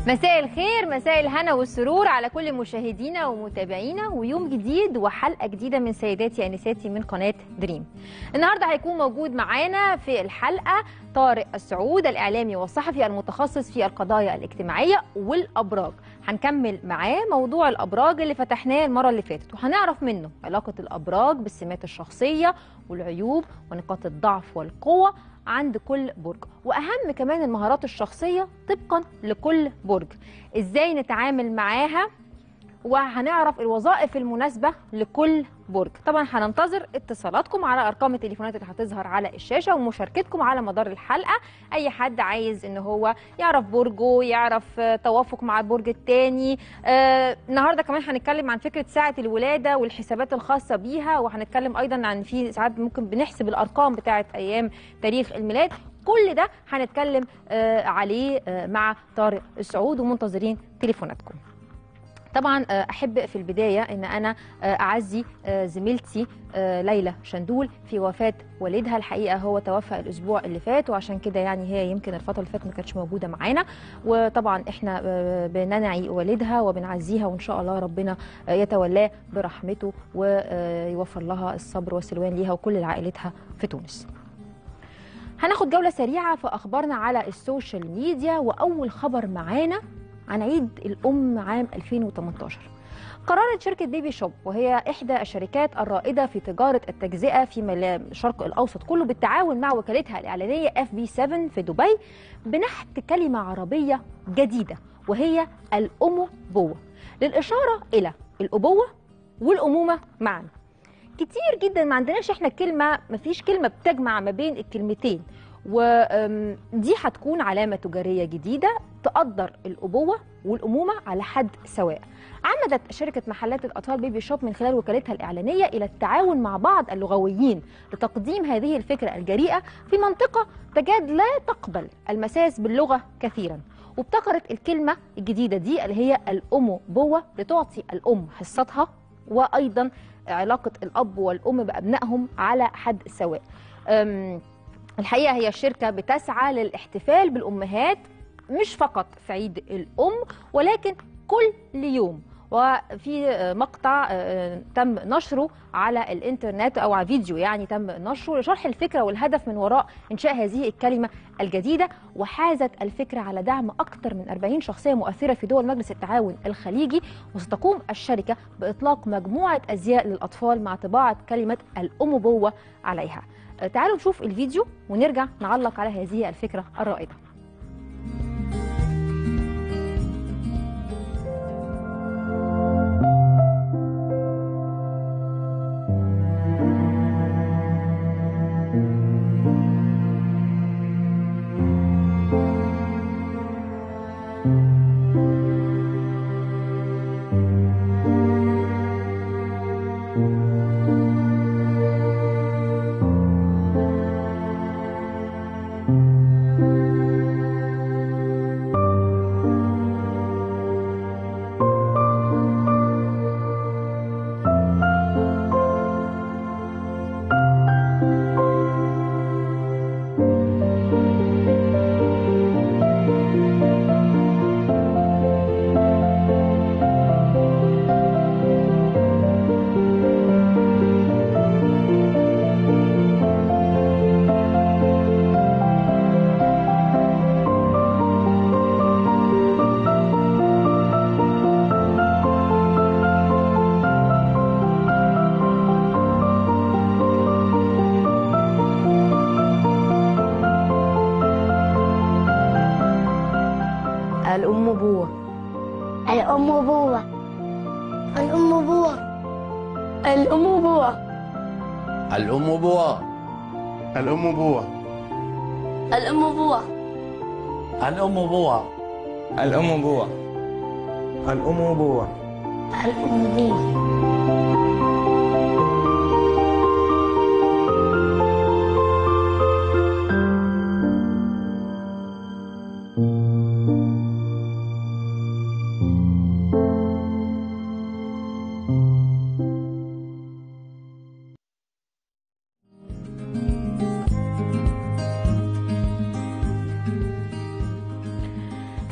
مساء الخير مساء الهنا والسرور على كل مشاهدينا ومتابعينا ويوم جديد وحلقه جديده من سيداتي انساتي من قناه دريم. النهارده هيكون موجود معانا في الحلقه طارق السعود الاعلامي والصحفي المتخصص في القضايا الاجتماعيه والابراج. هنكمل معاه موضوع الابراج اللي فتحناه المره اللي فاتت وهنعرف منه علاقه الابراج بالسمات الشخصيه والعيوب ونقاط الضعف والقوه عند كل برج واهم كمان المهارات الشخصيه طبقا لكل برج ازاي نتعامل معاها وهنعرف الوظائف المناسبه لكل برج طبعا هننتظر اتصالاتكم على ارقام التليفونات اللي هتظهر على الشاشه ومشاركتكم على مدار الحلقه اي حد عايز ان هو يعرف برجه يعرف آه، توافق مع البرج الثاني آه النهارده كمان هنتكلم عن فكره ساعه الولاده والحسابات الخاصه بيها وهنتكلم ايضا عن في ساعات ممكن بنحسب الارقام بتاعه ايام تاريخ الميلاد كل ده هنتكلم آه عليه آه مع طارق السعود ومنتظرين تليفوناتكم طبعا آه، احب في البدايه ان انا آه، اعزي آه، زميلتي آه، ليلى شندول في وفاه والدها الحقيقه هو توفى الاسبوع اللي فات وعشان كده يعني هي يمكن الفتره اللي فاتت ما كانتش موجوده معانا وطبعا احنا آه، بننعي والدها وبنعزيها وان شاء الله ربنا آه، يتولاه برحمته ويوفر لها الصبر والسلوان ليها وكل عائلتها في تونس هناخد جولة سريعة في أخبارنا على السوشيال ميديا وأول خبر معانا عن عيد الأم عام 2018 قررت شركة بيبي شوب وهي إحدى الشركات الرائدة في تجارة التجزئة في ملا- الشرق الأوسط كله بالتعاون مع وكالتها الإعلانية اف بي 7 في دبي بنحت كلمة عربية جديدة وهي الأموبوة للإشارة إلى الأبوة والأمومة معا كتير جدا ما عندناش احنا كلمه ما فيش كلمه بتجمع ما بين الكلمتين ودي هتكون علامه تجاريه جديده تقدر الابوه والامومه على حد سواء عمدت شركة محلات الأطفال بيبي شوب من خلال وكالتها الإعلانية إلى التعاون مع بعض اللغويين لتقديم هذه الفكرة الجريئة في منطقة تكاد لا تقبل المساس باللغة كثيرا وابتكرت الكلمة الجديدة دي اللي هي الأموبوة لتعطي الأم حصتها وأيضا علاقة الأب والأم بأبنائهم على حد سواء أم، الحقيقة هي الشركة بتسعى للاحتفال بالأمهات مش فقط في عيد الأم ولكن كل يوم وفي آه، مقطع آه، تم نشره على الانترنت او على فيديو يعني تم نشره لشرح الفكره والهدف من وراء انشاء هذه الكلمه الجديده وحازت الفكره على دعم اكثر من 40 شخصيه مؤثره في دول مجلس التعاون الخليجي وستقوم الشركه باطلاق مجموعه ازياء للاطفال مع طباعه كلمه الاموبوه عليها آه، تعالوا نشوف الفيديو ونرجع نعلق على هذه الفكره الرائده الأم بوة الأم بوة الأم بوة الأم بوة الأم بوا الأم بوة الأم بوة الأم بوا الأم بوة الأم بوة الأم بوة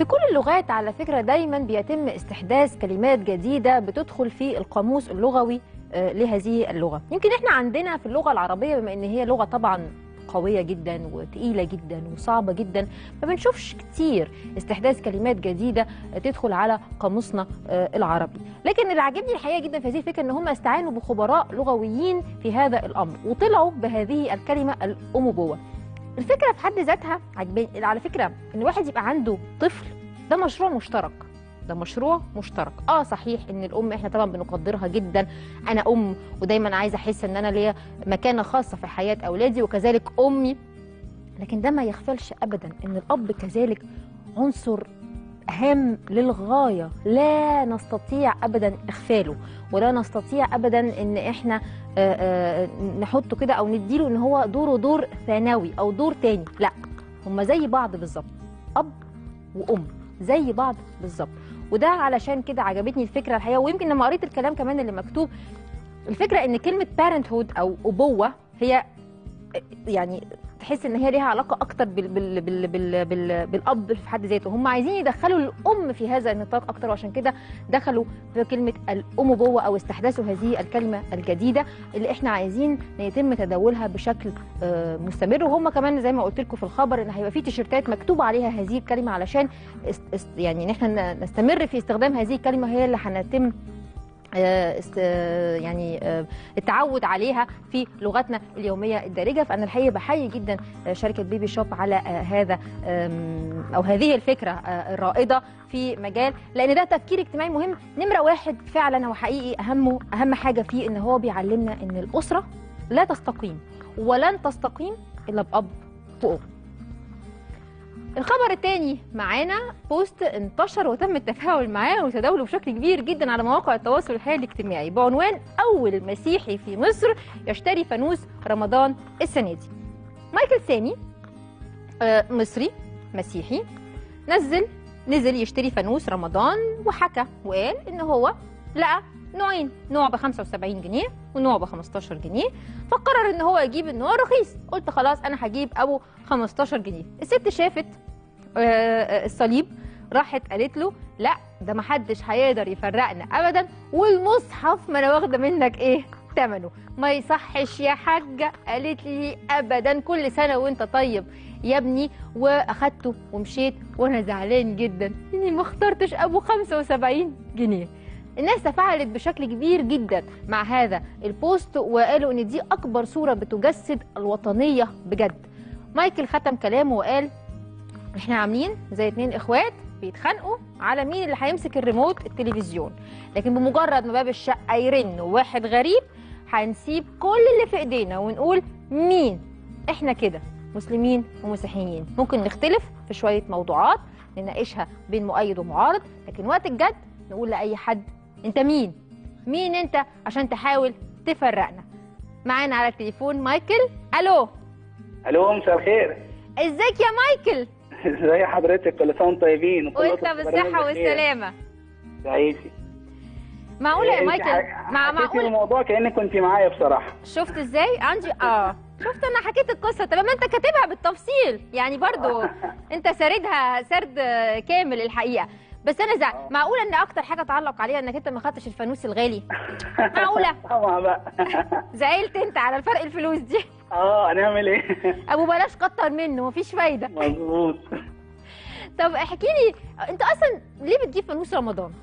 في كل اللغات على فكرة دايما بيتم استحداث كلمات جديدة بتدخل في القاموس اللغوي آه، لهذه اللغة يمكن احنا عندنا في اللغة العربية بما ان هي لغة طبعا قوية جدا وتقيلة جدا وصعبة جدا ما بنشوفش كتير استحداث كلمات جديدة تدخل على قاموسنا آه، العربي لكن اللي عجبني الحقيقة جدا في هذه الفكرة ان هم استعانوا بخبراء لغويين في هذا الأمر وطلعوا بهذه الكلمة الأموبوة الفكرة في حد ذاتها عجباني على فكرة ان واحد يبقى عنده طفل ده مشروع مشترك ده مشروع مشترك اه صحيح ان الام احنا طبعا بنقدرها جدا انا ام ودايما عايزه احس ان انا ليا مكانه خاصه في حياه اولادي وكذلك امي لكن ده ما يغفلش ابدا ان الاب كذلك عنصر هام للغايه لا نستطيع ابدا اغفاله ولا نستطيع ابدا ان احنا آه، آه، نحطه كده او نديله ان هو دوره دور ثانوي او دور تاني لا هما زي بعض بالظبط اب وام زي بعض بالظبط وده علشان كده عجبتني الفكره الحقيقه ويمكن لما قريت الكلام كمان اللي مكتوب الفكره ان كلمه parenthood او ابوه هي يعني تحس ان هي ليها علاقه اكتر بال بال بال بال بال بالاب في حد ذاته هم عايزين يدخلوا الام في هذا النطاق اكتر وعشان كده دخلوا في كلمه الاموبوه او استحداثوا هذه الكلمه الجديده اللي احنا عايزين يتم تداولها بشكل آه، مستمر وهم كمان زي ما قلت لكم في الخبر ان هيبقى في تيشيرتات مكتوب عليها هذه الكلمه علشان است است يعني ان احنا ن- نستمر في استخدام هذه الكلمه هي اللي هنتم آه، است- آه، يعني آه، التعود عليها في لغتنا اليوميه الدارجه فانا الحقيقه بحيي جدا آه، شركه بيبي شوب على آه، هذا آم، او هذه الفكره آه، الرائده في مجال لان ده تفكير اجتماعي مهم نمره واحد فعلا هو حقيقي اهمه اهم حاجه فيه ان هو بيعلمنا ان الاسره لا تستقيم ولن تستقيم الا باب وام الخبر الثاني معانا بوست انتشر وتم التفاعل معاه وتداوله بشكل كبير جدا على مواقع التواصل الحالي الاجتماعي بعنوان اول مسيحي في مصر يشتري فانوس رمضان السنه دي مايكل سامي آه، مصري مسيحي نزل نزل يشتري فانوس رمضان وحكى وقال ان هو لقى نوعين نوع ب 75 جنيه ونوع ب 15 جنيه فقرر ان هو يجيب النوع الرخيص قلت خلاص انا هجيب ابو 15 جنيه الست شافت آه، آه، الصليب راحت قالت له لا ده محدش هيقدر يفرقنا ابدا والمصحف ما انا واخده منك ايه ثمنه ما يصحش يا حاجه قالت لي ابدا كل سنه وانت طيب يا ابني واخدته ومشيت وانا زعلان جدا اني ما اخترتش ابو 75 جنيه الناس تفاعلت بشكل كبير جدا مع هذا البوست وقالوا ان دي اكبر صوره بتجسد الوطنيه بجد مايكل ختم كلامه وقال احنا عاملين زي اتنين اخوات بيتخانقوا على مين اللي هيمسك الريموت التلفزيون لكن بمجرد ما باب الشقه يرن وواحد غريب هنسيب كل اللي في ايدينا ونقول مين احنا كده مسلمين ومسيحيين ممكن نختلف في شويه موضوعات نناقشها بين مؤيد ومعارض لكن وقت الجد نقول لاي حد انت مين مين انت عشان تحاول تفرقنا معانا على التليفون مايكل الو الو مساء الخير ازيك يا مايكل ازي حضرتك كل سنه وانتم طيبين وكل وانت وقت بالصحه بخير. والسلامه تعيشي معقوله يا انت مايكل ح- مع حكيتي معقول الموضوع كانك كنت معايا بصراحه شفت ازاي عندي اه شفت انا حكيت القصه طب ما انت كاتبها بالتفصيل يعني برضو انت ساردها سرد كامل الحقيقه بس انا زع... معقوله ان اكتر حاجه تعلق عليها انك انت ما خدتش الفانوس الغالي معقوله طبعا بقى زعلت انت على الفرق الفلوس دي اه هنعمل ايه ابو بلاش كتر منه مفيش فايده مظبوط طب احكي لي انت اصلا ليه بتجيب فانوس رمضان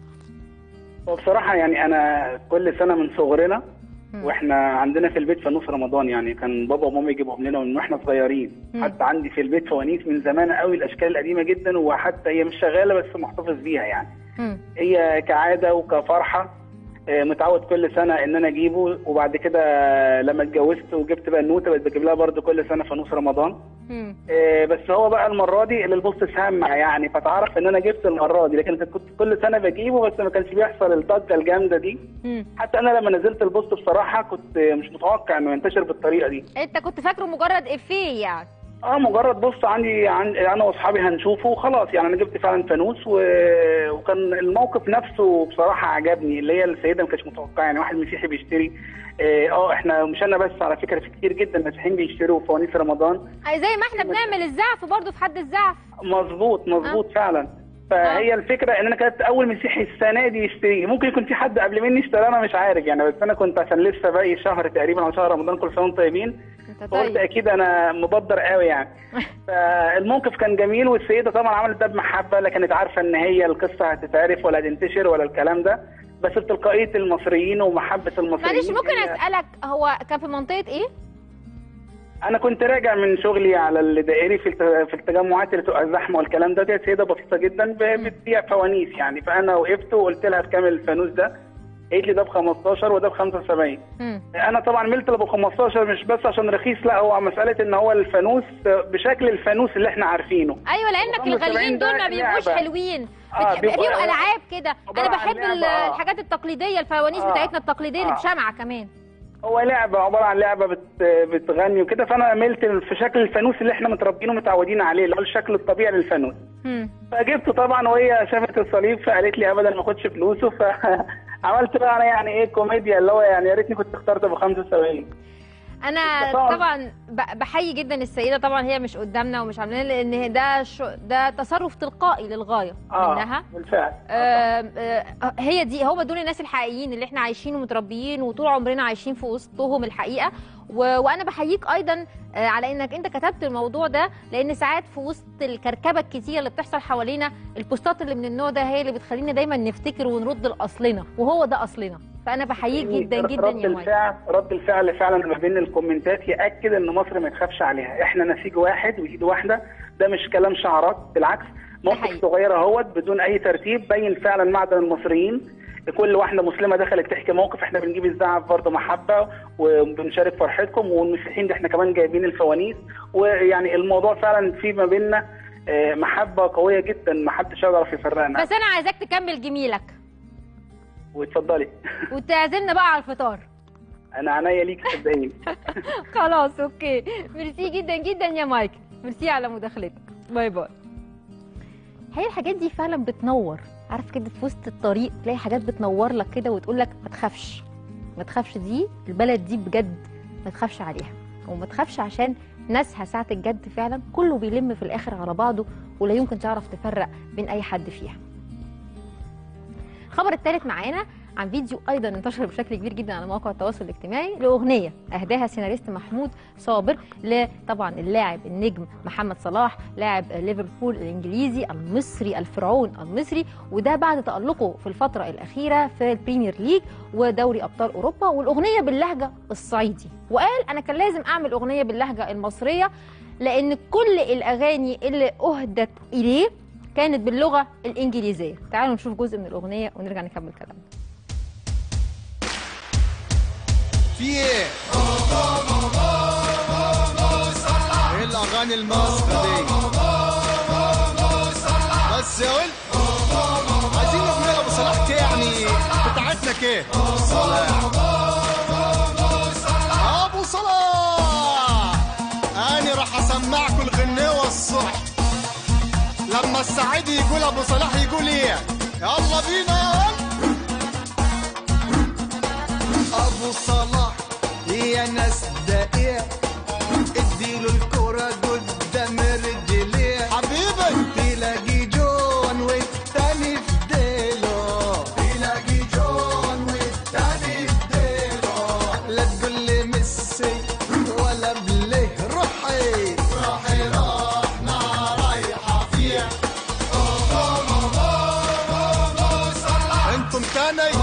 وبصراحه يعني انا كل سنه من صغرنا مم. واحنا عندنا في البيت فانوس رمضان يعني كان بابا وماما يجيبوهم لنا من واحنا صغيرين مم. حتى عندي في البيت فوانيس من زمان قوي الاشكال القديمه جدا وحتى هي مش شغاله بس محتفظ بيها يعني مم. هي كعاده وكفرحه آه، متعود كل سنه ان انا اجيبه وبعد كده لما اتجوزت وجبت بقى النوته بقيت بجيب لها برده كل سنه فانوس رمضان مم. آه، بس هو بقى المره دي اللي البوست سمع يعني فتعرف ان انا جبت المره دي لكن كنت كل سنه بجيبه بس ما كانش بيحصل الضجه الجامده دي مم. حتى انا لما نزلت البوست بصراحه كنت مش متوقع انه ينتشر بالطريقه دي انت كنت فاكره مجرد افيه يعني اه مجرد بص عندي عن انا واصحابي هنشوفه وخلاص يعني انا جبت فعلا فانوس و... وكان الموقف نفسه بصراحه عجبني اللي هي السيده ما كانتش متوقعه يعني واحد مسيحي بيشتري اه آه، احنا مش انا بس على فكره في كتير جدا مسيحيين بيشتروا فوانيس رمضان أي زي ما احنا بنعمل الزعف برضه في حد الزعف مظبوط مظبوط فعلا فهي الفكره ان انا كانت اول مسيحي السنه دي يشتري ممكن يكون في حد قبل مني اشترى انا مش عارف يعني بس انا كنت عشان لسه باقي شهر تقريبا او شهر رمضان كل سنه وانتم طيبين انت فقلت طيب اكيد انا مبدر قوي يعني فالموقف كان جميل والسيده طبعا عملت ده بمحبه لا كانت عارفه ان هي القصه هتتعرف ولا هتنتشر ولا الكلام ده بس بتلقائيه المصريين ومحبه المصريين معلش ممكن هي- أسألك هو كان في منطقة إيه؟ انا كنت راجع من شغلي على الدائري في الت- في التجمعات اللي تبقى الزحمه والكلام ده دي سيده بسيطه جدا ب- بتبيع فوانيس يعني فانا وقفت وقلت لها بكام الفانوس ده قالت لي ده ب 15 وده ب 75 مم. انا طبعا ملت ابو 15 مش بس عشان رخيص لا هو مساله ان هو الفانوس بشكل الفانوس اللي احنا عارفينه ايوه لانك 75 الغاليين دول ما ده بيبقوش لعبة. حلوين آه، بت- بيبقى بيبقى- فيهم العاب كده عبارة انا عن بحب ال- لعبة، آه. الحاجات التقليديه الفوانيس آه. بتاعتنا التقليديه اللي آه. بشمعه كمان هو لعبه عباره عن لعبه بت بتغني وكده فانا ملت في شكل الفانوس اللي احنا متربيين ومتعودين عليه اللي هو الشكل الطبيعي للفانوس مم. فجبته طبعا وهي شافت الصليب فقالت لي ابدا ما اخدش فلوسه فعملت بقى انا يعني ايه كوميديا اللي هو يعني يا ريتني كنت اخترت ابو 75 انا طبعاً. طبعا ب- بحيي جدا السيده طبعا هي مش قدامنا ومش عاملين لان ده شو ده تصرف تلقائي للغايه اه منها بالفعل آم، آه، هي دي هم دول الناس الحقيقيين اللي احنا عايشين ومتربيين وطول عمرنا عايشين في وسطهم الحقيقه و... وانا بحييك ايضا آه، على انك انت كتبت الموضوع ده لان ساعات في وسط الكركبه الكتيره اللي بتحصل حوالينا البوستات اللي من النوع ده هي اللي بتخلينا دايما نفتكر ونرد لاصلنا وهو ده اصلنا فانا بحييك جدا جدا رد يا مايك الفعل رد الفعل فعلا ما بين الكومنتات ياكد ان مصر ما تخافش عليها احنا نسيج واحد وايد واحده ده مش كلام شعارات بالعكس موقف حقيقي. صغير اهوت بدون اي ترتيب بين فعلا معدن المصريين كل واحده مسلمه دخلت تحكي موقف احنا بنجيب الزعف برضه محبه وبنشارك فرحتكم والمسيحيين ده احنا كمان جايبين الفوانيس ويعني الموضوع فعلا في ما بيننا آه، محبه قويه جدا ما حدش يعرف يفرقنا بس انا عايزاك تكمل جميلك واتفضلي وتعزمنا بقى على الفطار انا عينيا ليك صدقيني خلاص اوكي ميرسي جدا جدا يا مايك ميرسي على مداخلتك باي باي هي الحاجات دي فعلا بتنور عارف كده في وسط الطريق تلاقي حاجات بتنور لك كده وتقول لك ما تخافش ما تخافش دي البلد دي بجد ما تخافش عليها وما تخافش عشان ناسها ساعة الجد فعلا كله بيلم في الآخر على بعضه ولا يمكن تعرف تفرق بين أي حد فيها الخبر الثالث معانا عن فيديو ايضا انتشر بشكل كبير جدا على مواقع التواصل الاجتماعي لاغنيه اهداها سيناريست محمود صابر لطبعا اللاعب النجم محمد صلاح لاعب ليفربول الانجليزي المصري الفرعون المصري وده بعد تالقه في الفتره الاخيره في البريمير ليج ودوري ابطال اوروبا والاغنيه باللهجه الصعيدي وقال انا كان لازم اعمل اغنيه باللهجه المصريه لان كل الاغاني اللي اهدت اليه كانت باللغه الانجليزيه تعالوا نشوف جزء من الاغنيه ونرجع نكمل كلامنا في ايه؟ ايه الاغاني المصري دي؟ بس يا ولد عايزين اغنيه ابو صلاح كده يعني بتاعتنا كده صلاح ابو صلاح انا راح اسمعكم الغنيوه الصبح لما السعيد يقول ابو صلاح يقول ايه يلا بينا ابو صلاح يا ناس ده ايه اديله الكرة قدام رجليه حبيبي تلاقي جون والتاني في ديله تلاقي جون والتاني في ديله لا تقول لي ميسي ولا بليه روحي روحي رحنا رايحة فيه انتم تاني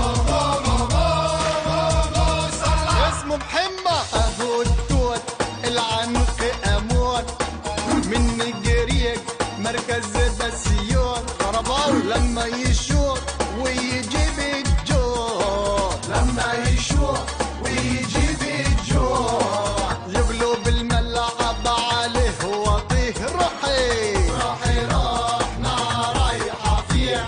اسمه محمد ابو التوت العنق اموت من جريك مركز بسيون خربان لما يشوط ويجيب الجول لما يشوط ويجيب الجول يقلب الملعب عليه وطيه روحي روحي رحنا رايحة فيه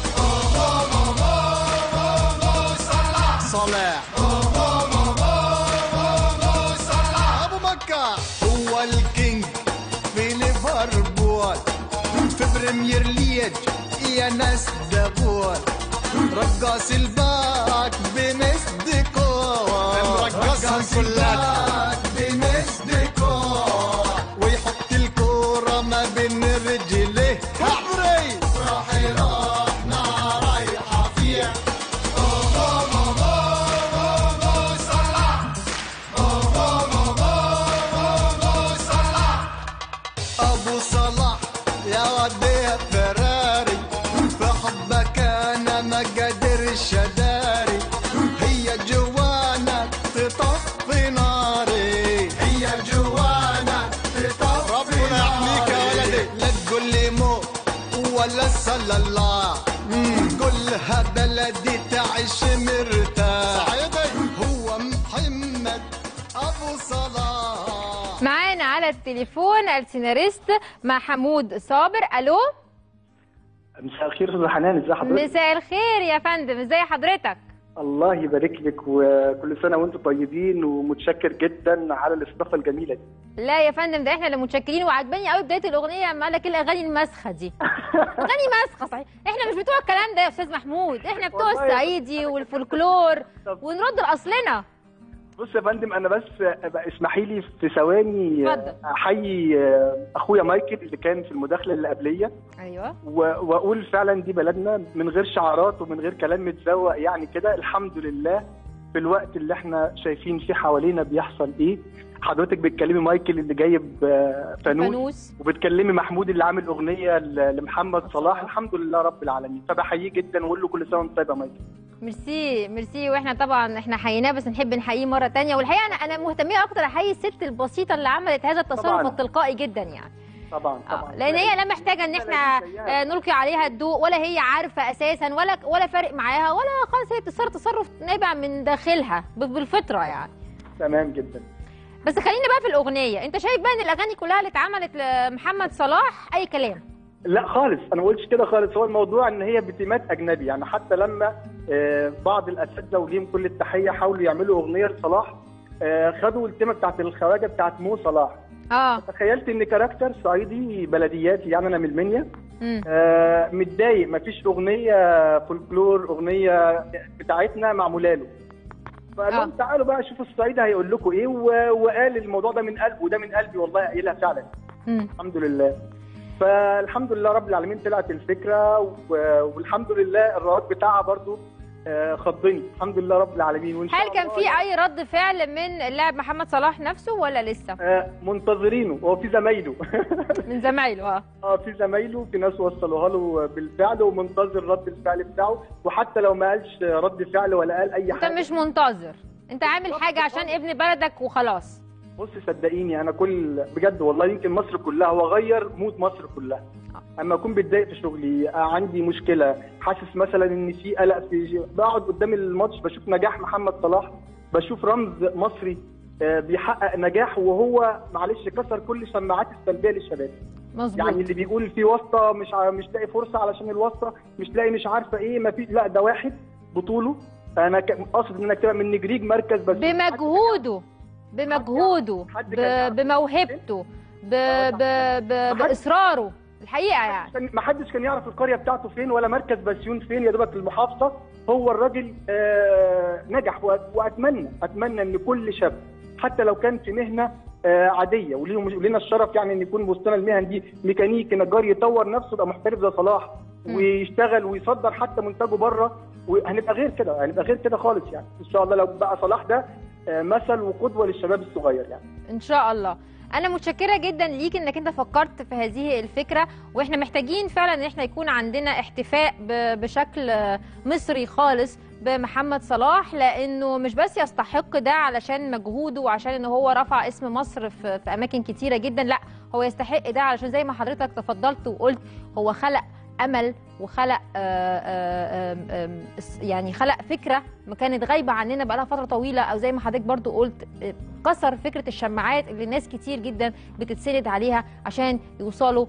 صلاح ابو مكة هو الكينج في بريمير ليج يا ناس دغور رقاص الباك بمس ديكور رقاص الباك بمس ديكور ويحط الكورة ما بين رجليه كبري راح يروحنا رايحة فيه ابو صلاح يا ودي فراري في حبك انا ما قادرش اداري هي جوانا تطفي ناري هي جوانا تطفي ربنا يحميك يا ولدي لا تقول لي مو ولا صلى الله كلها بلدي تعيش مرتاح هو محمد ابو صلاح معانا على التليفون السيناريست محمود صابر الو مساء الخير استاذ حنان ازي حضرتك مساء الخير يا فندم ازي حضرتك الله يبارك لك وكل سنه وانتم طيبين ومتشكر جدا على الاستضافه الجميله دي لا يا فندم ده احنا اللي متشكرين وعجباني قوي بدايه الاغنيه اما قال لك الاغاني المسخه دي اغاني مسخه صحيح احنا مش بتوع الكلام ده يا استاذ محمود احنا بتوع والله يا الصعيدي والفولكلور طب. ونرد لاصلنا بص يا فندم انا بس أبقى اسمحي لي في ثواني اتفضل. احيي اخويا مايكل اللي كان في المداخله اللي قبليه ايوه و- واقول فعلا دي بلدنا من غير شعارات ومن غير كلام متزوق يعني كده الحمد لله في الوقت اللي احنا شايفين فيه حوالينا بيحصل ايه حضرتك بتكلمي مايكل اللي جايب آه، فانوس فانوس وبتكلمي محمود اللي عامل اغنيه ل- لمحمد صلاح الحمد لله رب العالمين فبحييه جدا واقول له كل سنه وانت طيب يا مايكل ميرسي ميرسي واحنا طبعا احنا حييناه بس نحب نحييه مره تانية والحقيقه انا انا مهتميه اكتر احيي الست البسيطه اللي عملت هذا التصرف طبعاً. التلقائي جدا يعني طبعا اه طبعا لان هي لا محتاجه ان احنا آه، نلقي عليها الضوء ولا هي عارفه اساسا ولا ولا فارق معاها ولا خالص هي تصرف تصرف نابع من داخلها ب- بالفطره يعني تمام جدا بس خلينا بقى في الاغنيه انت شايف بقى ان الاغاني كلها اللي اتعملت لمحمد صلاح اي كلام لا خالص انا ما قلتش كده خالص هو الموضوع ان هي بتيمات اجنبي يعني حتى لما آه، بعض الاساتذه وليهم كل التحيه حاولوا يعملوا اغنيه لصلاح آه، خدوا التيمه بتاعت الخواجه بتاعت مو صلاح اه تخيلت ان كاركتر صعيدي بلدياتي يعني انا من المنيا امم آه، متضايق مفيش اغنيه فولكلور اغنيه بتاعتنا معموله له فقال لهم آه. تعالوا بقى شوفوا الصعيدي هيقول لكم ايه و- وقال الموضوع ده من قلبه وده من قلبي والله قايلها فعلا امم الحمد لله فالحمد لله رب العالمين طلعت الفكره و- والحمد لله الرواج بتاعها برضو آه، خضني الحمد لله رب العالمين وان شاء هل كان الله في اي رد فعل من اللاعب محمد صلاح نفسه ولا لسه آه، منتظرينه هو في زمايله من زمايله اه اه في زمايله في ناس وصلوها له بالفعل ومنتظر رد الفعل بتاعه وحتى لو ما قالش رد فعل ولا قال اي انت حاجه مش منتظر انت عامل حاجه عشان ابن بلدك وخلاص بص صدقيني انا كل بجد والله يمكن مصر كلها هو غير مود مصر كلها اما اكون بتضايق في شغلي آه، عندي مشكله حاسس مثلا ان في قلق في بقعد قدام الماتش بشوف نجاح محمد صلاح بشوف رمز مصري آه، بيحقق نجاح وهو معلش كسر كل الشماعات السلبيه للشباب مظبوط يعني اللي بيقول في واسطه مش ع- مش لاقي فرصه علشان الواسطه مش لاقي مش عارفه ايه ما في لا ده واحد بطوله انا ك- قصد انك تبقى من نجريج مركز بس بمجهوده بمجهوده حد ب- كان- بموهبته ب... ب... ب... باصراره الحقيقه يعني كان- ما حدش كان يعرف القريه بتاعته فين ولا مركز بسيون فين يا دوبك المحافظه هو الراجل آه نجح وأت- واتمنى اتمنى ان كل شاب حتى لو كان في مهنه آه عاديه وليهم ولينا الشرف يعني ان يكون وسطنا المهن دي ميكانيكي نجار يطور نفسه يبقى محترف زي صلاح مم. ويشتغل ويصدر حتى منتجه بره وهنبقى غير كده هنبقى غير كده خالص يعني ان شاء الله لو بقى صلاح ده آه مثل وقدوه للشباب الصغير يعني ان شاء الله انا متشكره جدا ليك انك انت فكرت في هذه الفكره واحنا محتاجين فعلا ان احنا يكون عندنا احتفاء ب- بشكل مصري خالص بمحمد صلاح لانه مش بس يستحق ده علشان مجهوده وعشان ان هو رفع اسم مصر في, في اماكن كتيره جدا لا هو يستحق ده علشان زي ما حضرتك تفضلت وقلت هو خلق امل وخلق آه، آه، آم، آم، اس- يعني خلق فكره ما كانت غايبه عننا بقالها فتره طويله او زي ما حضرتك برضو قلت آه، كسر فكره الشماعات اللي ناس كتير جدا بتتسند عليها عشان يوصلوا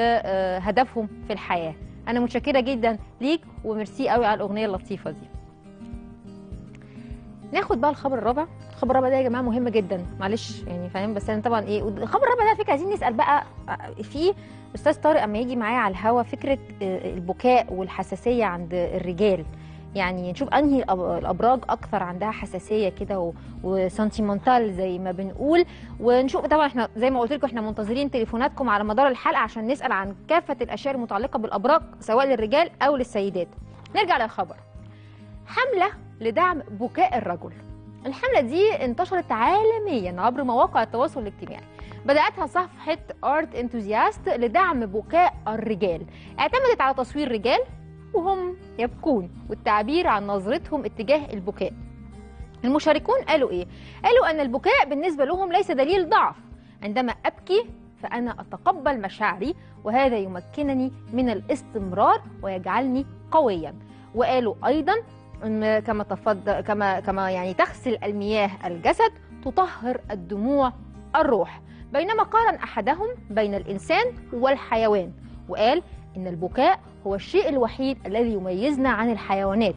لهدفهم في الحياه انا متشكره جدا ليك وميرسي قوي على الاغنيه اللطيفه دي ناخد بقى الخبر الرابع الخبر الرابع ده يا جماعه مهم جدا معلش يعني فاهم بس انا طبعا ايه الخبر الرابع ده على فكره عايزين نسال بقى في استاذ طارق اما يجي معايا على الهوا فكره آه، البكاء والحساسيه عند الرجال يعني نشوف انهي الأب- الابراج اكثر عندها حساسيه كده و- وسنتيمنتال زي ما بنقول ونشوف طبعا احنا زي ما قلت لكم احنا منتظرين تليفوناتكم على مدار الحلقه عشان نسال عن كافه الاشياء المتعلقه بالابراج سواء للرجال او للسيدات نرجع للخبر حمله لدعم بكاء الرجل الحملة دي انتشرت عالميا عبر مواقع التواصل الاجتماعي بدأتها صفحة ارت انتوزياست لدعم بكاء الرجال اعتمدت على تصوير رجال وهم يبكون والتعبير عن نظرتهم اتجاه البكاء المشاركون قالوا ايه؟ قالوا ان البكاء بالنسبة لهم ليس دليل ضعف عندما ابكي فانا اتقبل مشاعري وهذا يمكنني من الاستمرار ويجعلني قويا وقالوا ايضا ان كما تفضل كما كما يعني تغسل المياه الجسد تطهر الدموع الروح بينما قارن احدهم بين الانسان والحيوان وقال ان البكاء هو الشيء الوحيد الذي يميزنا عن الحيوانات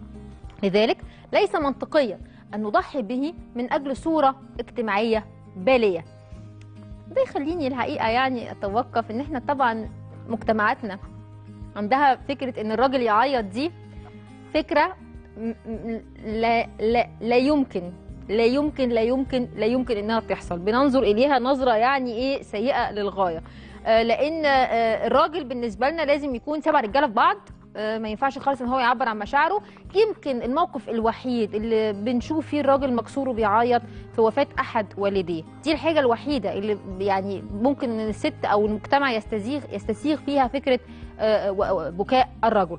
لذلك ليس منطقيا ان نضحي به من اجل صوره اجتماعيه باليه ده يخليني الحقيقه يعني اتوقف ان احنا طبعا مجتمعاتنا عندها فكره ان الراجل يعيط دي فكره م- م- لا لا لا يمكن لا يمكن لا يمكن لا يمكن انها تحصل بننظر اليها نظره يعني ايه سيئه للغايه آه، لان آه، الراجل بالنسبه لنا لازم يكون سبع رجاله في بعض آه، ما ينفعش خالص ان هو يعبر عن مشاعره يمكن الموقف الوحيد اللي بنشوف فيه الراجل مكسور وبيعيط في وفاه احد والديه دي الحاجه الوحيده اللي يعني ممكن ان الست او المجتمع يستسيغ يستسيغ فيها فكره آه، و- و- بكاء الرجل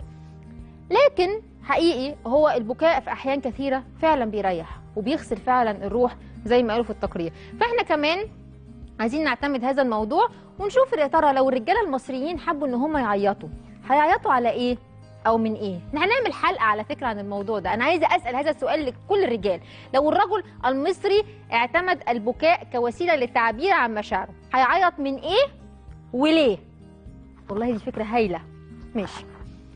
لكن حقيقي هو البكاء في احيان كثيره فعلا بيريح وبيغسل فعلا الروح زي ما قالوا في التقرير فاحنا كمان عايزين نعتمد هذا الموضوع ونشوف يا ترى لو الرجاله المصريين حبوا ان هم يعيطوا هيعيطوا على ايه او من ايه احنا هنعمل حلقه على فكره عن الموضوع ده انا عايزه اسال هذا السؤال لكل الرجال لو الرجل المصري اعتمد البكاء كوسيله للتعبير عن مشاعره هيعيط من ايه وليه والله دي فكره هايله ماشي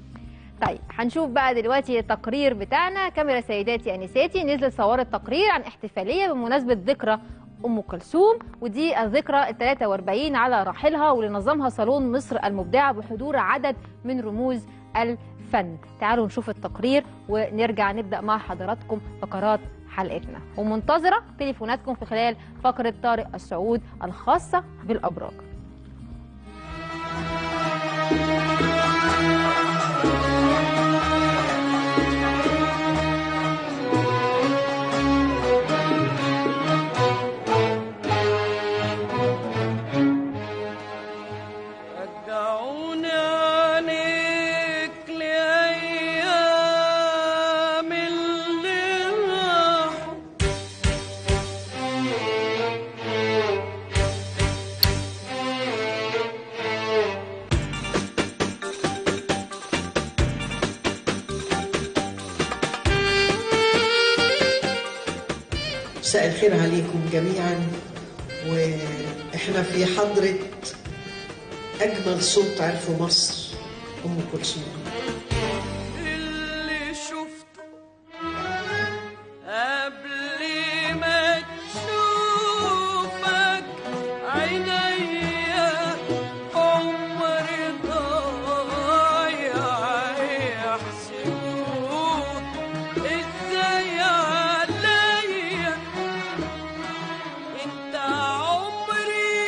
طيب هنشوف بقى دلوقتي التقرير بتاعنا كاميرا سيداتي انساتي نزلت صورت تقرير عن احتفاليه بمناسبه ذكرى ام كلثوم ودي الذكرى ال 43 على راحلها واللي نظمها صالون مصر المبدعه بحضور عدد من رموز الفن تعالوا نشوف التقرير ونرجع نبدا مع حضراتكم فقرات حلقتنا ومنتظره تليفوناتكم في خلال فقره طارق السعود الخاصه بالابراج رجعوني عنيك لأيام اللي راحوا مساء الخير عليكم جميعا واحنا في حضرة أجمل صوت عرفه مصر أم كلثوم اللي شفته قبل ما تشوفك عينيا عمري ضايع يحسبوه ازاي عليا انت عمري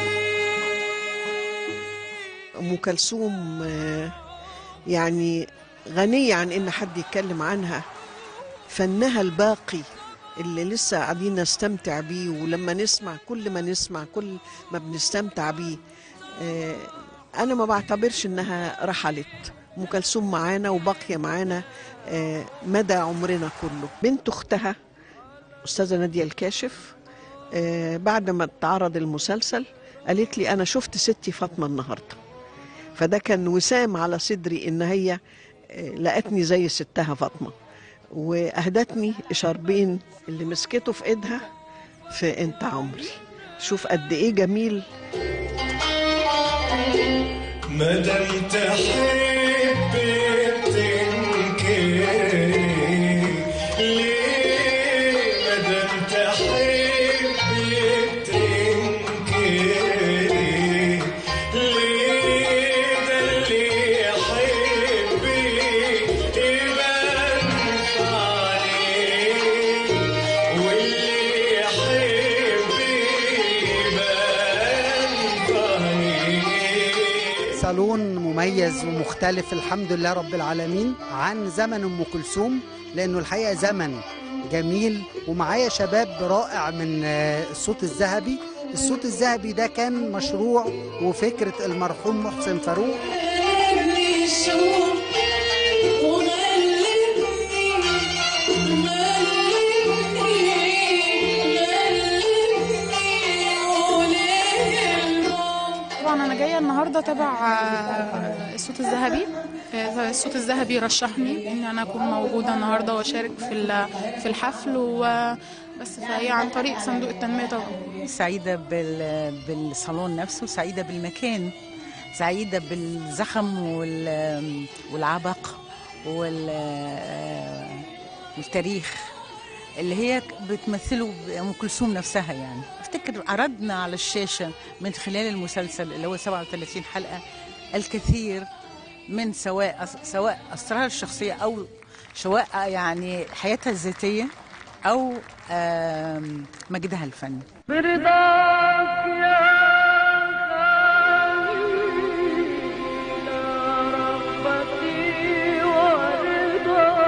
أم كلثوم آه، يعني غنية عن إن حد يتكلم عنها فنها الباقي اللي لسه قاعدين نستمتع بيه ولما نسمع كل ما نسمع كل ما بنستمتع بيه آه، أنا ما بعتبرش إنها رحلت أم كلثوم معانا وباقية معانا آه، مدى عمرنا كله بنت أختها أستاذة نادية الكاشف آه، بعد ما اتعرض المسلسل قالت لي أنا شفت ستي فاطمة النهاردة فده كان وسام على صدري إن هي آه، لقتني زي ستها فاطمة وأهدتني شربين اللي مسكته في إيدها في أنت عمري شوف قد إيه جميل مادام تحب تنكري ليه صالون مميز ومختلف الحمد لله رب العالمين عن زمن ام كلثوم لانه الحقيقه زمن جميل ومعايا شباب رائع من آه، الصوت الذهبي الصوت الذهبي ده كان مشروع وفكره المرحوم محسن فاروق طبعا انا جايه النهارده تبع آه، الصوت الذهبي آه، الصوت الذهبي رشحني ان انا اكون موجوده النهارده واشارك في ال- في الحفل وبس فهي عن طريق صندوق التنميه طبعا سعيدة بال... بالصالون نفسه سعيدة بالمكان سعيدة بالزخم وال... والعبق وال... والتاريخ اللي هي بتمثله أم كلثوم نفسها يعني افتكر عرضنا على الشاشة من خلال المسلسل اللي هو 37 حلقة الكثير من سواء سواء أسرارها الشخصية أو سواء يعني حياتها الذاتية أو آم، مجدها الفني برضاك يا ربتي ورضاك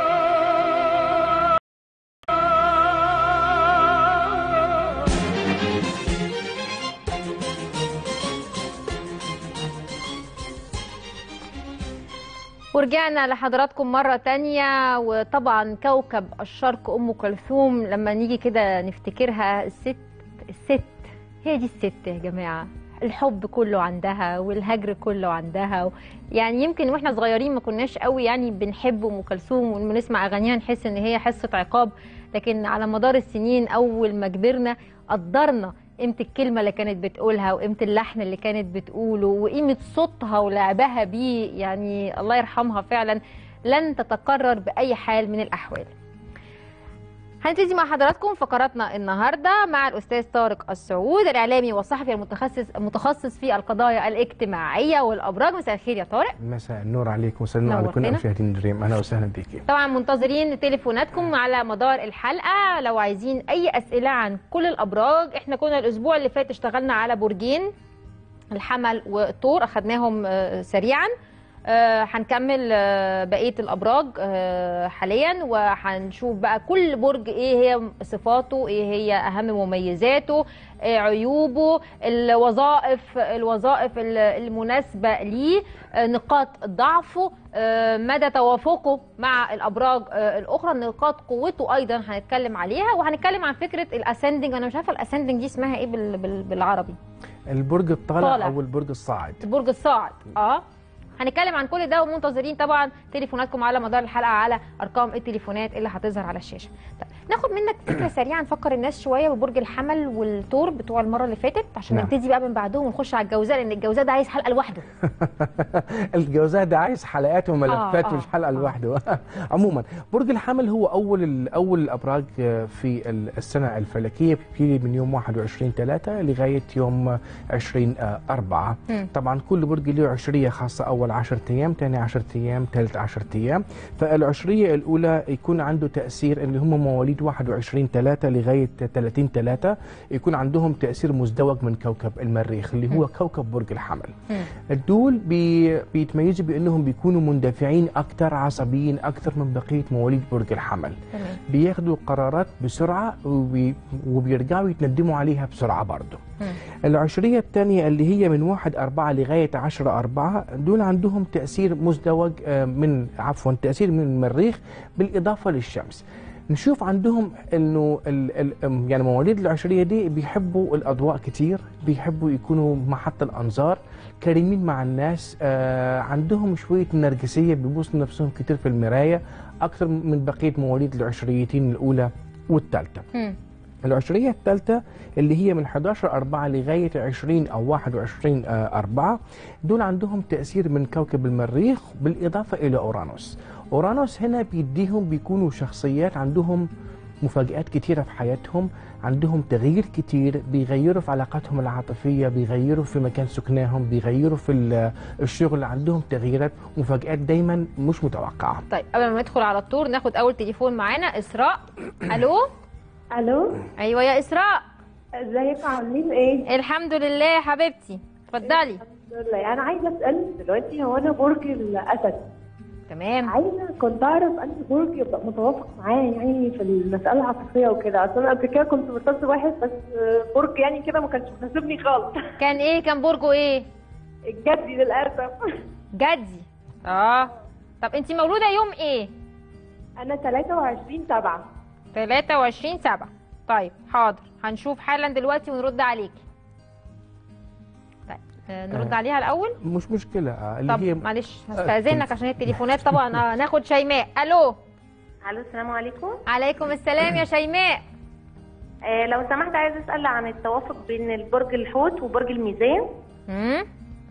ورجعنا لحضراتكم مرة تانية وطبعا كوكب الشرق أم كلثوم لما نيجي كده نفتكرها الست الست هي دي الست يا جماعة الحب كله عندها والهجر كله عندها و... يعني يمكن واحنا صغيرين ما كناش قوي يعني بنحب ام كلثوم ولما نسمع اغانيها نحس ان هي حصه عقاب لكن على مدار السنين اول ما كبرنا قدرنا قيمه الكلمه اللي كانت بتقولها وقيمه اللحن اللي كانت بتقوله وقيمه صوتها ولعبها بيه يعني الله يرحمها فعلا لن تتكرر باي حال من الاحوال هنبتدي مع حضراتكم فقراتنا النهارده مع الاستاذ طارق السعود الاعلامي والصحفي المتخصص المتخصص في القضايا الاجتماعيه والابراج مساء الخير يا طارق مساء النور عليكم وسلام على كل نورتنا. مشاهدين دريم اهلا وسهلا بيكي طبعا منتظرين تليفوناتكم على مدار الحلقه لو عايزين اي اسئله عن كل الابراج احنا كنا الاسبوع اللي فات اشتغلنا على برجين الحمل والطور اخدناهم آه، سريعا آه، هنكمل آه، بقيه الابراج آه، حاليا وهنشوف بقى كل برج ايه هي صفاته ايه هي اهم مميزاته آه، عيوبه الوظائف الوظائف ال- المناسبه ليه آه، نقاط ضعفه آه، مدى توافقه مع الابراج آه، الاخرى نقاط قوته ايضا هنتكلم عليها وهنتكلم عن فكره الاسندنج انا مش عارفه الاسندنج دي اسمها ايه بال- بال- بالعربي البرج الطالع طالع. او البرج الصاعد البرج الصاعد اه هنتكلم عن كل ده ومنتظرين طبعا تليفوناتكم على مدار الحلقه على ارقام التليفونات اللي هتظهر على الشاشه طيب ناخد منك فكره سريعه نفكر الناس شويه ببرج الحمل والثور بتوع المره اللي فاتت عشان نعم. نبتدي بقى من بعدهم ونخش على الجوزاء لان الجوزاء ده عايز حلقه لوحده الجوزاء ده عايز حلقات وملفات آه، مش حلقه لوحده عموما برج الحمل هو اول ال- اول الابراج في ال- السنه الفلكيه بيبتدي من يوم 21 3 لغايه يوم 20 4 مم. طبعا كل برج له عشريه خاصه اول 10 ايام ثاني 10 ايام ثالث 10 ايام فالعشريه الاولى يكون عنده تاثير اللي هم مواليد 21 3 لغايه 30 3 يكون عندهم تاثير مزدوج من كوكب المريخ اللي هو كوكب برج الحمل دول بي بيتميزوا بانهم بيكونوا مندفعين اكثر عصبيين اكثر من بقيه مواليد برج الحمل بياخدوا قرارات بسرعه وبي وبيرجعوا يتندموا عليها بسرعه برضه العشرية الثانية اللي هي من واحد أربعة لغاية عشرة أربعة دول عندهم تأثير مزدوج آه، من عفوا تأثير من المريخ بالإضافة للشمس نشوف عندهم انه ال ال أم، يعني مواليد العشريه دي بيحبوا الاضواء كتير بيحبوا يكونوا محط الانظار كريمين مع الناس آه عندهم شويه نرجسيه بيبصوا نفسهم كتير في المرايه اكثر من بقيه مواليد العشريتين الاولى والثالثه العشرية الثالثة اللي هي من 11 4 لغاية 20 أو 21 آه، 4 دول عندهم تأثير من كوكب المريخ بالإضافة إلى أورانوس أورانوس هنا بيديهم بيكونوا شخصيات عندهم مفاجآت كتيرة في حياتهم عندهم تغيير كتير بيغيروا في علاقاتهم العاطفية بيغيروا في مكان سكناهم بيغيروا في ال- الشغل عندهم تغييرات مفاجآت دايما مش متوقعة طيب قبل ما ندخل على الطور ناخد اول تليفون معانا اسراء الو الو ايوه يا اسراء ازيكم عاملين ايه الحمد لله يا حبيبتي اتفضلي لله انا عايزه اسال دلوقتي هو انا برج الاسد تمام عايزه كنت اعرف انهي برج يبقى متوافق معايا يعني في المساله العاطفيه وكده اصل انا قبل كده كنت مرتبطه واحد بس برج يعني كده ما كانش مناسبني خالص كان ايه كان برجه ايه الجدي للاسف جدي اه طب انت مولوده يوم ايه انا 23 7 23 7 طيب حاضر هنشوف حالا دلوقتي ونرد عليكي طيب آه، نرد آه. عليها الاول مش مشكله آه، اللي طب هي معلش آه، هستأذنك كنت- عشان التليفونات طبعا آه، ناخد شيماء الو الو السلام عليكم عليكم السلام يا شيماء آه لو سمحت عايز اسال عن التوافق بين البرج الحوت وبرج الميزان امم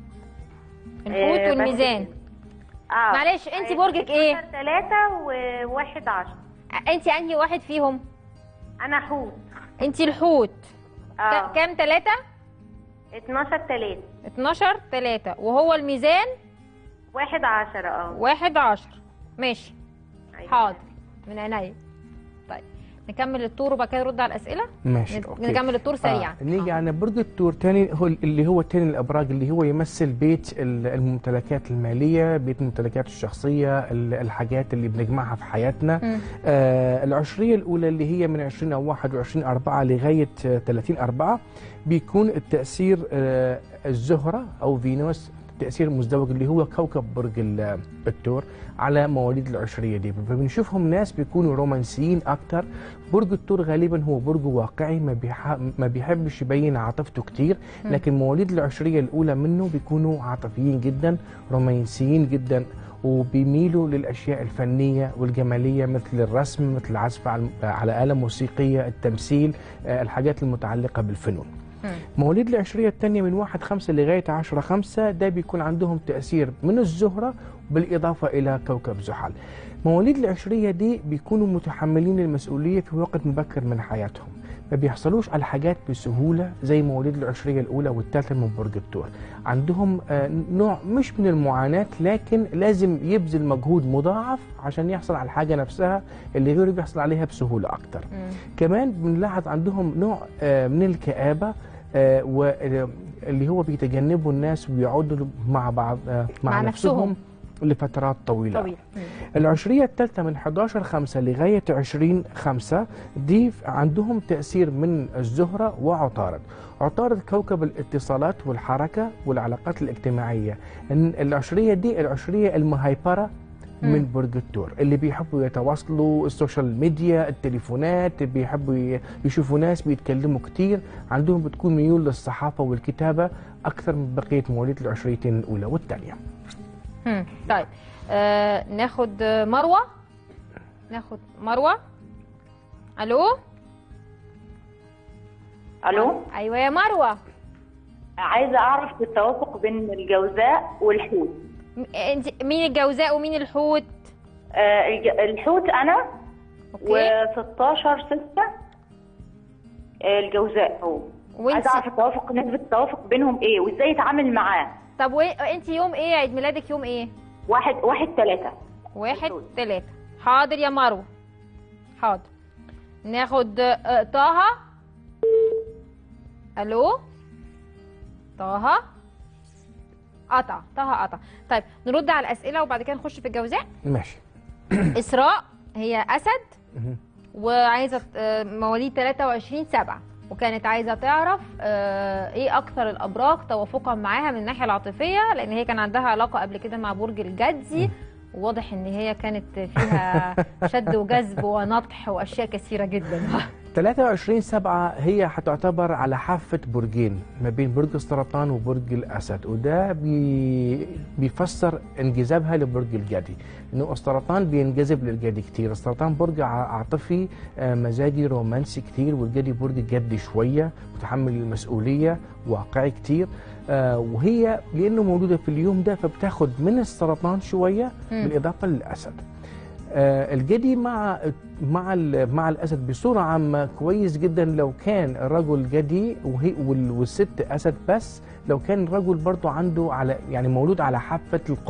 آه، الحوت بس والميزان اه معلش انت برجك ايه ثلاثة وواحد عشر انت انهي واحد فيهم انا حوت انت الحوت اه ك- كام ثلاثة 12 3 12 3 وهو الميزان واحد عشر اه واحد عشر ماشي حاضر من عينيا طيب نكمل الطور وبعد كده نرد على الاسئله ماشي نت- أوكي. نكمل الطور سريعا آه. نيجي على برج التور تاني هو اللي هو تاني الابراج اللي هو يمثل بيت ال- الممتلكات الماليه بيت الممتلكات الشخصيه ال- الحاجات اللي بنجمعها في حياتنا مم. آه العشريه الاولى اللي هي من 20 او 21 4 لغايه آه، 30 4 بيكون التاثير آه الزهره او فينوس تأثير مزدوج اللي هو كوكب برج ال- الثور على مواليد العشرية دي فبنشوفهم ناس بيكونوا رومانسيين أكتر برج الثور غالبا هو برج واقعي ما, بيح... ما بيحبش يبين عاطفته كتير مم. لكن مواليد العشرية الأولى منه بيكونوا عاطفيين جدا رومانسيين جدا وبيميلوا للأشياء الفنية والجمالية مثل الرسم مثل العزف على- على آلة موسيقية التمثيل آه، الحاجات المتعلقة بالفنون مواليد العشرية الثانية من واحد خمسة لغاية عشرة خمسة ده بيكون عندهم تأثير من الزهرة بالإضافة إلى كوكب زحل مواليد العشرية دي بيكونوا متحملين المسؤولية في وقت مبكر من حياتهم ما بيحصلوش على الحاجات بسهولة زي مواليد العشرية الأولى والثالثة من برج الثور عندهم آه، نوع مش من المعاناة لكن لازم يبذل مجهود مضاعف عشان يحصل على الحاجة نفسها اللي غيره بيحصل عليها بسهولة أكتر كمان بنلاحظ عندهم نوع آه، من الكآبة آه، واللي هو بيتجنبوا الناس وبيقعدوا مع بعض آه، مع, مع نفسهم, نفسهم. لفترات طويلة طويل العشرية الثالثة من 11 5 لغاية 20 5 دي عندهم تأثير من الزهرة وعطارد عطارد كوكب الاتصالات والحركة والعلاقات الاجتماعية إن العشرية دي العشرية المهيبرة من برج الثور اللي بيحبوا يتواصلوا السوشيال ميديا التليفونات بيحبوا ي- يشوفوا ناس بيتكلموا كتير عندهم بتكون ميول للصحافة والكتابة أكثر من بقية مواليد العشريتين الأولى والثانية مم. طيب آه ناخد آه، مروه ناخد مروه الو الو ايوه يا مروه عايزه اعرف التوافق بين الجوزاء والحوت م- انت مين الجوزاء ومين الحوت آه الج- الحوت انا أوكي. و16 6 الجوزاء هو وانت- عايزه اعرف التوافق نسبه التوافق بينهم ايه وازاي يتعامل معاه طب وانت يوم ايه عيد ميلادك يوم ايه واحد واحد ثلاثة واحد تلاتة حاضر يا مروه حاضر ناخد آه، طه الو طه قطع طه قطع طيب نرد على الاسئله وبعد كده نخش في الجوزاء ماشي اسراء هي اسد مهم. وعايزه آه، مواليد 23 7 وكانت عايزه تعرف آه، ايه اكثر الابراج توافقا معاها من الناحيه العاطفيه لان هي كان عندها علاقه قبل كده مع برج الجدي وواضح ان هي كانت فيها شد وجذب ونطح واشياء كثيره جدا 23 سبعة هي هتعتبر على حافة برجين ما بين برج السرطان وبرج الأسد وده بي بيفسر انجذابها لبرج الجدي إنه السرطان بينجذب للجدي كتير السرطان برج ع- عاطفي آه، مزاجي رومانسي كتير والجدي برج جدي شوية متحمل المسؤولية واقعي كتير آه، وهي لأنه موجودة في اليوم ده فبتاخد من السرطان شوية مم. بالإضافة للأسد آه، الجدي مع مع ال- مع الاسد بصوره عامه كويس جدا لو كان الرجل جدي وهي وال- والست اسد بس لو كان الرجل برضه عنده على يعني مولود على حافه القوس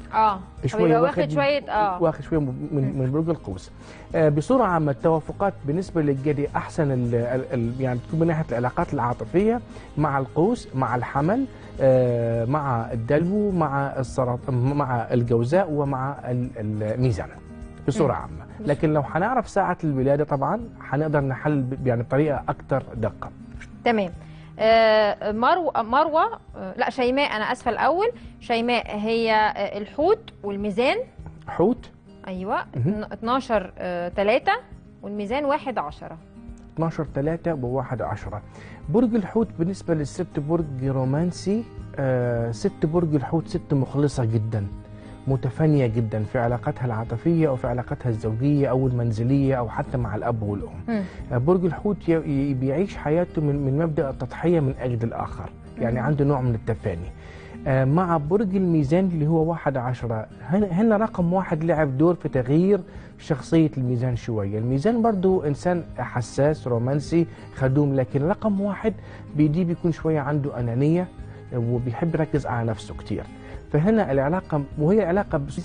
اه شويه واخد شويه اه واخد شويه من من برج القوس آه بصوره عامه التوافقات بالنسبه للجدي احسن ال ال يعني بتكون من ناحيه العلاقات العاطفيه مع القوس مع الحمل آه مع الدلو مع السرط مع الجوزاء ومع ال- الميزان بصوره مم. عامه لكن لو هنعرف ساعه الولاده طبعا هنقدر نحل ب- يعني بطريقه اكثر دقه تمام آه، مروه مروه آه، لا شيماء انا اسفه الاول شيماء هي آه، الحوت والميزان حوت ايوه مهم. 12 3 والميزان 1 10 12 3 وواحد 10 برج الحوت بالنسبة للست برج رومانسي آه ست برج الحوت ست مخلصة جدا متفانية جدا في علاقتها العاطفية أو في علاقتها الزوجية أو المنزلية أو حتى مع الأب والأم آه برج الحوت ي- ي- بيعيش حياته من, من مبدأ التضحية من أجل الآخر يعني مم. عنده نوع من التفاني آه، مع برج الميزان اللي هو واحد عشرة هنا هنا رقم واحد لعب دور في تغيير شخصية الميزان شوية الميزان برضو إنسان حساس رومانسي خدوم لكن رقم واحد بيدي بيكون شوية عنده أنانية وبيحب يركز على نفسه كتير فهنا العلاقة وهي علاقة بس-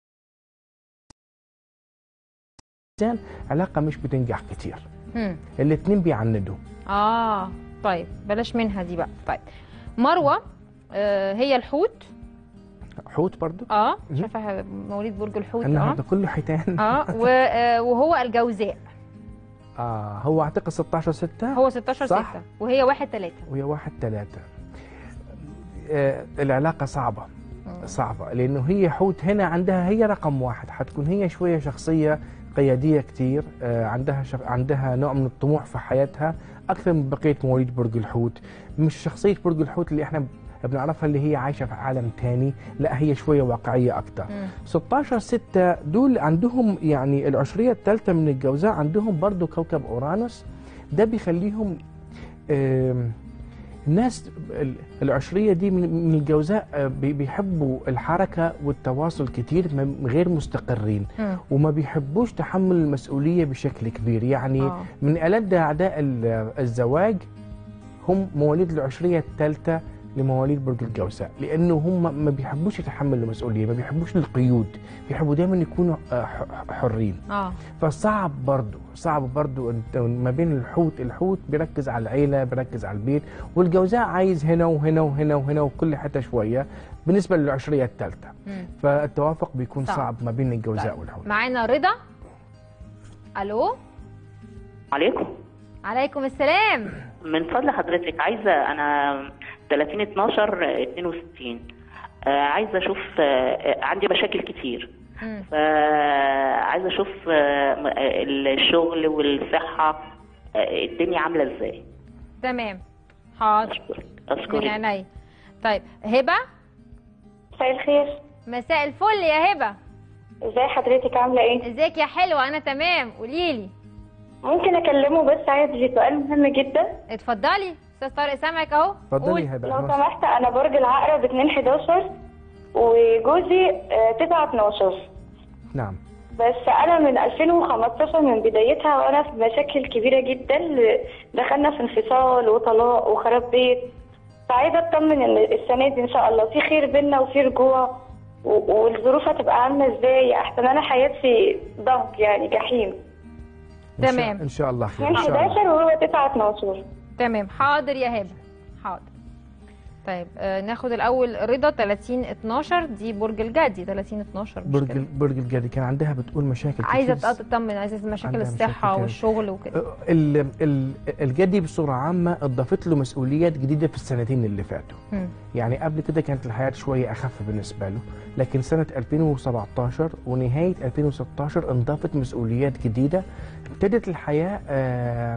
ميزان علاقة مش بتنجح كتير مم. الاتنين بيعندوا اه طيب بلاش منها دي بقى طيب مروه آه، هي الحوت حوت برضو اه مهم. شايفه مواليد برج الحوت اه النهارده كله حيتان اه و- آه، وهو الجوزاء آه هو اعتقد 16 6 هو 16 6 صح؟ وهي 1 3 وهي واحد ثلاثة آه العلاقة صعبة صعبة لأنه هي حوت هنا عندها هي رقم واحد حتكون هي شوية شخصية قيادية كتير آه عندها شخ... عندها نوع من الطموح في حياتها أكثر من بقية مواليد برج الحوت مش شخصية برج الحوت اللي احنا بنعرفها اللي هي عايشة في عالم تاني لا هي شوية واقعية أكتر 16 6 دول عندهم يعني العشرية الثالثة من الجوزاء عندهم برضو كوكب أورانوس ده بيخليهم آم، الناس ال- العشرية دي من من الجوزاء آه، بي- بيحبوا الحركة والتواصل كتير م- غير مستقرين مم. وما بيحبوش تحمل المسؤولية بشكل كبير يعني آه. من ألد أعداء ال- الزواج هم مواليد العشرية الثالثة لمواليد برج الجوزاء لأنه هم ما بيحبوش يتحملوا المسؤولية ما بيحبوش القيود بيحبوا دايما يكونوا آه، ح- حرين اه فصعب برضو صعب برضو انت ما بين الحوت الحوت بيركز على العيله بيركز على البيت والجوزاء عايز هنا وهنا وهنا وهنا وكل حته شويه بالنسبه للعشريه الثالثه مم. فالتوافق بيكون صعب. صعب, ما بين الجوزاء والحوت معانا رضا الو عليكم عليكم السلام من فضل حضرتك عايزه انا 30 12 62 آه، عايزه اشوف آه، آه، عندي مشاكل كتير مم. فعايزه اشوف آه، م- آه، الشغل والصحه آه، الدنيا عامله ازاي تمام حاضر من اشكرك عينيا طيب هبه مساء الخير مساء الفل يا هبه ازاي حضرتك عامله ايه ازيك يا حلوه انا تمام قولي لي ممكن اكلمه بس عايز سؤال مهم جدا اتفضلي استاذ طارق سامعك اهو اتفضلي يا هبه لو أهلاً. سمحت انا برج العقرب 2 11 وجوزي آه، 9 12 نعم بس انا من 2015 من بدايتها وانا في مشاكل كبيره جدا ل- دخلنا في انفصال وطلاق وخراب بيت فعايزه اطمن ان السنه دي ان شاء الله في خير بينا وفي رجوع و- والظروف هتبقى عامله ازاي احسن انا حياتي ضنك يعني جحيم إن شاء- تمام. ان شاء الله خير 2 ان شاء الله 11 وهو 9 12 تمام حاضر يا هبه حاضر طيب آه ناخد الاول رضا 30 12 دي برج الجدي 30 12 مش برج كده. ال- برج الجدي كان عندها بتقول مشاكل عايزه كتير. تطمن عايزه مشاكل عندها مشاكل الصحه كتير. والشغل وكده ال- ال- الجدي بصوره عامه اضافت له مسؤوليات جديده في السنتين اللي فاتوا مم. يعني قبل كده كانت الحياة شوية أخف بالنسبة له لكن سنة 2017 ونهاية 2016 انضافت مسؤوليات جديدة ابتدت الحياة آه،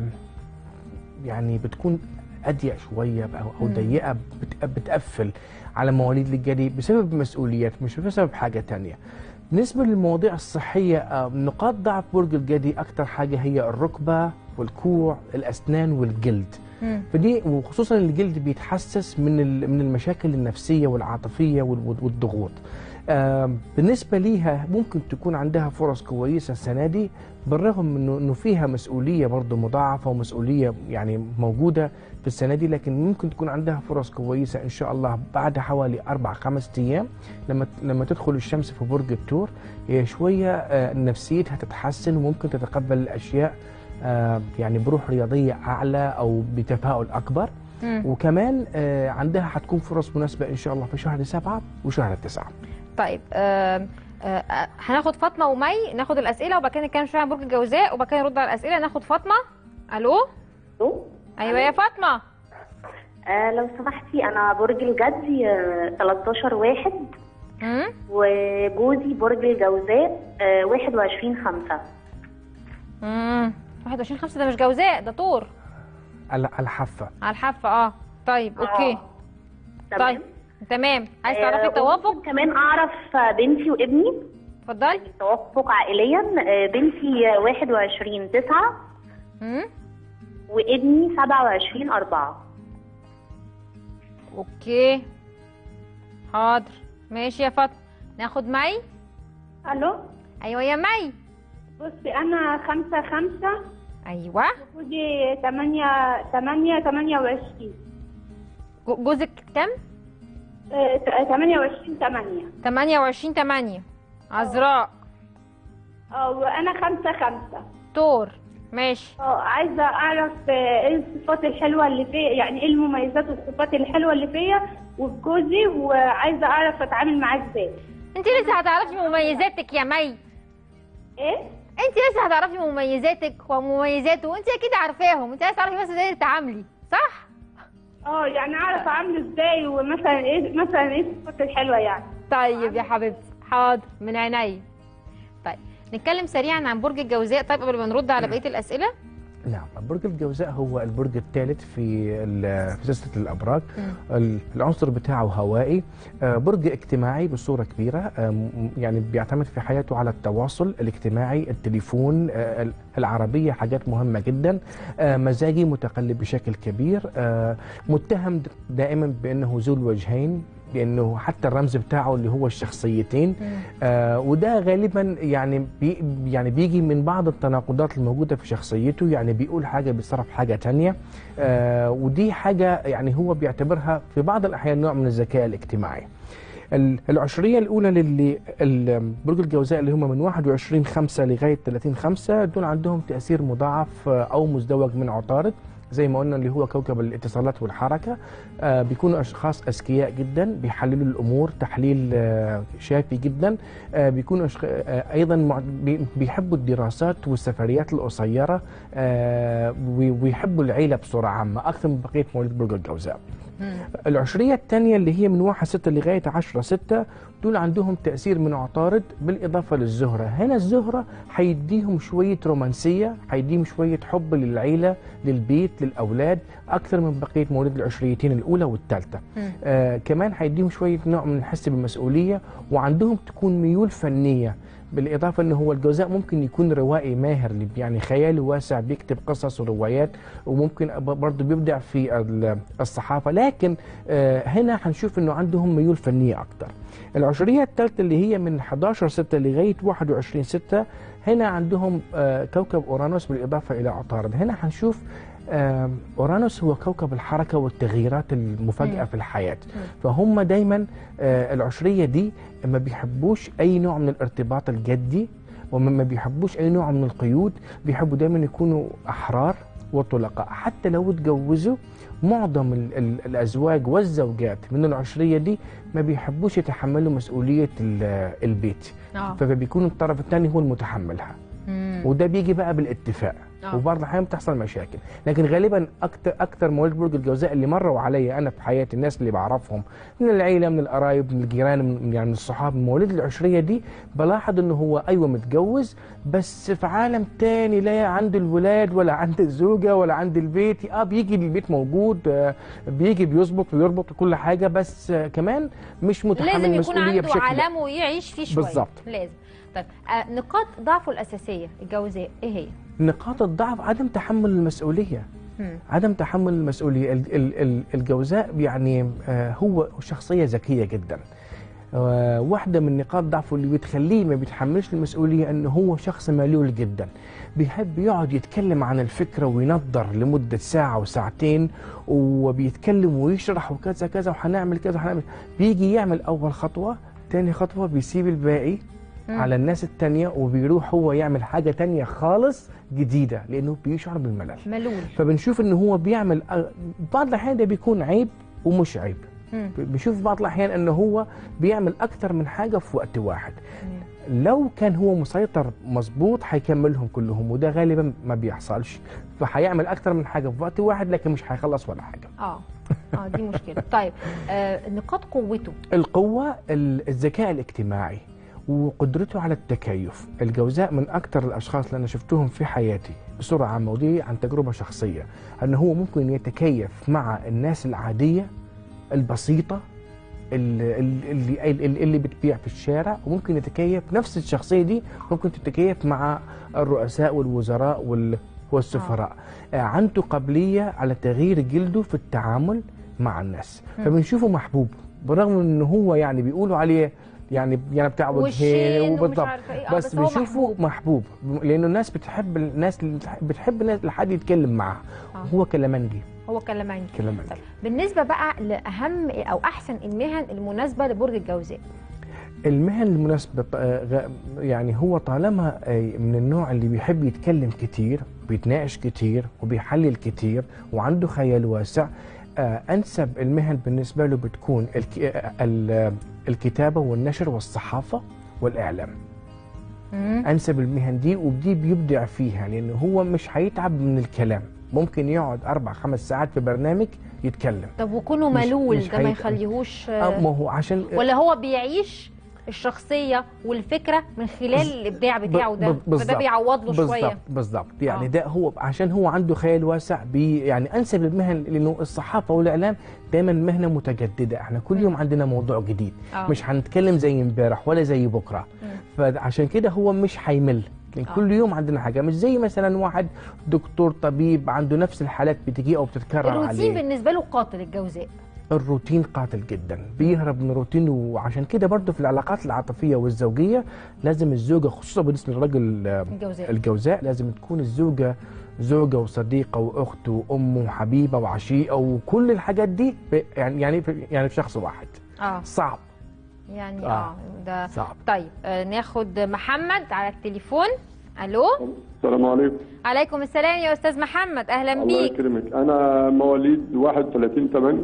يعني بتكون أضيق شوية أو أو مم. ضيقة بت- بتقفل على مواليد الجدي بسبب مسؤوليات مش بسبب حاجة تانية بالنسبة للمواضيع الصحية آه، نقاط ضعف برج الجدي أكتر حاجة هي الركبة والكوع الأسنان والجلد مم. فدي وخصوصا الجلد بيتحسس من ال- من المشاكل النفسيه والعاطفيه وال- والضغوط. آم، بالنسبه ليها ممكن تكون عندها فرص كويسه السنه دي بالرغم من انه إنه فيها مسؤوليه برضه مضاعفه ومسؤوليه يعني موجوده في السنه دي لكن ممكن تكون عندها فرص كويسه ان شاء الله بعد حوالي اربع خمس ايام لما لما تدخل الشمس في برج الثور هي شويه آه، نفسيتها تتحسن وممكن تتقبل الاشياء آه، يعني بروح رياضيه اعلى او بتفاؤل اكبر مم. وكمان آه، عندها حتكون فرص مناسبه ان شاء الله في شهر سبعه وشهر تسعه طيب آم، آه، آه، هناخد فاطمه ومي ناخد الاسئله وبعد كده نتكلم شويه عن برج الجوزاء وبعد كده نرد على الاسئله ناخد فاطمه الو الو ايوه يا فاطمه آه لو سمحتي انا برج الجدي آه 13 واحد امم وجوزي برج الجوزاء آه 21 5 امم 21 5 ده مش جوزاء ده طور ال- الحافه على الحافه اه طيب اوكي تمام. طيب تمام عايز تعرفي آه، التوافق وممكن كمان اعرف آه، بنتي وابني اتفضلي توافق عائليا آه، بنتي آه، 21 9 امم وابني 27 4 اوكي حاضر ماشي يا فاطمه ناخد مي الو ايوه يا مي بصي انا خمسة خمسة ايوه وجوزي تمانية تمانية تمانية وعشرين جو- جوزك كام اه، ت- تمانية وعشرين تمانية 28 8 عذراء اه وانا خمسة خمسة طور ماشي اه عايزة اعرف اه، ايه الصفات الحلوة اللي فيا يعني ايه المميزات والصفات الحلوة اللي فيا وفي جوزي وعايزة اعرف اتعامل معاه ازاي انت لسه هتعرفي مميزاتك يا مي ايه انت لسه هتعرفي مميزاتك ومميزاته وانت اكيد عارفاهم انت عايزه تعرفي بس ازاي تتعاملي صح اه يعني اعرف اعمله ازاي ومثلا ايه مثلا ايه الصفات الحلوة يعني طيب يا حبيبتي حاضر من عينيا طيب نتكلم سريعا عن برج الجوزاء طيب قبل ما نرد على بقيه الاسئله نعم برج الجوزاء هو البرج الثالث في ال- في سلسله الابراج ال- العنصر بتاعه هوائي آه، برج اجتماعي بصوره كبيره آه، م- يعني بيعتمد في حياته على التواصل الاجتماعي التليفون آه، ال- العربيه حاجات مهمه جدا آه، مزاجي متقلب بشكل كبير آه، متهم د- دائما بانه ذو الوجهين لانه حتى الرمز بتاعه اللي هو الشخصيتين آه وده غالبا يعني بي يعني بيجي من بعض التناقضات الموجوده في شخصيته يعني بيقول حاجه بيتصرف حاجه تانية آه ودي حاجه يعني هو بيعتبرها في بعض الاحيان نوع من الذكاء الاجتماعي ال- العشريه الاولى للي ال- برج الجوزاء اللي هم من 21 5 لغايه 30 5 دول عندهم تاثير مضاعف آه، او مزدوج من عطارد زي ما قلنا اللي هو كوكب الاتصالات والحركه آه بيكونوا اشخاص اذكياء جدا بيحللوا الامور تحليل آه شافي جدا آه بيكونوا أشخ... آه ايضا مع... بي- بيحبوا الدراسات والسفريات القصيره آه وي- ويحبوا العيله بصوره عامه اكثر من بقيه مواليد برج الجوزاء العشرية الثانية اللي هي من 1 6 لغاية 10 6 دول عندهم تأثير من عطارد بالإضافة للزهرة هنا الزهرة هيديهم شوية رومانسية هيديهم شوية حب للعيلة للبيت للأولاد أكثر من بقية مواليد العشريتين الأولى والثالثة آه كمان هيديهم شوية نوع من الحس بالمسؤولية وعندهم تكون ميول فنية بالإضافة أنه هو الجوزاء ممكن يكون روائي ماهر يعني خياله واسع بيكتب قصص وروايات وممكن ب- برضه بيبدع في ال- الصحافة لكن آه، هنا هنشوف أنه عندهم ميول فنية أكتر العشرية الثالثة اللي هي من 11 6 لغاية 21 6 هنا عندهم آه، كوكب أورانوس بالإضافة إلى عطارد هنا هنشوف آه، أورانوس هو كوكب الحركة والتغييرات المفاجئة مم. في الحياة فهم دايما آه، العشرية دي ما بيحبوش أي نوع من الارتباط الجدي وما ما بيحبوش أي نوع من القيود بيحبوا دايما يكونوا أحرار وطلقاء حتى لو اتجوزوا معظم ال ال الأزواج والزوجات من العشرية دي ما بيحبوش يتحملوا مسؤولية ال- البيت آه. فبيكون الطرف الثاني هو المتحملها مم. وده بيجي بقى بالاتفاق آه. وبعض الاحيان بتحصل مشاكل لكن غالبا اكتر اكتر مواليد برج الجوزاء اللي مروا عليا انا في حياتي الناس اللي بعرفهم من العيله من القرايب من الجيران من يعني من الصحاب من مواليد العشريه دي بلاحظ انه هو ايوه متجوز بس في عالم تاني لا عند الولاد ولا عند الزوجه ولا عند البيت اه بيجي البيت موجود آه بيجي بيظبط ويربط كل حاجه بس آه كمان مش متحمل لازم يكون مسؤوليه عنده بشكل عالمه ويعيش فيه شويه بالظبط. لازم طيب آه نقاط ضعفه الاساسيه الجوزاء ايه هي؟ نقاط الضعف عدم تحمل المسؤوليه مم. عدم تحمل المسؤوليه ال- ال- ال- الجوزاء يعني آه، هو شخصيه ذكيه جدا آه، واحدة من نقاط ضعفه اللي بتخليه ما بيتحملش المسؤولية أنه هو شخص ملول جدا بيحب يقعد يتكلم عن الفكرة وينظر لمدة ساعة وساعتين وبيتكلم ويشرح وكذا كذا وهنعمل كذا وهنعمل بيجي يعمل أول خطوة تاني خطوة بيسيب الباقي مم. على الناس التانية وبيروح هو يعمل حاجة تانية خالص جديدة لأنه بيشعر بالملل ملول فبنشوف ان هو بيعمل بعض الاحيان ده بيكون عيب ومش عيب مم. بنشوف بعض الاحيان انه هو بيعمل اكتر من حاجه في وقت واحد لو كان هو مسيطر مظبوط هيكملهم كلهم وده غالبا ما بيحصلش فهيعمل اكتر من حاجه في وقت واحد لكن مش هيخلص ولا حاجه اه اه دي مشكله طيب آه نقاط قوته القوة ال- الذكاء الاجتماعي وقدرته على التكيف الجوزاء من أكثر الأشخاص اللي أنا شفتهم في حياتي بسرعة عامة ودي عن تجربة شخصية أن هو ممكن يتكيف مع الناس العادية البسيطة اللي, اللي, اللي, اللي بتبيع في الشارع وممكن يتكيف نفس الشخصية دي ممكن تتكيف مع الرؤساء والوزراء وال والسفراء آه. عنده قابلية على تغيير جلده في التعامل مع الناس مم. فبنشوفه محبوب برغم ان هو يعني بيقولوا عليه يعني يعني بتاع وشين وجهين ومش وبالضبط عارفة إيه. آه، بس, بس هو بنشوفه محبوب. محبوب لانه الناس بتحب الناس اللي بتحب الناس اللي حد يتكلم معاها آه. هو كلامنجي هو كلامنجي كلامنجي طيب بالنسبه بقى لاهم او احسن المهن المناسبه لبرج الجوزاء المهن المناسبة آه، غ- يعني هو طالما آه، من النوع اللي بيحب يتكلم كتير بيتناقش كتير وبيحلل كتير وعنده خيال واسع آه، أنسب المهن بالنسبة له بتكون الك- آه، ال- الكتابة والنشر والصحافة والإعلام أنسب المهن دي ودي بيبدع فيها لأنه هو مش هيتعب من الكلام ممكن يقعد أربع خمس ساعات في برنامج يتكلم طب وكونه مش- ملول مش ده ما هيت- يخليهوش آه، ما هو عشان ولا هو بيعيش الشخصيه والفكره من خلال الابداع بتاعه ده ب- بالظبط. فده بيعوض له شويه بالظبط بالظبط يعني آه. ده هو عشان هو عنده خيال واسع بي يعني انسب المهن لانه الصحافه والاعلام دايما مهنه متجدده احنا كل يوم عندنا موضوع جديد آه. مش هنتكلم زي امبارح ولا زي بكره فعشان كده هو مش هيمل لان آه. كل يوم عندنا حاجه مش زي مثلا واحد دكتور طبيب عنده نفس الحالات بتجي او بتتكرر الروتين عليه بالنسبه له قاتل الجوزاء الروتين قاتل جدا بيهرب من الروتين وعشان كده برضه في العلاقات العاطفيه والزوجيه لازم الزوجه خصوصا بالنسبه للراجل آه، الجوزاء. الجوزاء لازم تكون الزوجه زوجه وصديقه واخت وام وحبيبه وعشيقه وكل الحاجات دي ب- يعني يعني في يعني في شخص واحد اه صعب يعني آه. اه, ده صعب. طيب آه ناخد محمد على التليفون الو السلام عليكم عليكم السلام يا استاذ محمد اهلا الله بيك يكرمك انا مواليد 31 8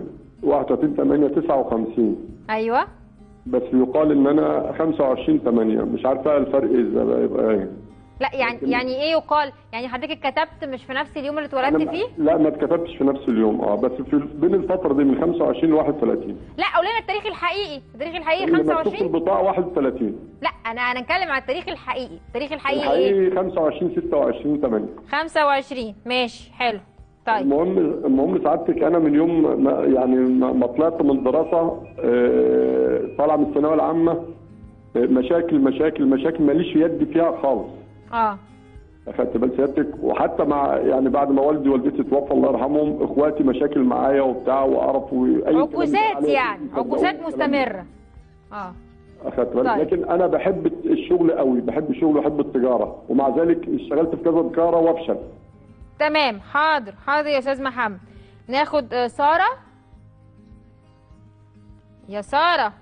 31 8 59 ايوه بس يقال ان انا 25 8 مش عارفه الفرق ازاي بقى يبقى ايه لا يعني يعني ايه يقال يعني حضرتك كتبت مش في نفس اليوم اللي اتولدت أنا فيه لا ما اتكتبتش في نفس اليوم اه بس في بين الفتره دي من 25 ل 31 لا قول لنا التاريخ الحقيقي التاريخ الحقيقي اللي مكتوب في 25 البطاقه 31 لا انا انا نتكلم على التاريخ الحقيقي التاريخ الحقيقي ايه الحقيقي 25 26 8 25 ماشي حلو طيب المهم المهم سعادتك انا من يوم ما يعني ما ما طلعت من الدراسه آه، طالع من الثانويه العامه آه، مشاكل مشاكل مشاكل ماليش يد فيها خالص اه اخدت بال سيادتك وحتى مع يعني بعد ما والدي ووالدتي توفى الله يرحمهم اخواتي مشاكل معايا وبتاع وقرف واي كلام عكوسات عليه. يعني عكوسات مستمره اه اخدت بالك طيب. لكن انا بحب الشغل قوي بحب الشغل وبحب التجاره ومع ذلك اشتغلت في كذا تجاره وافشل تمام حاضر حاضر يا استاذ محمد ناخد آه، ساره يا ساره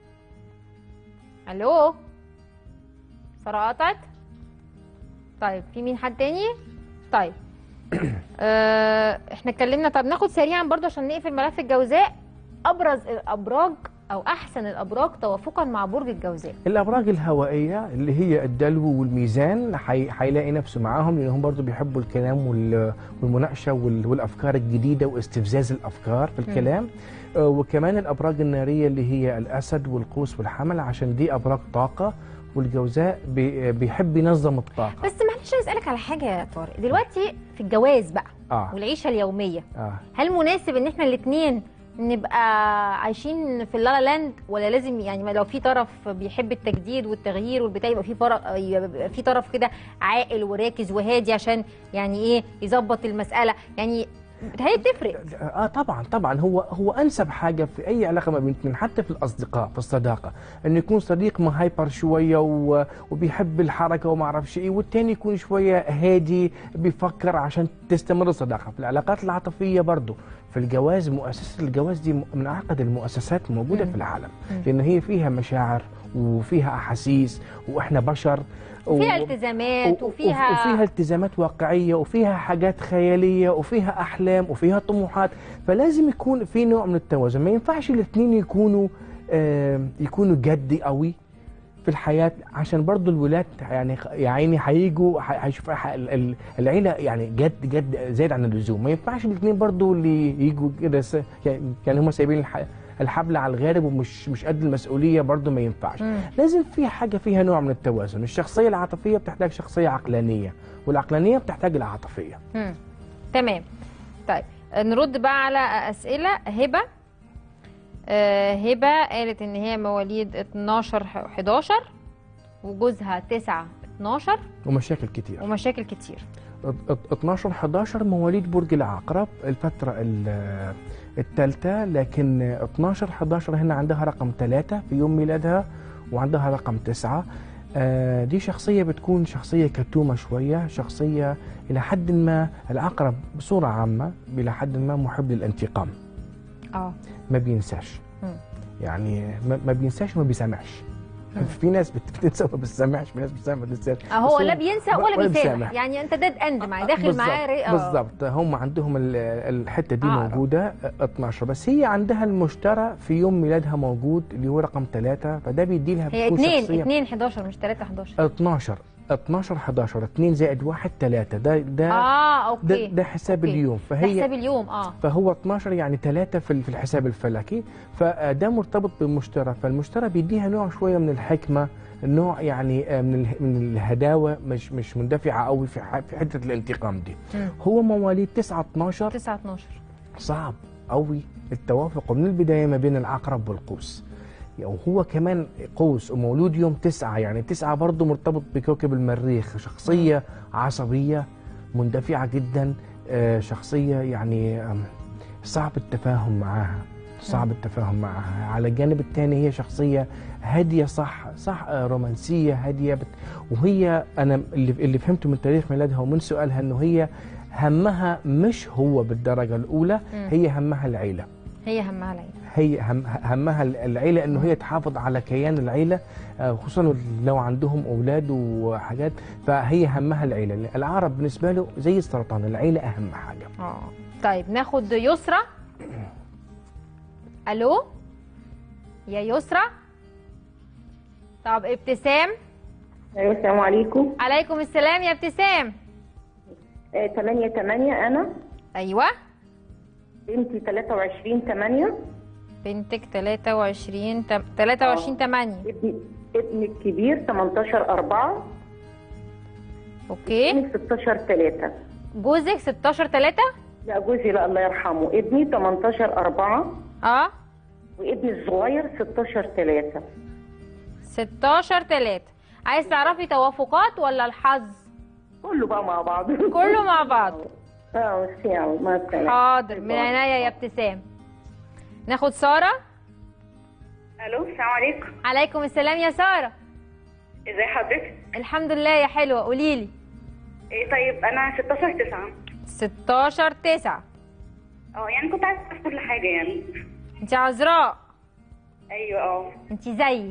الو ساره قطعت طيب في مين حد تاني طيب آه احنا اتكلمنا طب ناخد سريعا برضو عشان نقفل ملف الجوزاء ابرز الابراج او احسن الابراج توافقا مع برج الجوزاء الابراج الهوائيه اللي هي الدلو والميزان حي- هيلاقي نفسه معاهم لانهم برضو بيحبوا الكلام وال- والمناقشه وال- والافكار الجديده واستفزاز الافكار في الكلام آه، وكمان الابراج الناريه اللي هي الاسد والقوس والحمل عشان دي ابراج طاقه والجوزاء بي- بيحب ينظم الطاقه بس معلش عايز اسالك على حاجه يا طارق دلوقتي في الجواز بقى اه والعيشه اليوميه اه هل مناسب ان احنا الاثنين نبقى عايشين في اللالا لاند ولا لازم يعني ما لو في طرف بيحب التجديد والتغيير والبتاع يبقى في فرق يبقى في طرف كده عاقل وراكز وهادي عشان يعني ايه يظبط المساله يعني هي بتفرق اه طبعا طبعا هو هو انسب حاجه في اي علاقه ما بين اثنين حتى في الاصدقاء في الصداقه انه يكون صديق ما هايبر شويه و- وبيحب الحركه وما اعرفش ايه والتاني يكون شويه هادي بيفكر عشان تستمر الصداقه في العلاقات العاطفيه برضه في الجواز مؤسسه الجواز دي من اعقد المؤسسات موجوده مم. في العالم مم. لان هي فيها مشاعر وفيها احاسيس واحنا بشر وفيها و- التزامات و- وفيها وفيها التزامات واقعيه وفيها حاجات خياليه وفيها احلام وفيها طموحات فلازم يكون في نوع من التوازن ما ينفعش الاثنين يكونوا آه يكونوا جدي قوي في الحياه عشان برضو الولاد يعني يا عيني هيجوا ح- هيشوفوا ح- ال- ال- العيله يعني جد جد زايد عن اللزوم ما ينفعش الاثنين برضو اللي يجوا كده س- يعني يعني هم سايبين الح- الحبل على الغارب ومش مش قد المسؤوليه برضو ما ينفعش مم. لازم في حاجه فيها نوع من التوازن الشخصيه العاطفيه بتحتاج شخصيه عقلانيه والعقلانيه بتحتاج العاطفيه مم. تمام طيب نرد بقى على اسئله هبه آه هبه قالت ان هي مواليد 12 11 وجوزها 9 12 ومشاكل كتير ومشاكل كتير 12 11 مواليد برج العقرب الفترة الثالثة لكن 12 11 هنا عندها رقم ثلاثة في يوم ميلادها وعندها رقم تسعة آه، دي شخصية بتكون شخصية كتومة شوية شخصية إلى حد ما العقرب بصورة عامة إلى حد ما محب للانتقام اه ما بينساش مم. يعني ما ما بينساش وما بيسامحش في ناس بتنسى وما بتسامحش في ناس بتسامح وما بتنساش آه، بس هو لا بينسى ولا بيسامح بيسامح. يعني انت ديد اند معاه داخل معاه ري- آه. بالظبط هم عندهم ال- الحته دي عقرب. موجوده 12 بس هي عندها المشترى في يوم ميلادها موجود اللي هو رقم ثلاثة فده بيدي لها هي بتكون 2 شخصية 2 11 مش 3 11 12 12 11 2 زائد 1 3 ده ده اه اوكي ده, ده حساب أوكي. اليوم ده فهي حساب اليوم اه فهو 12 يعني 3 في في الحساب الفلكي فده مرتبط بالمشترى فالمشترى بيديها نوع شويه من الحكمه نوع يعني آه، من اله- من الهداوه مش مش مندفعه قوي في ح- في حته الانتقام دي مم. هو مواليد 9 12 9 12 صعب قوي التوافق من البدايه ما بين العقرب والقوس وهو كمان قوس ومولود يوم تسعة يعني تسعة برضه مرتبط بكوكب المريخ شخصية عصبية مندفعة جدا آه، شخصية يعني آم، صعب التفاهم معاها صعب التفاهم معها على الجانب الثاني هي شخصية هادية صح صح آه، رومانسية هادية بت... وهي أنا اللي, اللي فهمته من تاريخ ميلادها ومن سؤالها أنه هي همها مش هو بالدرجة الأولى مم. هي همها العيلة هي همها العين هي هم همها العيله انه هي تحافظ على كيان العيله آه، خصوصا لو عندهم اولاد وحاجات فهي همها العيله العرب بالنسبه له زي السرطان العيله اهم حاجه اه طيب ناخد يسرى الو يا يسرى طب ابتسام ايوه السلام عليكم عليكم السلام يا ابتسام آه 8 8 انا ايوه بنتي 23 8 بنتك 23 تم- 23 8 ابني ابني الكبير 18 4 اوكي ابني 16 3 جوزك 16 3 لا جوزي لا الله يرحمه ابني 18 4 اه وابني الصغير 16 3 16 3 عايز تعرفي توافقات ولا الحظ كله بقى مع بعض كله مع بعض اه ميرسي يا عم، مع السلامه حاضر من عينيا يا ابتسام ناخد ساره الو السلام عليكم عليكم السلام يا ساره ازي حضرتك الحمد لله يا حلوه قولي لي إيه طيب انا 16 9 16 9 اه يعني كنت عايزه اعرف كل حاجه يعني انت عذراء ايوه اه انت زيي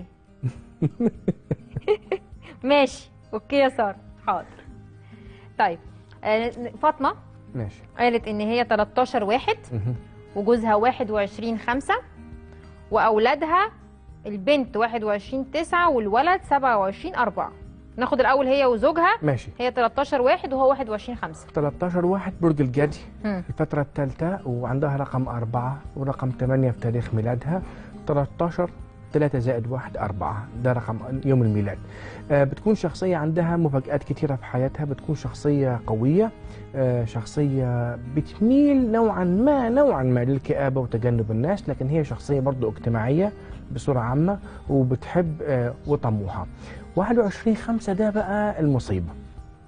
ماشي اوكي يا ساره حاضر طيب آه، فاطمه ماشي قالت ان هي 13 واحد مهم. وجوزها 21 5 واولادها البنت 21 9 والولد 27 4 ناخد الاول هي وزوجها ماشي هي 13 واحد وهو 21 5 13 واحد برج الجدي مم. الفترة الثالثة وعندها رقم أربعة ورقم ثمانية في تاريخ ميلادها 13 3 زائد 1 4 ده رقم يوم الميلاد آه، بتكون شخصية عندها مفاجآت كثيرة في حياتها بتكون شخصية قوية آه، شخصية بتميل نوعا ما نوعا ما للكآبة وتجنب الناس لكن هي شخصية برضو اجتماعية بصورة عامة وبتحب آه، وطموحة 21 5 ده بقى المصيبة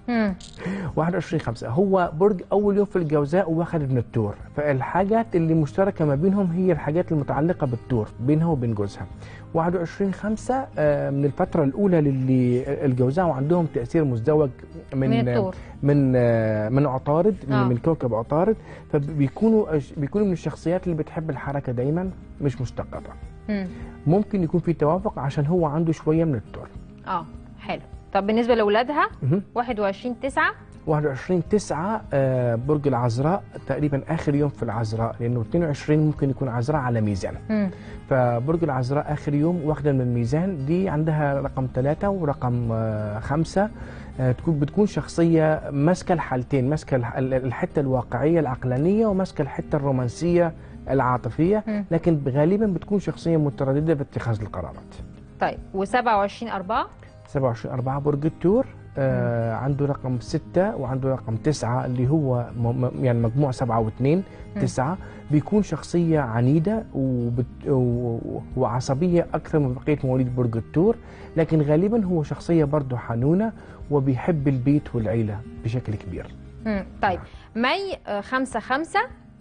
مم. 21 5 هو برج اول يوم في الجوزاء واخد من التور فالحاجات اللي مشتركه ما بينهم هي الحاجات المتعلقه بالتور بينها وبين جوزها 21 5 من الفتره الاولى للي الجوزاء وعندهم تاثير مزدوج من من التور. من آه، من عطارد من, آه. من كوكب عطارد فبيكونوا بيكونوا من الشخصيات اللي بتحب الحركه دايما مش مستقره مم. ممكن يكون في توافق عشان هو عنده شويه من التور اه حلو طب بالنسبه لاولادها مهم. 21 9 21 9 آه، برج العذراء تقريبا اخر يوم في العذراء لانه 22 ممكن يكون عذراء على ميزان مم. فبرج العذراء اخر يوم واخده من الميزان دي عندها رقم ثلاثة ورقم آه، خمسة آه، تكون بتكون شخصيه ماسكه الحالتين ماسكه الح- ال- الحته الواقعيه العقلانيه وماسكه الحته الرومانسيه العاطفيه مم. لكن غالبا بتكون شخصيه متردده في اتخاذ القرارات طيب و27 4 27 4 برج التور آه عنده رقم 6 وعنده رقم 9 اللي هو م- م- يعني مجموع 7 و2 مم. 9 بيكون شخصية عنيدة وبت و- وعصبية أكثر من بقية مواليد برج التور لكن غالبا هو شخصية برضه حنونة وبيحب البيت والعيلة بشكل كبير مم. طيب مي 5 5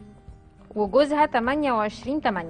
وجوزها 28 8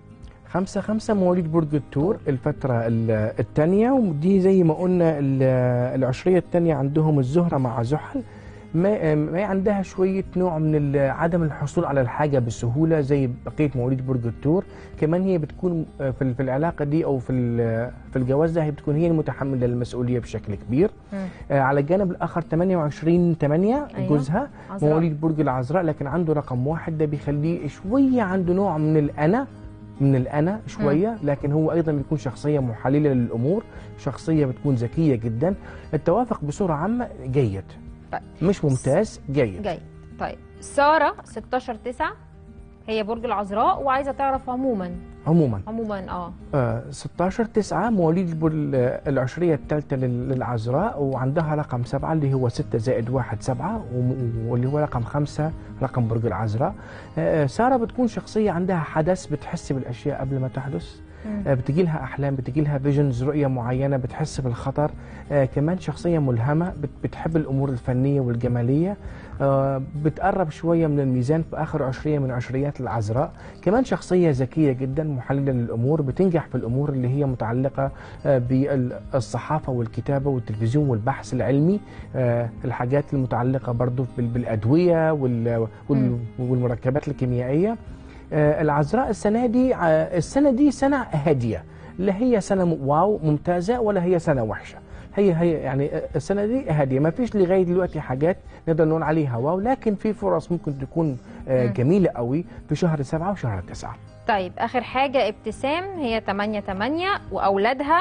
خمسة خمسة مواليد برج التور الفترة ال- الثانية ودي زي ما قلنا ال- العشرية الثانية عندهم الزهرة مع زحل ما ما عندها شوية نوع من ال- عدم الحصول على الحاجة بسهولة زي بقية مواليد برج التور كمان هي بتكون في ال- في العلاقة دي أو في ال- في الجواز ده هي بتكون هي المتحملة للمسؤولية بشكل كبير آه، على الجانب الآخر 28 8 أيوة. جوزها عذراء. مواليد برج العذراء لكن عنده رقم واحد ده بيخليه شوية عنده نوع من الأنا من الأنا شوية لكن هو أيضا بيكون شخصية محللة للأمور شخصية بتكون ذكية جدا التوافق بصورة عامة جيد طيب. مش ممتاز جيد جاي طيب ساره 16 9 هي برج العذراء وعايزه تعرف عموما عموما عموما اه آه 16 9 مواليد البر- العشرية الثالثة لل- للعذراء وعندها رقم سبعة اللي هو 6 زائد 1 7 واللي هو رقم خمسة رقم برج العذراء آه سارة بتكون شخصية عندها حدث بتحس بالأشياء قبل ما تحدث آه، بتجي لها احلام بتجي لها فيجنز رؤيه معينه بتحس بالخطر آه كمان شخصيه ملهمه بت- بتحب الامور الفنيه والجماليه آه بتقرب شويه من الميزان في اخر عشريه من عشريات العذراء كمان شخصيه ذكيه جدا محلله للامور بتنجح في الامور اللي هي متعلقه آه بالصحافه والكتابه والتلفزيون والبحث العلمي آه الحاجات المتعلقه برضو بال- بالادويه وال- وال- والمركبات الكيميائيه آه، العذراء السنه دي آه، السنه دي سنه هاديه لا هي سنه م- واو ممتازه ولا هي سنه وحشه هي هي يعني آه، السنه دي هاديه ما فيش لغايه دلوقتي حاجات نقدر نقول عليها واو لكن في فرص ممكن تكون آه، مم. جميله قوي في شهر سبعة وشهر تسعة طيب اخر حاجه ابتسام هي 8 8 واولادها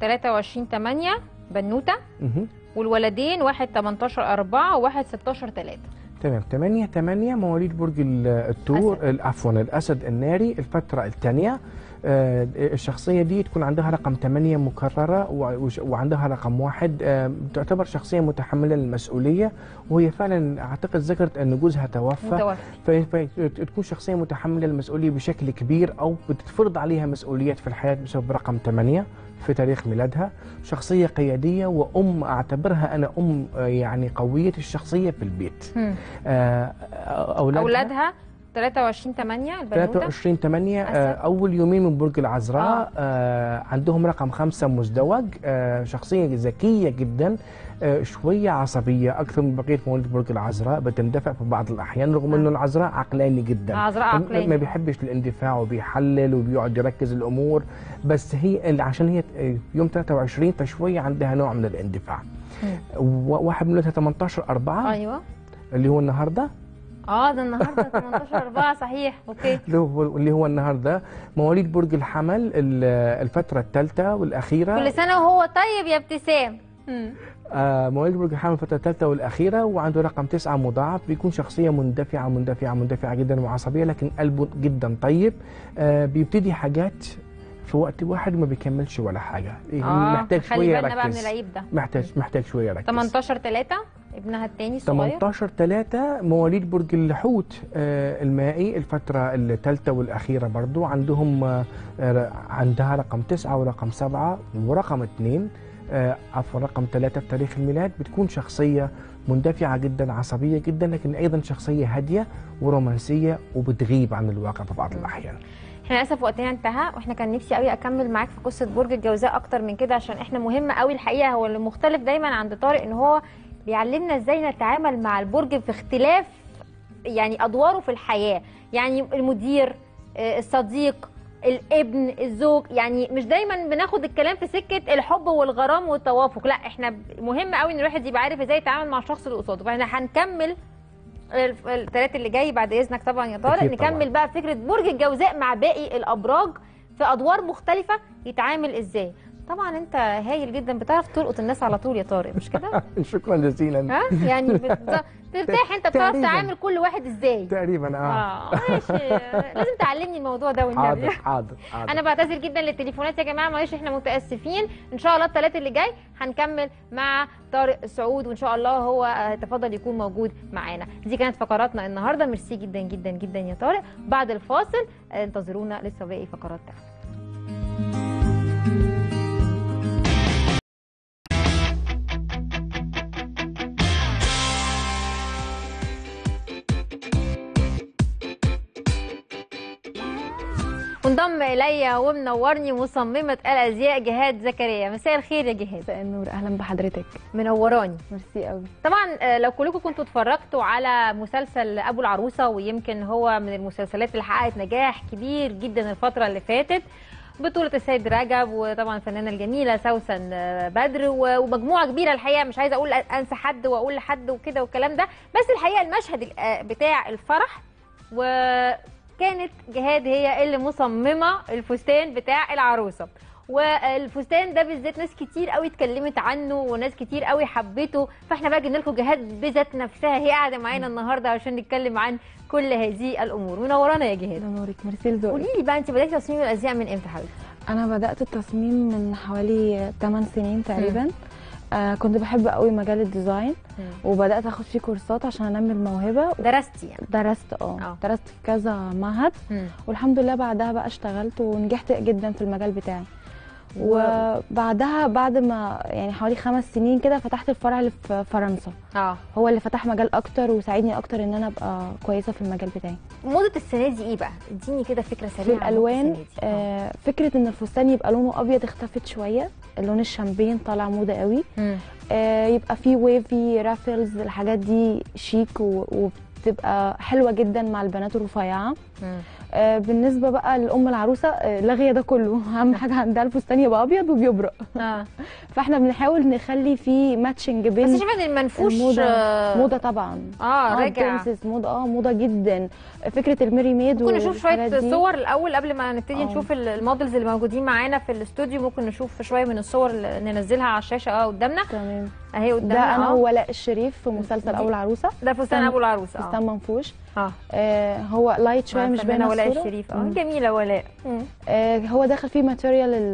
23 8 بنوته مهم. والولدين واحد 18 4 وواحد 16 3 تمام 8 8 مواليد برج ال- الثور ال- عفوا الاسد الناري الفتره الثانيه آه، الشخصية دي تكون عندها رقم 8 مكررة و- وش- وعندها رقم واحد آه، تعتبر شخصية متحملة للمسؤولية وهي فعلا أعتقد ذكرت أن جوزها توفى متوفى. ف- فتكون شخصية متحملة للمسؤولية بشكل كبير أو بتفرض عليها مسؤوليات في الحياة بسبب رقم 8 في تاريخ ميلادها شخصية قيادية وأم أعتبرها أنا أم آه، يعني قوية الشخصية في البيت مم. آه، أولادها, اولادها 23 8 البنوته 23 8 آه، اول يومين من برج العذراء آه. عندهم رقم خمسة مزدوج آه شخصيه ذكيه جدا آه شويه عصبيه اكثر من بقيه مواليد برج العذراء بتندفع في بعض الاحيان رغم انه العذراء عقلاني جدا عذراء ما- عقلاني. ما بيحبش الاندفاع وبيحلل وبيقعد يركز الامور بس هي اللي عشان هي آه، يوم 23 فشويه عندها نوع من الاندفاع و- واحد من 18 4 ايوه اللي هو النهارده اه ده النهارده 18 4 صحيح اوكي اللي هو اللي هو النهارده مواليد برج الحمل ال- الفتره الثالثه والاخيره كل سنه وهو طيب يا ابتسام مم. آه مواليد برج الحمل الفتره الثالثه والاخيره وعنده رقم تسعة مضاعف بيكون شخصيه مندفعه مندفعه مندفعه جدا وعصبيه لكن قلبه جدا طيب آه بيبتدي حاجات في وقت واحد ما بيكملش ولا حاجه اه محتاج خلي شويه بالنا بقى من يركز العيب ده محتاج محتاج شويه يركز 18 3 ابنها التاني الصغير 18 3 مواليد برج الحوت آه، المائي الفترة الثالثة والأخيرة برضو عندهم آه، آه، عندها رقم 9 ورقم 7 ورقم 2 آه، عفوا رقم ثلاثة في تاريخ الميلاد بتكون شخصية مندفعة جدا عصبية جدا لكن أيضا شخصية هادية ورومانسية وبتغيب عن الواقع في بعض الأحيان احنا للاسف وقتنا انتهى واحنا كان نفسي قوي اكمل معاك في قصه برج الجوزاء اكتر من كده عشان احنا مهم قوي الحقيقه هو اللي مختلف دايما عند طارق ان هو بيعلمنا ازاي نتعامل مع البرج في اختلاف يعني ادواره في الحياه يعني المدير آه، الصديق الابن الزوج يعني مش دايما بناخد الكلام في سكه الحب والغرام والتوافق لا احنا ب- مهم قوي ان الواحد يبقى عارف ازاي يتعامل مع الشخص اللي قصاده فاحنا هنكمل الثلاث اللي جاي بعد اذنك طبعا يا طارق أكيد طبعاً. نكمل بقى فكره برج الجوزاء مع باقي الابراج في ادوار مختلفه يتعامل ازاي طبعا انت هايل جدا بتعرف تلقط الناس على طول يا طارق مش كده شكرا جزيلا ها يعني بت- ترتاح انت بتعرف تقريباً. تعامل كل واحد ازاي تقريبا اه, اه ماشي لازم تعلمني الموضوع ده والنبي حاضر حاضر حاضر انا بعتذر جدا للتليفونات يا جماعه معلش احنا متاسفين ان شاء الله الثلاث اللي جاي هنكمل مع طارق سعود وان شاء الله هو هيتفضل يكون موجود معانا دي كانت فقراتنا النهارده ميرسي جدا جدا جدا يا طارق بعد الفاصل آه، انتظرونا لسه باقي فقرات تانية وانضم الي ومنورني مصممه الازياء جهاد زكريا مساء الخير يا جهاد مساء النور اهلا بحضرتك منوراني ميرسي قوي طبعا آه، لو كلكم كنتوا اتفرجتوا على مسلسل ابو العروسه ويمكن هو من المسلسلات اللي حققت نجاح كبير جدا الفتره اللي فاتت بطولة السيد رجب وطبعا الفنانة الجميلة سوسن آه، بدر و- ومجموعة كبيرة الحقيقة مش عايزة أقول أنسى حد وأقول لحد وكده والكلام ده بس الحقيقة المشهد ال- آه، بتاع الفرح وكانت جهاد هي اللي مصممة الفستان بتاع العروسة والفستان ده بالذات ناس كتير قوي اتكلمت عنه وناس كتير قوي حبته فاحنا بقى جبنا لكم جهاد بذات نفسها هي قاعده معانا النهارده عشان نتكلم عن كل هذه الامور منورانا يا جهاد نورك ميرسي لذوقك قولي لي بقى انت بداتي تصميم الازياء من امتى حضرتك انا بدات التصميم من حوالي 8 سنين تقريبا آه كنت بحب قوي مجال الديزاين وبدات اخد فيه كورسات عشان انمي الموهبه درستي يعني درست اه درست في كذا معهد والحمد لله بعدها بقى اشتغلت ونجحت جدا في المجال بتاعي وبعدها بعد ما يعني حوالي خمس سنين كده فتحت الفرع اللي في فرنسا اه هو اللي فتح مجال اكتر وساعدني اكتر ان انا ابقى كويسه في المجال بتاعي موضه السنه دي ايه بقى اديني كده فكره في سريعه عن الالوان السنة دي. آه فكره ان الفستان يبقى لونه ابيض اختفت شويه اللون الشامبين طالع موضه قوي آه يبقى فيه ويفي رافلز الحاجات دي شيك و- وبتبقى حلوه جدا مع البنات الرفيعه آه بالنسبه بقى لام العروسه آه لاغيه ده كله اهم حاجه عندها الفستان يبقى ابيض وبيبرق اه فاحنا بنحاول نخلي فيه ماتشنج بين بس شايفه ان المنفوش الموضة آه، موضه طبعا اه راجع برنسس موضه اه موضه جدا فكره الميري ميد ممكن نشوف شويه والحاجات دي. صور الاول قبل ما نبتدي آه. نشوف ال- المودلز اللي موجودين معانا في الاستوديو ممكن نشوف شويه من الصور اللي ننزلها على الشاشه اه قدامنا تمام اهي قدامنا ده انا آه. وولاء الشريف في مسلسل دي- ابو العروسه ده فستان أبو العروسة، آه. فستان منفوش اه آه هو لايت شويه مع مش باين الفنانة ولاء الصورة. الشريف اه مم. جميله ولاء آه هو داخل فيه ماتيريال ال-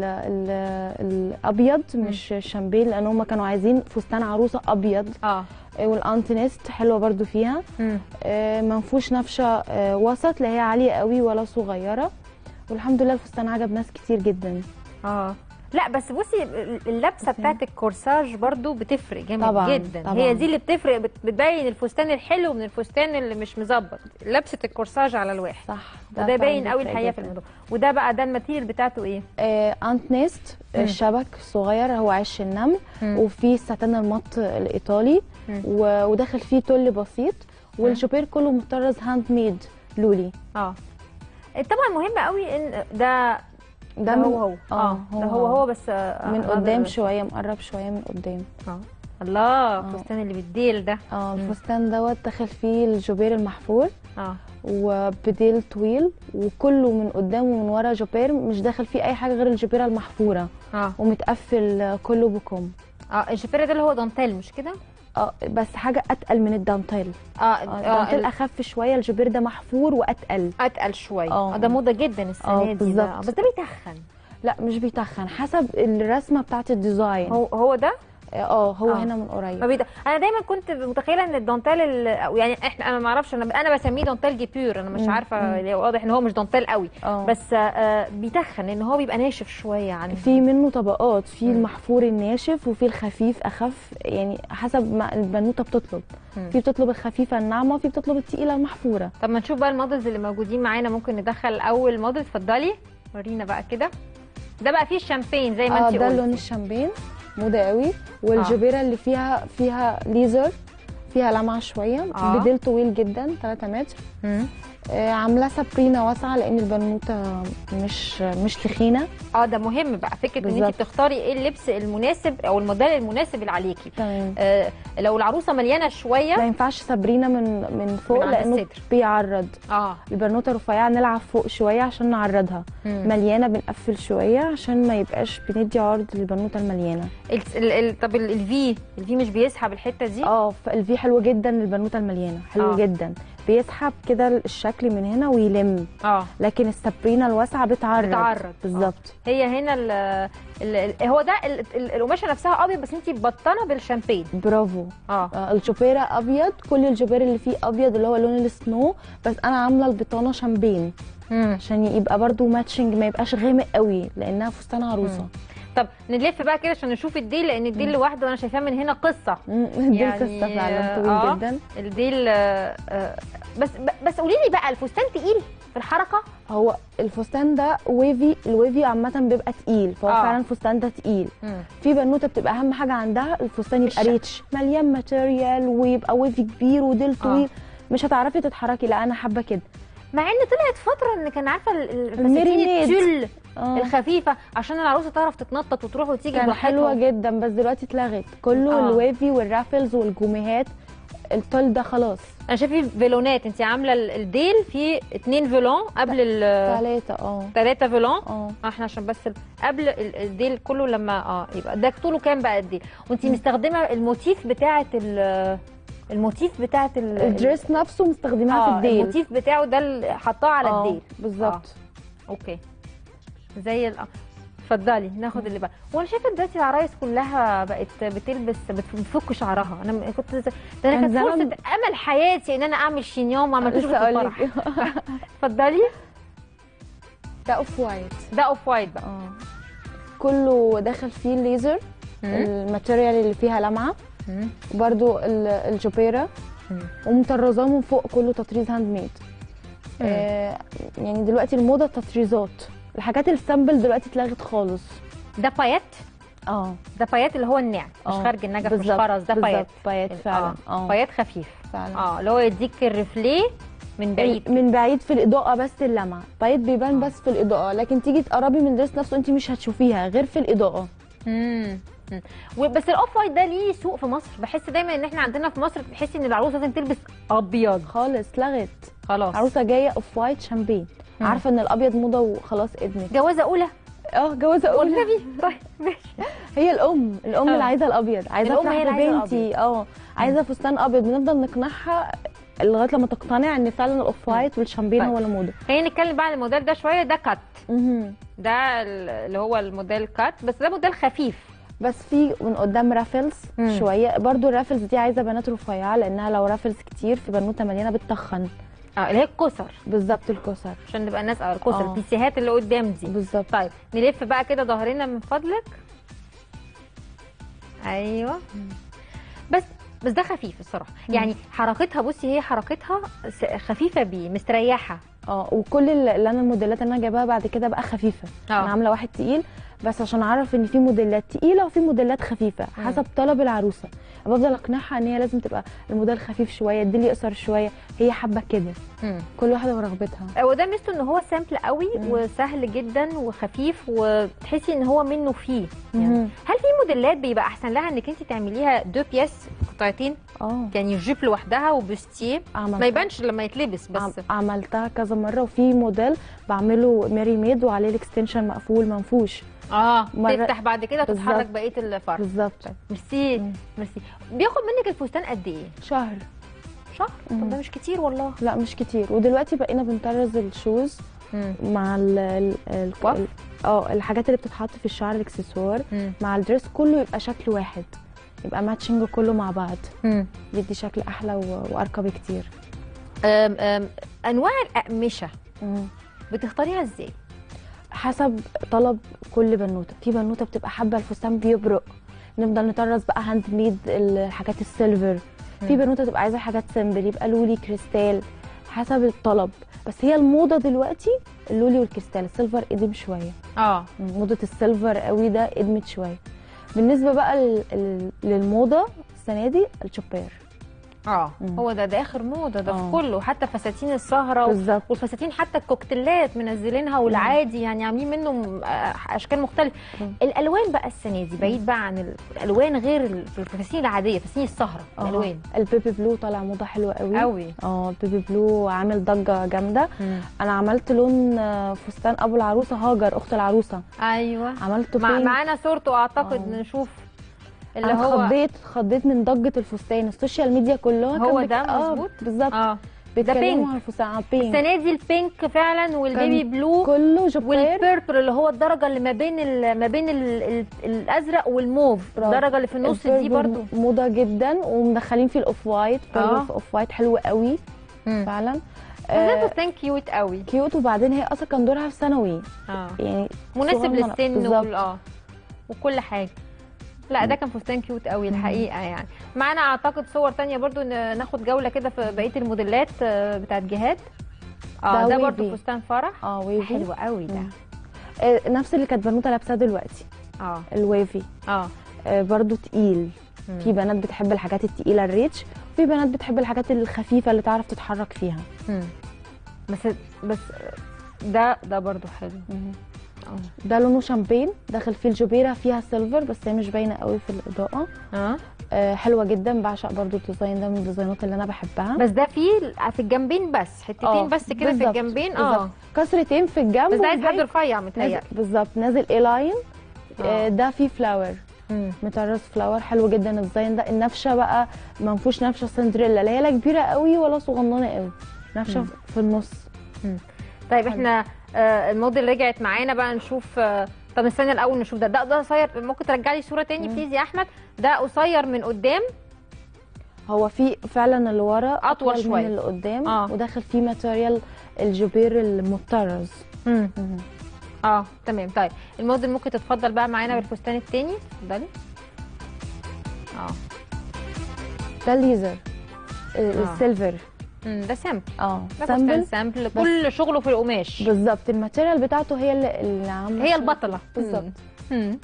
ال- الابيض مش شامبين لان هم كانوا عايزين فستان عروسه ابيض اه والانتينست حلوه برضو فيها مم. آه منفوش نفشه آه وسط لا هي عاليه قوي ولا صغيره والحمد لله الفستان عجب ناس كتير جدا اه لا بس بصي اللبسه بتاعت الكورساج برضو بتفرق جامد طبعاً، جدا طبعاً. هي دي اللي بتفرق بت- بتبين الفستان الحلو من الفستان اللي مش مظبط لبسه الكورساج على الواحد صح ده وده فعلاً باين قوي بيفرق الحقيقه في جداً. الموضوع وده بقى ده الماتيريال بتاعته ايه آه انت نيست مم. الشبك الصغير هو عش النمل مم. وفي الساتان المط الايطالي مم. و- وداخل فيه تل بسيط والشوبير كله مطرز هاند ميد لولي اه طبعا مهم قوي ان ده ده ده من- هو هو اه ده هو هو بس آه، من آه، قدام ده- شويه مقرب شويه من قدام اه الله الفستان اللي بالديل ده اه الفستان دوت داخل فيه الجوبير المحفور اه وبديل طويل وكله من قدام ومن ورا جوبير مش داخل فيه اي حاجه غير الجوبيره المحفوره اه ومتقفل كله بكم اه الشفيره ده اللي هو دانتيل مش كده اه بس حاجه اتقل من الدانتيل اه اه اه الدانتيل ال- اخف شويه الجوبير ده محفور واتقل اتقل شويه اه آه، ده موضه جدا السنه اه دي ده. بالظبط بس ده بيتخن لا مش بيتخن حسب الرسمه بتاعت الديزاين هو هو ده اه هو آه. هنا من قريب ما بيد... انا دايما كنت متخيله ان الدانتال ال... أو يعني احنا انا ما اعرفش انا انا بسميه دانتال جيبير انا مش مم. عارفه مم. اللي هو واضح ان هو مش دانتال قوي آه. بس آه بيتخن ان هو بيبقى ناشف شويه عن في منه طبقات في المحفور الناشف وفي الخفيف اخف يعني حسب ما البنوته بتطلب مم. في بتطلب الخفيفه الناعمه وفي بتطلب التقيله المحفوره طب ما نشوف بقى المودلز اللي موجودين معانا ممكن ندخل اول موديل اتفضلي ورينا بقى كده ده بقى فيه الشامبين زي ما اه انت ده قلتي لون الشامبين موضه قوي والجبيره اللي فيها فيها ليزر فيها لمعه شويه آه. بديل طويل جدا 3 متر مم. آه عاملاه سابرينا واسعه لان البنوته مش مش تخينه اه ده مهم بقى فكره ان انت بالظبط. بتختاري ايه اللبس المناسب او الموديل المناسب اللي عليكي تمام آه لو العروسه مليانه شويه ما ينفعش سابرينا من من فوق من عند لانه الصدر. بيعرض اه البنوته رفيعه نلعب فوق شويه عشان نعرضها مم. مليانه بنقفل شويه عشان ما يبقاش بندي عرض للبنوته المليانه ال... ال... ال... طب الفي الفي مش بيسحب الحته دي اه فالفي حلو جدا للبنوته المليانه حلو آه. آه. جدا بيسحب كده الشكل من هنا ويلم اه لكن السابرينا الواسعه بتعرض بتعرض. بالظبط هي هنا ال... ال... ال... هو ده ال... ال- القماشه نفسها ابيض بس انت بطنه بالشامبين برافو اه آه الجوبيره ابيض كل الجوبير اللي فيه ابيض اللي هو لون السنو بس انا عامله البطانه شامبين مم. عشان يبقى برضو ماتشنج ما يبقاش غامق قوي لانها فستان عروسه طب نلف بقى كده عشان نشوف الديل لان الديل لوحده انا شايفاه من هنا قصه دي قصه فعلا طويل آه، جدا الديل آه، آه، بس بس قولي لي بقى الفستان تقيل في الحركه هو الفستان ده ويفي الويفي عامه بيبقى تقيل فهو آه. آه. فعلا الفستان ده تقيل مم. في بنوته بتبقى اهم حاجه عندها الفستان يبقى الشكل. ريتش مليان ماتيريال ويبقى ويفي كبير وديل طويل مش هتعرفي تتحركي لا انا حابه كده مع ان طلعت فتره ان كان عارفه ال- ال- الميري الفساتين ميد. التل آه. الخفيفه عشان العروسه تعرف تتنطط وتروح وتيجي كان براحتها. حلوه جدا بس دلوقتي اتلغت كله آه. آه. الويفي والرافلز والجوميهات الطول ده خلاص انا شايفه في فيلونات انت عامله ال- الديل في اتنين فيلون قبل ال ثلاثه اه ثلاثة فيلون اه احنا عشان بس ال- قبل ال- الديل كله لما اه يبقى ده طوله كام بقى الديل وانت مستخدمه الموتيف بتاعه ال- الموتيف بتاعه ال- الدريس نفسه مستخدماها اه في الديل الموتيف بتاعه ده اللي حطاه على آه، الديل بالظبط اوكي زي ال- آه. اتفضلي ناخد اللي بقى وانا شايفه دلوقتي العرايس كلها بقت بتلبس بت- بتفك شعرها انا م- كنت ده انا كان كانت زمان- فرصه امل حياتي ان انا اعمل شينيون ما عملتوش لسه في أقول الفرح لك. اتفضلي ده اوف وايت ده اوف وايت بقى اه كله داخل فيه الليزر الماتيريال اللي فيها لمعه مم. برضو ال- الجوبيره مم. ومطرزاه من فوق كله تطريز هاند ميد آه يعني دلوقتي الموضه التطريزات الحاجات السامبل دلوقتي اتلغت خالص ده بايات اه ده بايات اللي هو الناعم مش آه، خارج النجف مش بالظبط، خرز ده بالظبط، بايات بايات ال- فعلا، اه آه. بايات خفيف فعلا اه اللي هو يديك الرفليه من بعيد من بعيد في الاضاءه بس اللمعه بايت بيبان بس في الاضاءه لكن تيجي تقربي من الدريس نفسه انت مش هتشوفيها غير في الاضاءه امم بس الاوف وايت ده ليه سوق في مصر بحس دايما ان احنا عندنا في مصر بتحسي ان العروسه لازم تلبس ابيض خالص لغت خلاص عروسه جايه اوف وايت شامبين مم. عارفه ان الابيض موضه وخلاص ادمت جوازه اولى اه جوازه اولى والنبي طيب ماشي هي الام الام آه. اللي عايزه الابيض عايزه الأم هي افرح اللي عايزة ببنتي اه عايزه فستان ابيض بنفضل نقنعها لغايه لما تقتنع ان فعلا الاوف وايت والشامبين طيب. هو اللي موضه خلينا نتكلم بقى عن الموديل ده شويه ده كات مهم. ده ال- اللي هو الموديل كات بس ده موديل خفيف بس في من قدام رافلز مم. شويه برضو الرافلز دي عايزه بنات رفيعه لانها لو رافلز كتير في بنوته مليانه بتخن اه اللي هي الكسر بالظبط الكسر عشان نبقى الناس اه الكسر آه. البيسيهات اللي قدام دي بالظبط طيب نلف بقى كده ظهرنا من فضلك ايوه بس بس ده خفيف الصراحه يعني حركتها بصي هي حركتها س- خفيفه بيه مستريحه اه وكل ال- اللي انا الموديلات اللي انا جايباها بعد كده بقى خفيفه آه. انا عامله واحد تقيل بس عشان اعرف ان في موديلات تقيله وفي موديلات خفيفه مم. حسب طلب العروسه بفضل اقنعها ان هي لازم تبقى الموديل خفيف شويه الديل يقصر شويه هي حابه كده مم. كل واحده ورغبتها وده ميزته ان هو سامبل قوي وسهل جدا وخفيف وتحسي ان هو منه فيه يعني مهم. هل في موديلات بيبقى احسن لها انك انت تعمليها دو بياس قطعتين اه يعني جيب لوحدها وبستيه عملتها. ما يبانش لما يتلبس بس عم- عملتها كذا مره وفي موديل بعمله ميري ميد وعليه الاكستنشن مقفول منفوش اه مرة- تفتح بعد كده تتحرك بالظبط. بقيه الفرق بالظبط ميرسي ميرسي بياخد منك الفستان قد ايه شهر شهر طب ده مش كتير والله لا مش كتير ودلوقتي بقينا بنطرز الشوز مم. مع ال ال ال وف؟ ال- اه الحاجات اللي بتتحط في الشعر الاكسسوار مم. مع الدريس كله يبقى شكل واحد يبقى ماتشنج كله مع بعض مم. بيدي شكل احلى و- وارقى بكتير أم أم انواع الاقمشه بتختاريها ازاي حسب طلب كل بنوته في بنوته بتبقى حابه الفستان بيبرق نفضل نطرز بقى هاند ميد الحاجات السيلفر في مم. بنوته تبقى عايزه حاجات سيمبل يبقى لولي كريستال حسب الطلب بس هي الموضه دلوقتي اللولي والكريستال السيلفر قديم شويه اه موضه السيلفر قوي ده قدمت شويه بالنسبه بقى لل- لل- للموضه السنه دي الشوبير اه مم. هو ده ده اخر موضه ده في آه. كله حتى فساتين السهره و- بالظبط. والفساتين حتى الكوكتيلات منزلينها والعادي يعني عاملين منه م- آه، اشكال مختلفه الالوان بقى السنه دي بعيد بقى عن ال- الالوان غير ال- الفساتين العاديه فساتين السهره آه. الالوان البيبي بلو طالع موضه حلوه قوي قوي. اه البيبي بلو عامل ضجه جامده انا عملت لون آه، فستان ابو العروسه هاجر اخت العروسه ايوه عملته مع بينك. معانا صورته اعتقد نشوف اللي انا هو اتخضيت اتخضيت من ضجه الفستان السوشيال ميديا كلها هو كان ده بت- آه، مظبوط؟ بالظبط اه ده بيتكلموا بينك عن الفستان آه، بينك السنه دي البينك فعلا والبيبي كان بلو كله جوبير والبيربل اللي هو الدرجه اللي ما بين ال- ما بين ال ال الازرق والموف برافو. الدرجه اللي في النص دي البيربل برضو موضه جدا ومدخلين فيه الاوف وايت آه. بيربل في اوف وايت حلو قوي فعلا ده فستان كيوت قوي كيوت وبعدين هي اصلا كان دورها في ثانوي اه يعني مناسب صغننة. للسن بالظبط. وال اه وكل حاجه لا ده كان فستان كيوت قوي الحقيقه يعني معانا اعتقد صور تانية برضو ن- ناخد جوله كده في بقيه الموديلات آه، بتاعت جهاد اه ده ده ويفي. برضو فستان فرح اه ويفي حلو قوي ده آه، نفس اللي كانت بنوته لابساه دلوقتي اه الويفي اه آه، برضو تقيل مم. في بنات بتحب الحاجات التقيله الريتش وفي بنات بتحب الحاجات الخفيفه اللي تعرف تتحرك فيها مم. بس بس ده ده برضو حلو ده لونه شامبين داخل فيه الجبيره فيها سيلفر بس هي مش باينه قوي في الاضاءه اه آه حلوه جدا بعشق برضو الديزاين ده من الديزاينات اللي انا بحبها بس ده في في الجنبين بس حتتين آه، بس كده في بالظبط، الجنبين اه بالظبط. كسرتين في الجنب بس ده عايز حد والباقي رفيع متهيألي نازل- بالظبط نازل اي لاين آه. آه ده فيه فلاور مم. مطرز فلاور حلو جدا الديزاين ده النفشه بقى ما فيهوش نفشه سندريلا لا هي لا كبيره قوي ولا صغننه قوي نفشه مم. في النص طيب احنا آه الموديل رجعت معانا بقى نشوف آه طب استنى الاول نشوف ده ده ده قصير ممكن ترجع لي صوره تاني بليز يا احمد ده قصير من قدام هو في فعلا اللي ورا أطول من شوية. اللي قدام آه. وداخل فيه ماتيريال الجبير المطرز مم. اه تمام طيب الموديل ممكن تتفضل بقى معانا بالفستان التاني اتفضلي اه ده الليزر آه. السيلفر مم، ده سامبل اه ده فستان سامبل بس- كل شغله في القماش بالظبط الماتيريال بتاعته هي اللي, اللي عامله هي شغل. البطله بالظبط مم.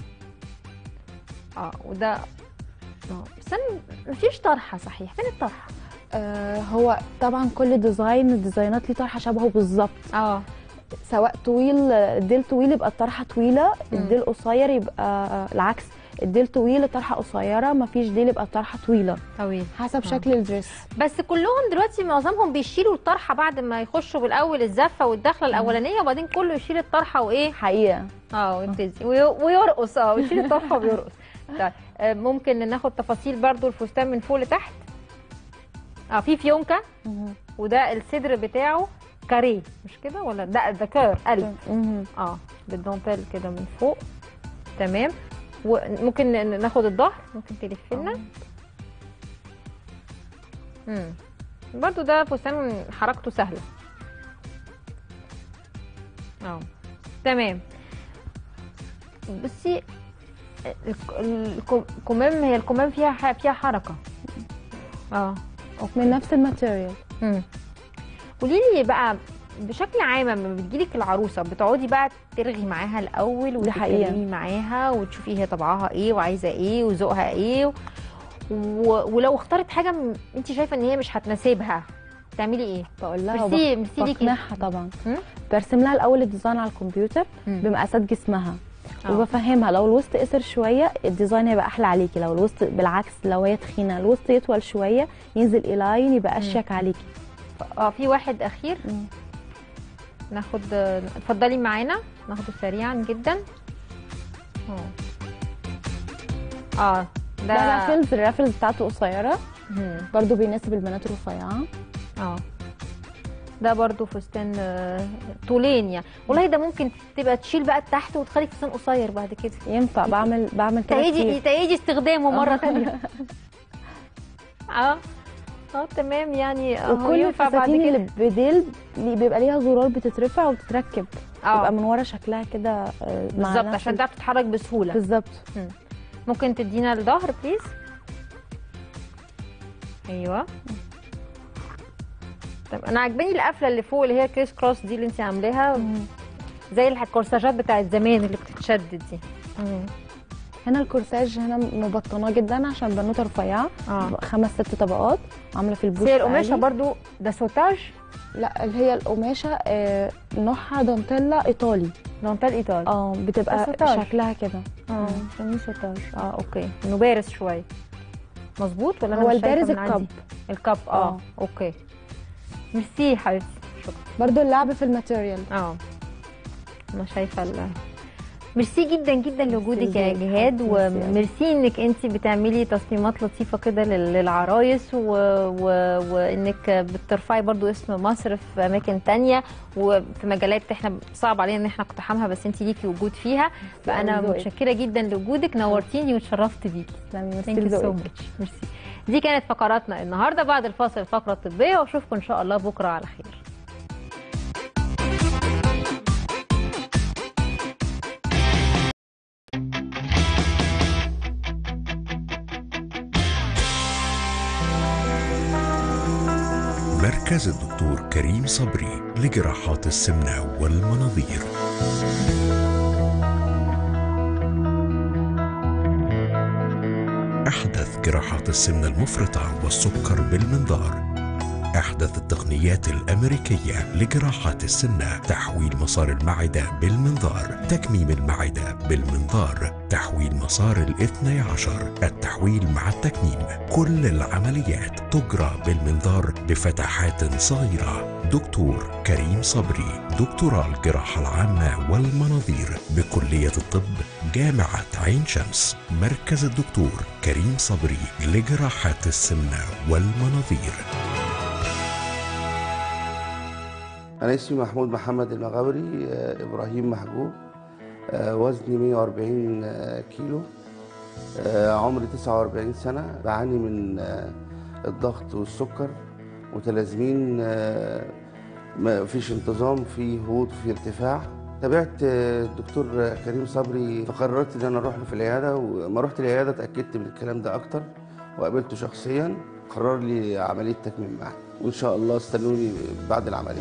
اه وده اه بس انا مفيش طرحه صحيح فين الطرحه آه هو طبعا كل ديزاين الديزاينات ليه طرحه شبهه بالظبط اه سواء طويل الديل طويل يبقى الطرحه طويله الديل قصير يبقى آه، العكس الديل طويل الطرحه قصيره مفيش ديل يبقى الطرحه طويله طويل حسب آه. شكل الدريس بس كلهم دلوقتي معظمهم بيشيلوا الطرحه بعد ما يخشوا بالاول الزفه والدخله الاولانيه وبعدين كله يشيل الطرحه وايه حقيقه اه ويبتدي وي- ويرقص اه ويشيل الطرحه ويرقص طيب آه، ممكن ناخد تفاصيل برضو الفستان من فوق لتحت اه في فيونكه وده الصدر بتاعه كاريه مش كده ولا ده ده كير قلب مهم. اه بالدانتيل كده من فوق تمام وممكن ن- ناخد الظهر ممكن تلف لنا امم برضو ده فستان حركته سهله اه تمام بصي الك- الكم- الكمام هي الكمام فيها ح- فيها حركه اه من نفس الماتيريال امم قولي لي بقى بشكل عام لما بتجيلك العروسه بتقعدي بقى ترغي معاها الاول دي حقيقة. وتتكلمي معاها وتشوفي هي طبعها ايه وعايزه ايه وذوقها ايه و... و... ولو اختارت حاجه م... انت شايفه ان هي مش هتناسبها تعملي ايه بقول لها ميرسي وب- ميرسي ليكي بقنعها طبعا برسم لها الاول الديزاين على الكمبيوتر بمقاسات جسمها آه. وبفهمها لو الوسط قصر شويه الديزاين هيبقى احلى عليكي لو الوسط بالعكس لو هي تخينه الوسط يطول شويه ينزل ايلاين يبقى اشيك عليكي اه في واحد اخير ناخد اتفضلي معانا ناخده سريعا جدا اه اه ده رافلز الرافلز بتاعته قصيره مم. برضو بيناسب البنات الرفيعه اه ده برضو فستان آه، طولين يعني والله ده ممكن تبقى تشيل بقى تحت وتخلي فستان قصير بعد كده ينفع بعمل بعمل كده تعيدي كتير. تعيدي استخدامه مره آه. ثانيه اه اه تمام يعني أهو وكل ينفع بعد الفساتين كده اللي بديل لي- بيبقى ليها زرار بتترفع وبتتركب آه. تبقى من ورا شكلها كده آه، مع بالظبط نفس عشان ال- تعرف تتحرك بسهوله بالظبط مم. ممكن تدينا الظهر بليز ايوه طب انا عجباني القفله اللي فوق اللي هي كريس كروس دي اللي انت عاملاها زي الكورساجات بتاعت زمان اللي بتتشدد دي هنا الكورساج هنا مبطناه جدا عشان بنوته رفيعه خمس ست طبقات عامله في البوش هي القماشه عالي. برضو ده سوتاج لا اللي هي القماشه آه، نوعها دانتيلا ايطالي دانتيل ايطالي اه ده بتبقى سوتاج. شكلها كده اه بنسميه سوتاج اه اوكي انه بارز شويه مظبوط ولا انا هو مش شايفة البارز من عندي؟ الكب. الكب اه, آه. اوكي ميرسي حبيبتي شكرا برضو اللعب في الماتيريال اه انا شايفه ال ميرسي جدا جدا لوجودك يا ازيك؟ جهاد ميرسي أوي. وميرسي انك انت بتعملي تصميمات لطيفه كده لل- للعرايس و... و... وانك بترفعي برضو اسم مصر في اماكن تانية وفي مجالات احنا صعب علينا ان احنا نقتحمها بس انت ليكي وجود فيها فانا ذوقك. متشكره جدا لوجودك نورتيني واتشرفت بيكي تسلمي Thank you so لذوقك. much. ميرسي دي كانت فقراتنا النهارده بعد الفاصل الفقره الطبيه واشوفكم ان شاء الله بكره على خير مركز الدكتور كريم صبري لجراحات السمنة والمناظير أحدث جراحات السمنة المفرطة والسكر بالمنظار أحدث التقنيات الأمريكية لجراحات السمنة تحويل مسار المعدة بالمنظار تكميم المعدة بالمنظار تحويل مسار الاثني عشر التحويل مع التكميم كل العمليات تجرى بالمنظار بفتحات صغيرة دكتور كريم صبري دكتوراه الجراحة العامة والمناظير بكلية الطب جامعة عين شمس مركز الدكتور كريم صبري لجراحات السمنة والمناظير أنا اسمي محمود محمد المغاوري آه، إبراهيم محجوب آه، وزني 140 آه، كيلو آه، عمري 49 سنة بعاني من آه، الضغط والسكر متلازمين آه، ما فيش انتظام في هبوط في ارتفاع تابعت آه، الدكتور كريم صبري فقررت ان انا اروح له في العياده وما رحت العياده اتاكدت من الكلام ده اكتر وقابلته شخصيا قرر لي عمليه تكميم معاه وان شاء الله استنوني بعد العمليه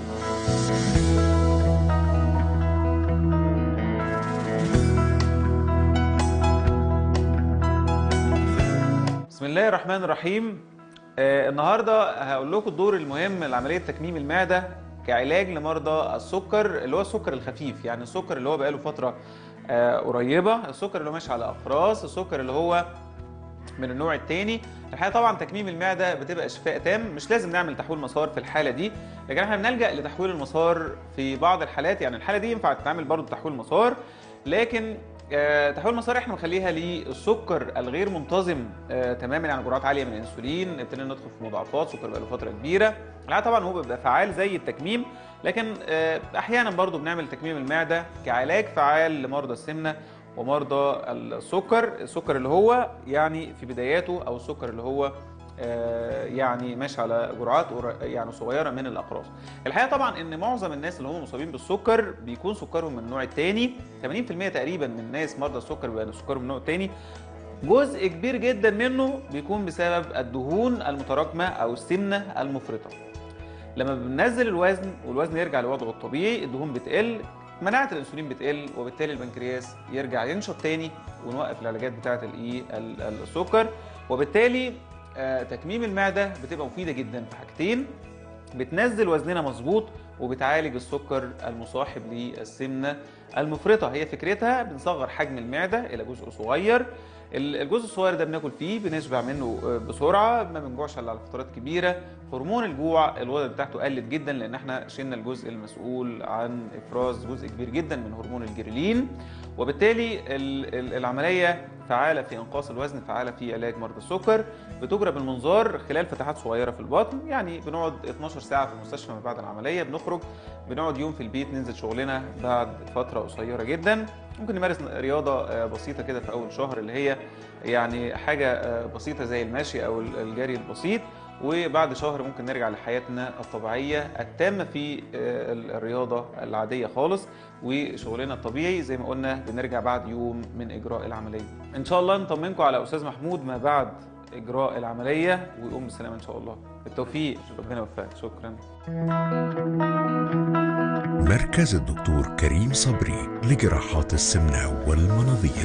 بسم الله الرحمن الرحيم آه النهارده هقول لكم الدور المهم لعمليه تكميم المعده كعلاج لمرضى السكر اللي هو السكر الخفيف يعني السكر اللي هو بقاله فتره آه قريبه السكر اللي هو ماشي على اقراص السكر اللي هو من النوع الثاني الحقيقه طبعا تكميم المعده بتبقى شفاء تام مش لازم نعمل تحويل مسار في الحاله دي لكن احنا بنلجا لتحويل المسار في بعض الحالات يعني الحاله دي ينفع تتعمل برضه تحويل مسار لكن آه، تحويل المسار احنا بنخليها للسكر الغير منتظم آه، تماما يعني جرعات عاليه من الانسولين ابتدينا ندخل في مضاعفات سكر بقاله فتره كبيره الحقيقه طبعا هو بيبقى فعال زي التكميم لكن آه، احيانا برضه بنعمل تكميم المعده كعلاج فعال لمرضى السمنه ومرضى السكر السكر اللي هو يعني في بداياته او السكر اللي هو آه، يعني ماشي على جرعات قر- يعني صغيره من الاقراص. الحقيقه طبعا ان معظم الناس اللي هم مصابين بالسكر بيكون سكرهم من النوع الثاني 80% تقريبا من الناس مرضى السكر بيبقى سكرهم من النوع الثاني جزء كبير جدا منه بيكون بسبب الدهون المتراكمه او السمنه المفرطه. لما بننزل الوزن والوزن يرجع لوضعه الطبيعي الدهون بتقل مناعه الانسولين بتقل وبالتالي البنكرياس يرجع ينشط تاني ونوقف العلاجات بتاعه الايه ال- ال- السكر وبالتالي آه، تكميم المعده بتبقى مفيده جدا في حاجتين بتنزل وزننا مظبوط وبتعالج السكر المصاحب للسمنه المفرطه هي فكرتها بنصغر حجم المعده الى جزء صغير ال- الجزء الصغير ده بناكل فيه بنشبع منه آه، بسرعه ما بنجوعش الا على فترات كبيره هرمون الجوع الوضع بتاعته قلت جدا لان احنا شلنا الجزء المسؤول عن افراز جزء كبير جدا من هرمون الجريلين وبالتالي ال- ال- العمليه فعاله في انقاص الوزن فعاله في علاج مرضى السكر بتجرى بالمنظار خلال فتحات صغيره في البطن يعني بنقعد 12 ساعه في المستشفى ما بعد العمليه بنخرج بنقعد يوم في البيت ننزل شغلنا بعد فتره قصيره جدا ممكن نمارس رياضه آه، بسيطه كده في اول شهر اللي هي يعني حاجه آه، بسيطه زي المشي او الجري البسيط وبعد شهر ممكن نرجع لحياتنا الطبيعيه التامه في آه، الرياضه العاديه خالص وشغلنا الطبيعي زي ما قلنا بنرجع بعد يوم من اجراء العمليه ان شاء الله نطمنكم على استاذ محمود ما بعد اجراء العمليه ويقوم بالسلامه ان شاء الله بالتوفيق ربنا يوفقك شكرا مركز الدكتور كريم صبري لجراحات السمنة والمناظير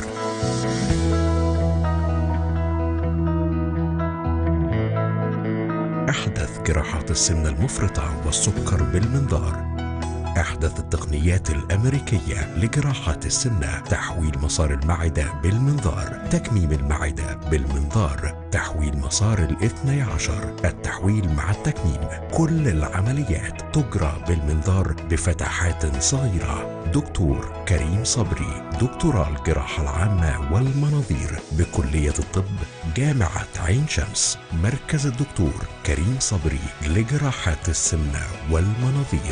أحدث جراحات السمنة المفرطة والسكر بالمنظار أحدث التقنيات الأمريكية لجراحات السمنة تحويل مسار المعدة بالمنظار تكميم المعدة بالمنظار تحويل مسار الاثني عشر التحويل مع التكميم كل العمليات تجرى بالمنظار بفتحات صغيرة دكتور كريم صبري دكتوراه الجراحة العامة والمناظير بكلية الطب جامعة عين شمس مركز الدكتور كريم صبري لجراحات السمنة والمناظير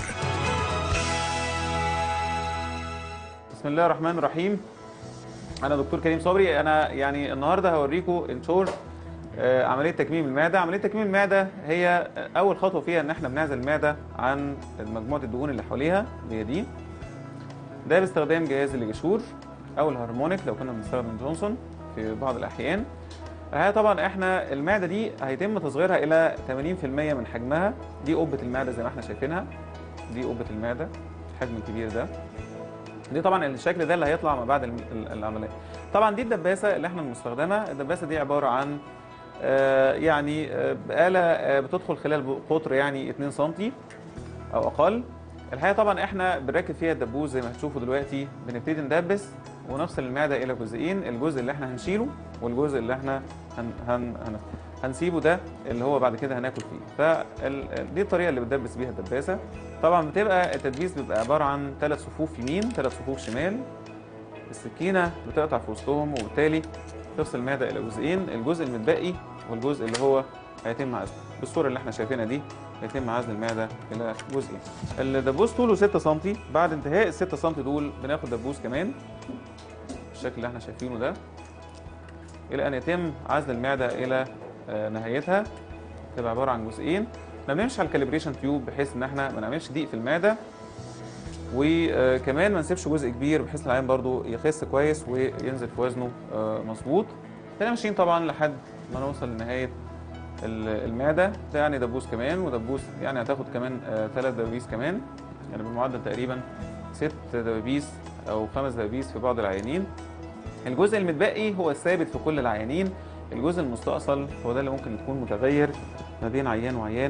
بسم الله الرحمن الرحيم انا دكتور كريم صبري انا يعني النهارده هوريكم ان شورت آه، عمليه تكميم المعده عمليه تكميم المعده هي اول خطوه فيها ان احنا بنعزل المعده عن مجموعه الدهون اللي حواليها اللي هي دي ده باستخدام جهاز الليجاشور او الهارمونيك لو كنا بنستخدم جونسون في بعض الاحيان الحقيقه طبعا احنا المعده دي هيتم تصغيرها الى 80% من حجمها دي قبه المعده زي ما احنا شايفينها دي قبه المعده الحجم الكبير ده دي طبعا الشكل ده اللي هيطلع ما بعد الم- ال- العمليه طبعا دي الدباسه اللي احنا المستخدمه الدباسه دي عباره عن آه، يعني آه، آلة آه، بتدخل خلال قطر يعني 2 سم او اقل الحقيقه طبعا احنا بنركب فيها الدبوس زي ما هتشوفوا دلوقتي بنبتدي ندبس ونفصل المعده الى جزئين الجزء اللي احنا هنشيله والجزء اللي احنا هن هن هن هنسيبه ده اللي هو بعد كده هناكل فيه فدي الطريقه اللي بتدبس بيها الدباسه طبعا بتبقى التدبيس بيبقى عباره عن ثلاث صفوف يمين ثلاث صفوف شمال السكينه بتقطع في وسطهم وبالتالي تفصل المعده الى جزئين الجزء المتبقي والجزء اللي هو هيتم عزله بالصوره اللي احنا شايفينها دي هيتم عزل المعده الى جزئين الدبوس طوله 6 سم بعد انتهاء ال 6 سم دول بناخد دبوس كمان بالشكل اللي احنا شايفينه ده الى ان يتم عزل المعده الى آه، نهايتها تبقى عباره عن جزئين ما بنمشي على الكاليبريشن تيوب بحيث ان احنا ما نعملش ضيق في المعده وكمان ما نسيبش جزء كبير بحيث العيان برضو يخس كويس وينزل في وزنه آه، مظبوط احنا ماشيين طبعا لحد ما نوصل لنهايه ال- المعده ده يعني دبوس كمان ودبوس يعني هتاخد كمان ثلاث دبابيس كمان يعني بالمعدل تقريبا ست دبابيس او خمس دبابيس في بعض العيانين الجزء المتبقي هو الثابت في كل العيانين الجزء المستأصل هو ده اللي ممكن يكون متغير ما بين عيان وعيان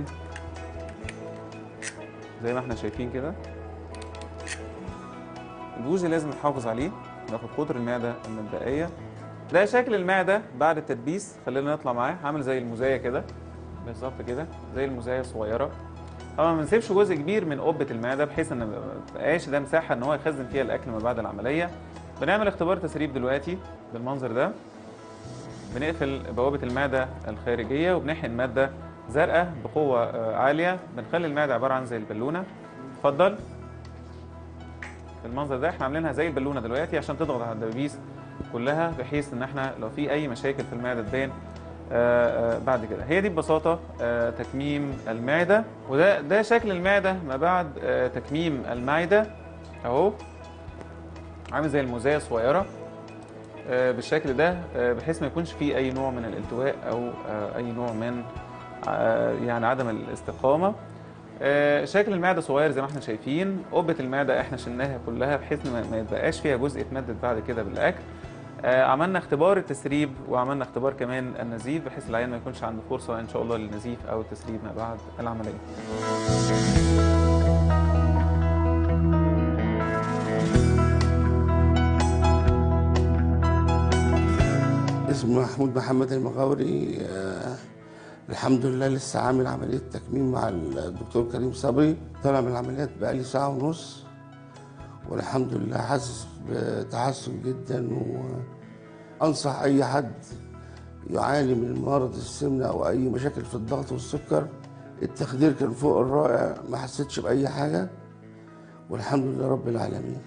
زي ما احنا شايفين كده الجزء لازم نحافظ عليه ناخد قطر المعدة المبدئية ده شكل المعدة بعد التدبيس خلينا نطلع معاه عامل زي المزايا كده بالظبط كده زي المزايا الصغيرة طبعا ما بنسيبش جزء كبير من قبة المعدة بحيث ان ما يبقاش ده مساحة ان هو يخزن فيها الاكل ما بعد العملية بنعمل اختبار تسريب دلوقتي بالمنظر ده بنقفل بوابة المعدة الخارجية وبنحقن مادة زرقاء بقوة آه، عالية بنخلي المعدة عبارة عن زي البالونة اتفضل المنظر ده احنا عاملينها زي البالونة دلوقتي عشان تضغط على الدبابيس كلها بحيث ان احنا لو في اي مشاكل في المعدة تبان آه، آه، بعد كده هي دي ببساطة آه، تكميم المعدة وده ده شكل المعدة ما بعد آه، تكميم المعدة اهو عامل زي المزايا الصغيرة آه، بالشكل ده آه، بحيث ما يكونش فيه اي نوع من الالتواء او آه، اي نوع من آه، يعني عدم الاستقامه آه، شكل المعده صغير زي ما احنا شايفين قبه المعده احنا شلناها كلها بحيث إن ما- ما يتبقاش فيها جزء يتمدد بعد كده بالاكل آه، عملنا اختبار التسريب وعملنا اختبار كمان النزيف بحيث العيان ما يكونش عنده فرصه ان شاء الله للنزيف او التسريب ما بعد العمليه اسمي محمود محمد المغاوري آه الحمد لله لسه عامل عملية تكميم مع الدكتور كريم صبري طالع من العمليات بقالي ساعة ونص والحمد لله حاسس بتحسن جدا و... انصح اي حد يعاني من مرض السمنه او اي مشاكل في الضغط والسكر التخدير كان فوق الرائع ما حسيتش باي حاجه والحمد لله رب العالمين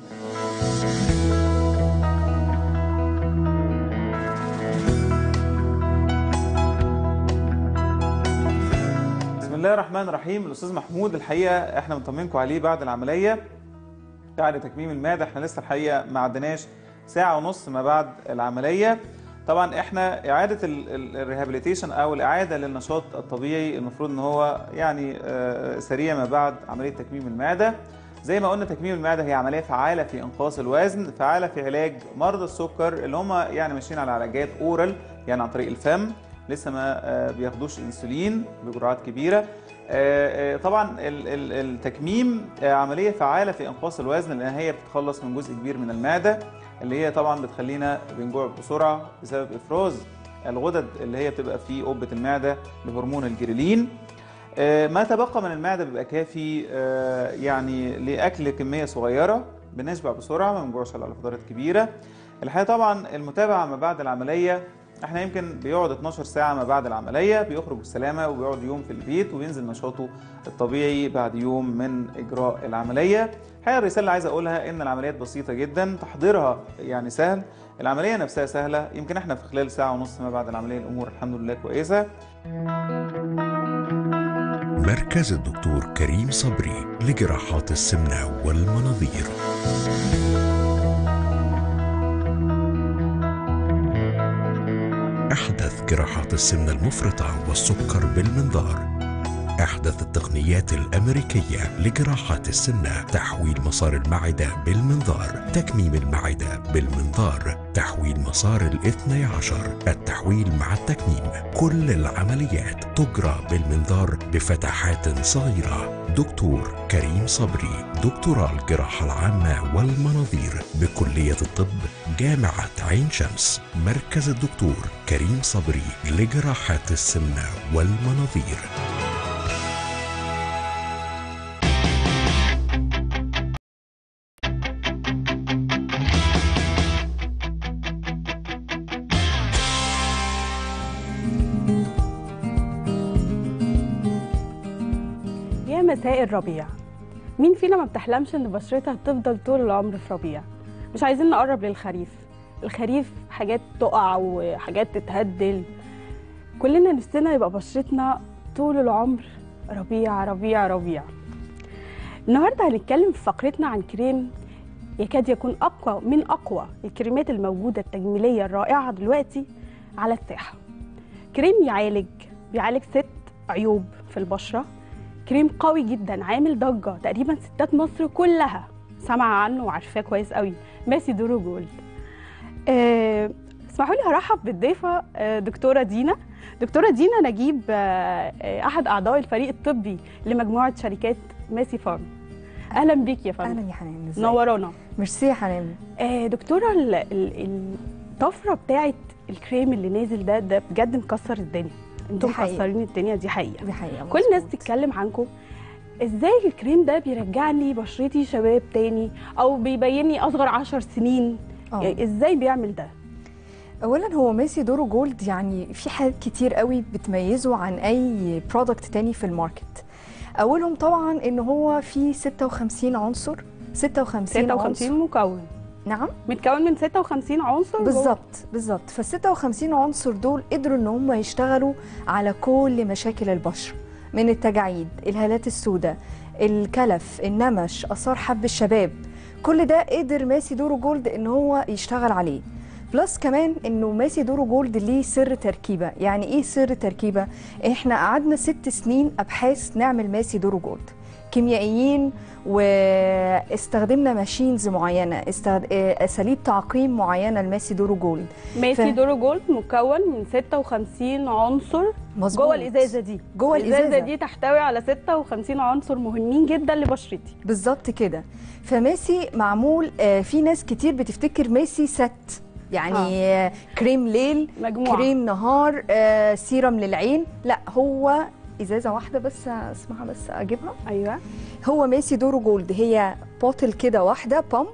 بسم الله الرحمن الرحيم الاستاذ محمود الحقيقه احنا بنطمنكم عليه بعد العمليه بعد تكميم المعده احنا لسه الحقيقه ما عدناش ساعه ونص ما بعد العمليه طبعا احنا اعاده الريهابيليتيشن او الاعاده للنشاط الطبيعي المفروض ان هو يعني آه، سريع ما بعد عمليه تكميم المعده زي ما قلنا تكميم المعده هي عمليه فعاله في انقاص الوزن فعاله في علاج مرضى السكر اللي هم يعني ماشيين على علاجات اورال يعني عن طريق الفم لسه ما آه، بياخدوش انسولين بجرعات كبيره آه، آه، طبعا ال- ال- التكميم آه، عمليه فعاله في انقاص الوزن لان هي بتتخلص من جزء كبير من المعده اللي هي طبعا بتخلينا بنجوع بسرعه بسبب افراز الغدد اللي هي بتبقى في قبه المعده لهرمون الجريلين آه، ما تبقى من المعده بيبقى كافي آه، يعني لاكل كميه صغيره بنشبع بسرعه ما بنجوعش على فترات كبيره الحقيقه طبعا المتابعه ما بعد العمليه احنا يمكن بيقعد 12 ساعه ما بعد العمليه بيخرج بالسلامه وبيقعد يوم في البيت وبينزل نشاطه الطبيعي بعد يوم من اجراء العمليه الحقيقه الرساله اللي عايز اقولها ان العمليات بسيطه جدا تحضيرها يعني سهل العمليه نفسها سهله يمكن احنا في خلال ساعه ونص ما بعد العمليه الامور الحمد لله كويسه مركز الدكتور كريم صبري لجراحات السمنة والمناظير أحدث جراحات السمنة المفرطة والسكر بالمنظار أحدث التقنيات الأمريكية لجراحات السمنة تحويل مسار المعدة بالمنظار تكميم المعدة بالمنظار تحويل مسار الاثني عشر التحويل مع التكميم كل العمليات تجرى بالمنظار بفتحات صغيرة دكتور كريم صبري دكتوراه الجراحة العامة والمناظير بكلية الطب جامعة عين شمس مركز الدكتور كريم صبري لجراحات السمنة والمناظير يا مساء الربيع مين فينا ما بتحلمش ان بشرتها تفضل طول العمر في ربيع مش عايزين نقرب للخريف الخريف حاجات تقع وحاجات تتهدل كلنا نفسنا يبقى بشرتنا طول العمر ربيع ربيع ربيع النهارده هنتكلم في فقرتنا عن كريم يكاد يكون اقوى من اقوى الكريمات الموجوده التجميليه الرائعه دلوقتي على الساحه كريم يعالج بيعالج ست عيوب في البشره كريم قوي جدا عامل ضجه تقريبا ستات مصر كلها سامعه عنه وعارفاه كويس قوي ماسي دورو جولد آه، اسمحوا لي هرحب بالضيفه آه، دكتوره دينا دكتوره دينا نجيب آه، آه، احد اعضاء الفريق الطبي لمجموعه شركات ماسي فارم اهلا بيك يا فندم اهلا يا حنان ازيك؟ نورانا ميرسي يا حنان آه، دكتوره ال- ال- الطفره بتاعت الكريم اللي نازل ده ده بجد مكسر الدنيا انتم دي حقيقة. مكسرين الدنيا دي حقيقه دي حقيقه كل الناس تتكلم عنكم ازاي الكريم ده بيرجعني بشرتي شباب تاني او بيبيني اصغر عشر سنين آه. يعني ازاي بيعمل ده اولا هو ميسي دورو جولد يعني في حاجات كتير قوي بتميزه عن اي برودكت تاني في الماركت اولهم طبعا ان هو فيه 56 عنصر 56 56 عنصر مكون نعم متكون من 56 عنصر بالظبط بالظبط فال 56 عنصر دول قدروا ان هم يشتغلوا على كل مشاكل البشره من التجاعيد الهالات السوداء الكلف النمش اثار حب الشباب كل ده قدر ماسي دورو جولد ان هو يشتغل عليه بلس كمان انه ماسي دورو جولد ليه سر تركيبه يعني ايه سر تركيبه احنا قعدنا ست سنين ابحاث نعمل ماسي دورو جولد كيميائيين واستخدمنا ماشينز معينه استخد... آه، اساليب تعقيم معينه لماسي دورو جولد ماسي ف- دورو جولد مكون من 56 عنصر مظبوط. جوه الازازه دي جوه الإزازة. دي تحتوي على 56 عنصر مهمين جدا لبشرتي بالظبط كده فماسي معمول آه، في ناس كتير بتفتكر ماسي ست يعني آه. كريم ليل مجموعة. كريم نهار آه، سيرم للعين لا هو ازازه واحده بس اسمها بس اجيبها ايوه هو ماسي دورو جولد هي بوتل كده واحده بامب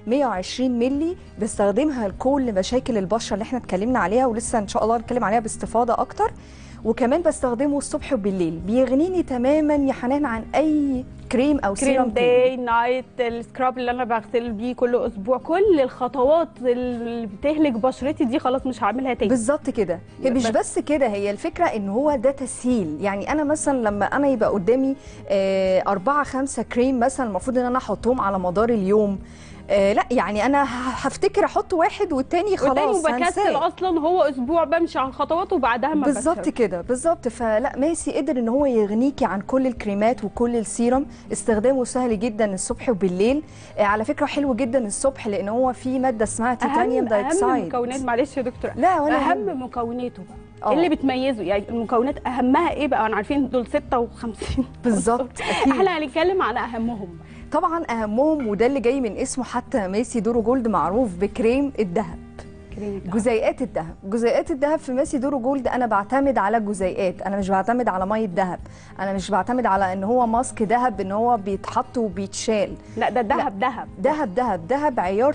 120 ملي بستخدمها لكل مشاكل البشره اللي احنا اتكلمنا عليها ولسه ان شاء الله هنتكلم عليها باستفاضه اكتر وكمان بستخدمه الصبح وبالليل بيغنيني تماما يا حنان عن اي كريم او كريم سيرم تاني. داي نايت السكراب اللي انا بغسل بيه كل اسبوع كل الخطوات اللي بتهلك بشرتي دي خلاص مش هعملها تاني بالظبط كده هي مش بس كده هي الفكره ان هو ده تسهيل يعني انا مثلا لما انا يبقى قدامي آه، أربعة خمسة كريم مثلا المفروض ان انا احطهم على مدار اليوم آه لا يعني انا ه- هفتكر احط واحد والتاني خلاص والتاني بكسل هنساه. اصلا هو اسبوع بمشي على الخطوات وبعدها ما بالظبط بشرب. كده بالظبط فلا ماسي قدر ان هو يغنيكي عن كل الكريمات وكل السيرم استخدامه سهل جدا الصبح وبالليل آه على فكره حلو جدا الصبح لان هو فيه ماده اسمها تيتانيوم اهم اهم دايكسايد مكونات معلش يا دكتوره لا ولا اهم مكوناته بقى آه. اللي بتميزه يعني المكونات اهمها ايه بقى انا عارفين دول 56 بالظبط اكيد احنا هنتكلم عن اهمهم طبعا اهمهم وده اللي جاي من اسمه حتى ماسي دورو جولد معروف بكريم الذهب جزيئات الذهب جزيئات الذهب في ماسي دورو جولد انا بعتمد على جزيئات انا مش بعتمد على ميه ذهب انا مش بعتمد على ان هو ماسك ذهب ان هو بيتحط وبيتشال لا ده ذهب ذهب ذهب ذهب ذهب عيار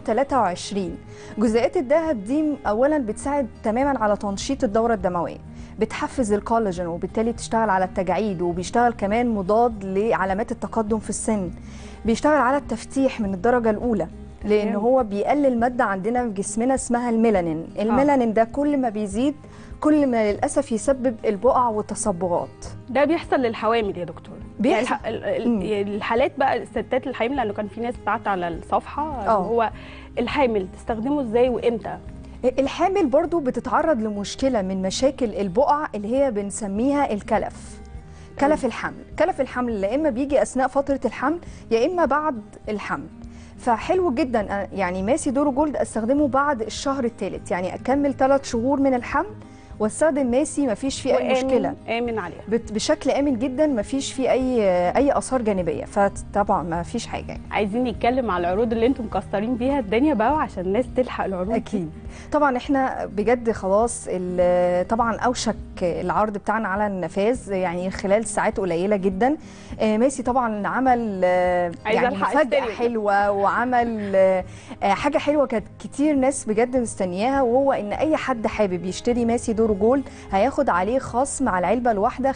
23 جزيئات الذهب دي اولا بتساعد تماما على تنشيط الدوره الدمويه بتحفز الكولاجين وبالتالي بتشتغل على التجاعيد وبيشتغل كمان مضاد لعلامات التقدم في السن بيشتغل على التفتيح من الدرجه الاولى لان تمام. هو بيقلل ماده عندنا في جسمنا اسمها الميلانين الميلانين ده كل ما بيزيد كل ما للاسف يسبب البقع والتصبغات ده بيحصل للحوامل يا دكتور بيحصل. يعني الح- ال- ال- الحالات بقى الستات الحامل لانه كان في ناس بعت على الصفحه آه. هو الحامل تستخدمه ازاي وامتى الحامل برضو بتتعرض لمشكلة من مشاكل البقع اللي هي بنسميها الكلف كلف الحمل كلف الحمل يا إما بيجي أثناء فترة الحمل يا إما بعد الحمل فحلو جدا أنا- يعني ماسي دورو جولد استخدمه بعد الشهر الثالث يعني اكمل ثلاث شهور من الحمل واستخدم ماسي مفيش فيه اي وآمن- مشكله امن عليها بت- بشكل امن جدا مفيش فيه اي اي اثار جانبيه فطبعا مفيش حاجه يعني. عايزين نتكلم على العروض اللي انتم مكسرين بيها الدنيا بقى عشان الناس تلحق العروض اكيد طبعا احنا بجد خلاص ال- طبعا اوشك العرض بتاعنا على النفاذ يعني خلال ساعات قليله جدا آه، ماسي طبعا عمل آه، عايزة يعني ألحق مفاجاه أشتري. حلوه وعمل آه، آه، حاجه حلوه كانت كتير ناس بجد مستنياها وهو ان اي حد حابب يشتري ماسي دورو جولد هياخد عليه خصم على العلبه الواحده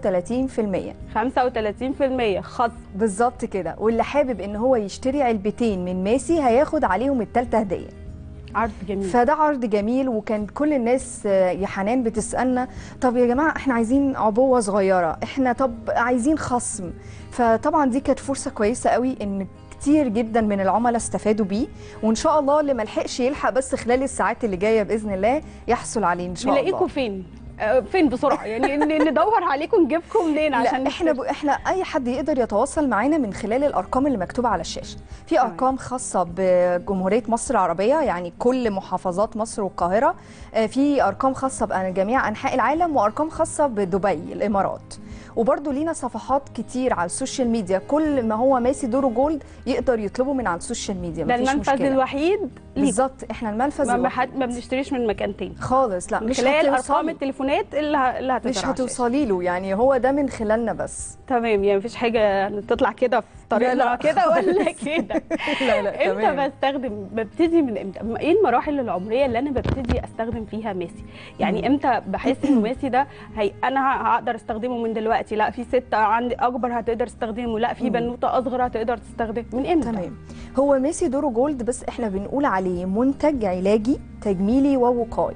35% 35% خصم بالظبط كده واللي حابب ان هو يشتري علبتين من ماسي هياخد عليهم التالتة هديه عرض جميل فده عرض جميل وكان كل الناس آه، يا حنان بتسالنا طب يا جماعه احنا عايزين عبوه صغيره احنا طب عايزين خصم فطبعا دي كانت فرصه كويسه قوي ان كتير جدا من العملاء استفادوا بيه وان شاء الله اللي ملحقش يلحق بس خلال الساعات اللي جايه باذن الله يحصل عليه ان شاء الله نلاقيكم فين آه، فين بسرعه يعني ن- ندور عليكم نجيبكم منين عشان لا احنا ب... احنا اي حد يقدر يتواصل معانا من خلال الارقام اللي مكتوبه على الشاشه في ارقام خاصه بجمهوريه مصر العربيه يعني كل محافظات مصر والقاهره آه، في ارقام خاصه بجميع انحاء العالم وارقام خاصه بدبي الامارات وبرضه لينا صفحات كتير على السوشيال ميديا كل ما هو ماسي دورو جولد يقدر يطلبه من على السوشيال ميديا ده مفيش المنفذ مشكلة. الوحيد ليكم. بالظبط احنا المنفذ ما, الوحيد بحد ما بنشتريش من مكان تاني خالص لا من مش خلال هتوصلي. ارقام التليفونات اللي ه- اللي هتظهر مش على الشاشة. هتوصلي له يعني هو ده من خلالنا بس تمام يعني مفيش حاجه تطلع كده في لا، طريقنا لا، كده ولا خالص. كده لا لا امتى تمام. بستخدم ببتدي من امتى م- ايه المراحل العمريه اللي انا ببتدي استخدم فيها ماسي يعني امتى بحس انه ماسي ده هي انا ه- هقدر استخدمه من دلوقتي لا في ست عندي اكبر هتقدر تستخدمه لا في مم. بنوته اصغر هتقدر تستخدم من امتى تمام هو ميسي دورو جولد بس احنا بنقول عليه منتج علاجي تجميلي ووقائي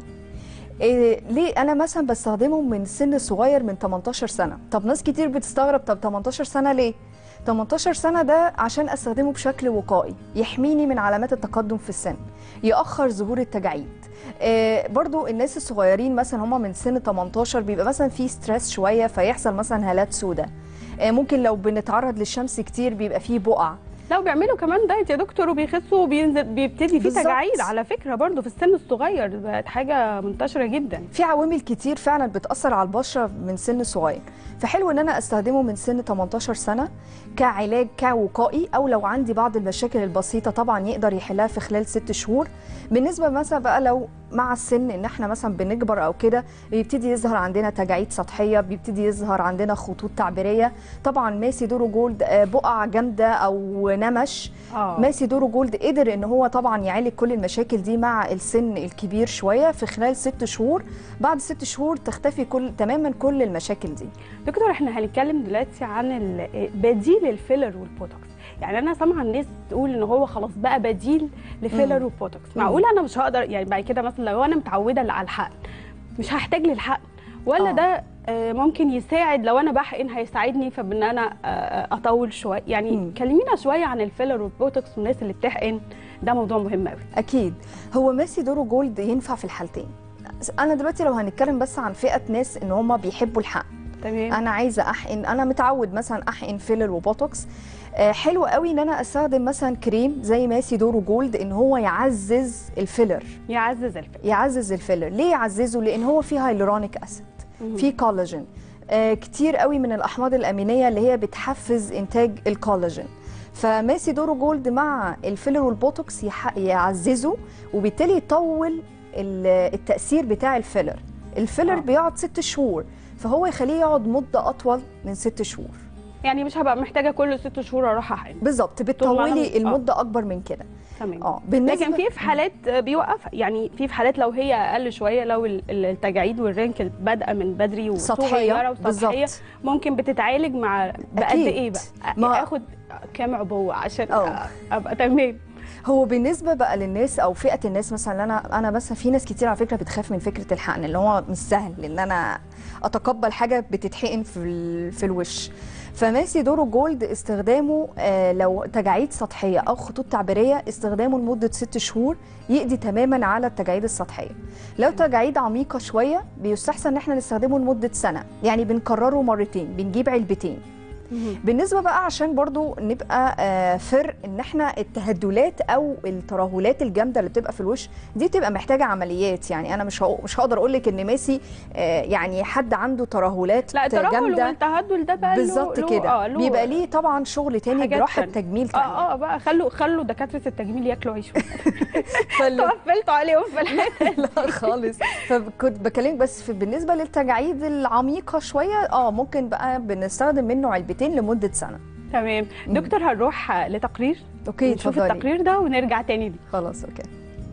إيه ليه انا مثلا بستخدمه من سن صغير من 18 سنه طب ناس كتير بتستغرب طب 18 سنه ليه 18 سنه ده عشان استخدمه بشكل وقائي يحميني من علامات التقدم في السن يأخر ظهور التجاعيد آه برضو الناس الصغيرين مثلا هم من سن 18 بيبقى مثلا في ستريس شويه فيحصل مثلا هالات سوداء آه ممكن لو بنتعرض للشمس كتير بيبقى فيه بقع لو بيعملوا كمان دايت يا دكتور وبيخسوا وبينزل بيبتدي في بالظبط. تجاعيد على فكره برضو في السن الصغير بقت حاجه منتشره جدا في عوامل كتير فعلا بتأثر على البشرة من سن صغير فحلو ان انا استخدمه من سن 18 سنة كعلاج كوقائي او لو عندي بعض المشاكل البسيطة طبعا يقدر يحلها في خلال ست شهور بالنسبة مثلا بقى لو مع السن ان احنا مثلا بنكبر او كده بيبتدي يظهر عندنا تجاعيد سطحيه بيبتدي يظهر عندنا خطوط تعبيريه طبعا ماسي دورو جولد آه، بقع جامده او نمش آه. ماسي دورو جولد قدر ان هو طبعا يعالج كل المشاكل دي مع السن الكبير شويه في خلال ست شهور بعد ست شهور تختفي كل تماما كل المشاكل دي دكتور احنا هنتكلم دلوقتي عن ال- بديل الفيلر والبوتوكس يعني انا سامعه الناس تقول ان هو خلاص بقى بديل لفيلر مم. وبوتوكس مم. معقول انا مش هقدر يعني بعد كده مثلا لو انا متعوده على الحقن مش هحتاج للحقن ولا آه. ده آه، ممكن يساعد لو انا بحقن هيساعدني فبان انا آه، اطول شويه يعني كلمينا شويه عن الفيلر والبوتوكس والناس اللي بتحقن ده موضوع مهم قوي اكيد هو ماسي دورو جولد ينفع في الحالتين انا دلوقتي لو هنتكلم بس عن فئه ناس ان هم بيحبوا الحقن تمام انا عايزه احقن انا متعود مثلا احقن فيلر وبوتوكس آه، حلو قوي ان انا استخدم مثلا كريم زي ماسي دورو جولد ان هو يعزز الفيلر يعزز الفيلر يعزز الفيلر ليه يعززه لان هو فيه هايلورونيك اسيد مهم. فيه كولاجين آه، كتير قوي من الاحماض الامينيه اللي هي بتحفز انتاج الكولاجين فماسي دورو جولد مع الفيلر والبوتوكس يح- يعززه وبالتالي يطول ال- التاثير بتاع الفيلر الفيلر آه. بيقعد ست شهور فهو يخليه يقعد مده اطول من ست شهور يعني مش هبقى محتاجه كل ست شهور اروح احقن بالظبط طول ما أنا- بتطولي آه. المده اكبر من كده تمام اه لكن في في حالات بيوقف يعني في في حالات لو هي اقل شويه لو ال- ال- التجاعيد والرينكل بادئه من بدري سطحية، وصغيره وسطحيه بالظبط. ممكن بتتعالج مع بقد أكيد. ايه بقى ما- اخد كام عبوه عشان أه. ابقى تمام هو بالنسبه بقى للناس او فئه الناس مثلا اللي انا انا مثلا في ناس كتير على فكره بتخاف من فكره الحقن اللي هو مش سهل ان انا اتقبل حاجه بتتحقن في ال- في الوش فماسي دورو جولد استخدامه آه، لو تجاعيد سطحيه او خطوط تعبيريه استخدامه لمده ست شهور يقضي تماما على التجاعيد السطحيه لو تجاعيد عميقه شويه بيستحسن ان احنا نستخدمه لمده سنه يعني بنكرره مرتين بنجيب علبتين بالنسبه بقى عشان برضو نبقى آه، فرق ان احنا التهدلات او الترهلات الجامده اللي بتبقى في الوش دي بتبقى محتاجه عمليات يعني انا مش هق- مش هقدر اقول لك ان ماسي آه، يعني حد عنده ترهلات لا الترهل جامده والتهدل ده بقى له- بالظبط له- كده آه، له بيبقى ليه طبعا شغل تاني حاجات جراحه تانية. تجميل تانية اه اه بقى خلوا خلوا دكاتره التجميل ياكلوا عيش فال- قفلتوا عليهم في الحته لا خالص فكنت بكلمك بس في بالنسبه للتجاعيد العميقه شويه اه ممكن بقى بنستخدم منه علبتين لمده سنه تمام دكتور هنروح لتقرير اوكي نشوف اتفضلي. التقرير ده ونرجع تاني ليه خلاص اوكي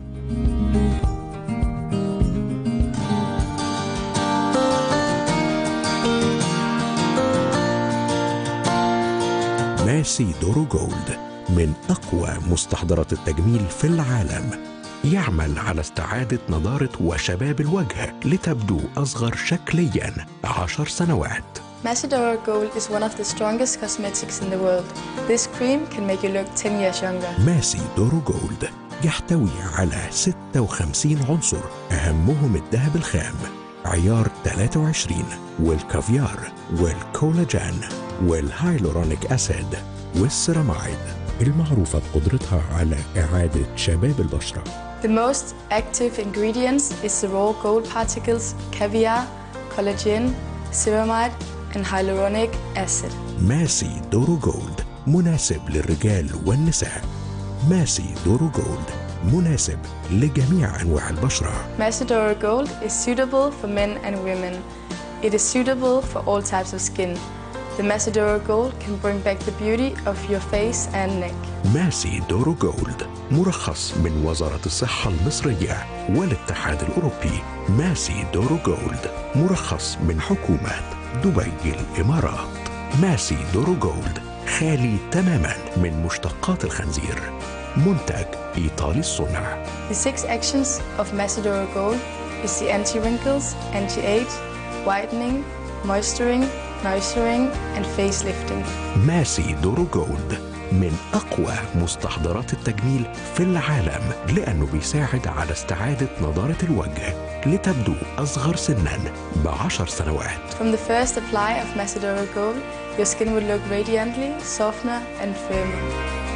ماسي دورو جولد من أقوى مستحضرات التجميل في العالم يعمل على استعادة نضارة وشباب الوجه لتبدو أصغر شكليا عشر سنوات Macedora Gold is one of the strongest cosmetics in the world. This cream can make you look 10 years younger. ماسي دورو جولد يحتوي على 56 عنصر أهمهم الذهب الخام عيار 23 والكافيار والكولاجين والهايلورونيك أسيد والسيرامايد المعروفة بقدرتها على إعادة شباب البشرة The most active ingredients is the raw gold particles, caviar, collagen, ceramide, and hyaluronic acid. ماسي دورو جولد مناسب للرجال والنساء ماسي دورو جولد مناسب لجميع أنواع البشرة Macedora Gold is suitable for men and women. It is suitable for all types of skin. The Macedora Gold can bring back the beauty of your face and neck. ماسي دورو جولد مرخص من وزارة الصحة المصرية والاتحاد الأوروبي ماسي دورو جولد مرخص من حكومة دبي الإمارات ماسي دورو جولد خالي تماما من مشتقات الخنزير منتج إيطالي الصنع The six actions of Macedora Gold is the anti-wrinkles, anti-age, whitening, moisturing, nourishing, and facelifting. ماسي دورو جولد من أقوى مستحضرات التجميل في العالم لأنه بيساعد على استعادة نضارة الوجه لتبدو أصغر سنا بعشر سنوات From the first apply of Macedora Gold, your skin will look radiantly, softer, and firmer.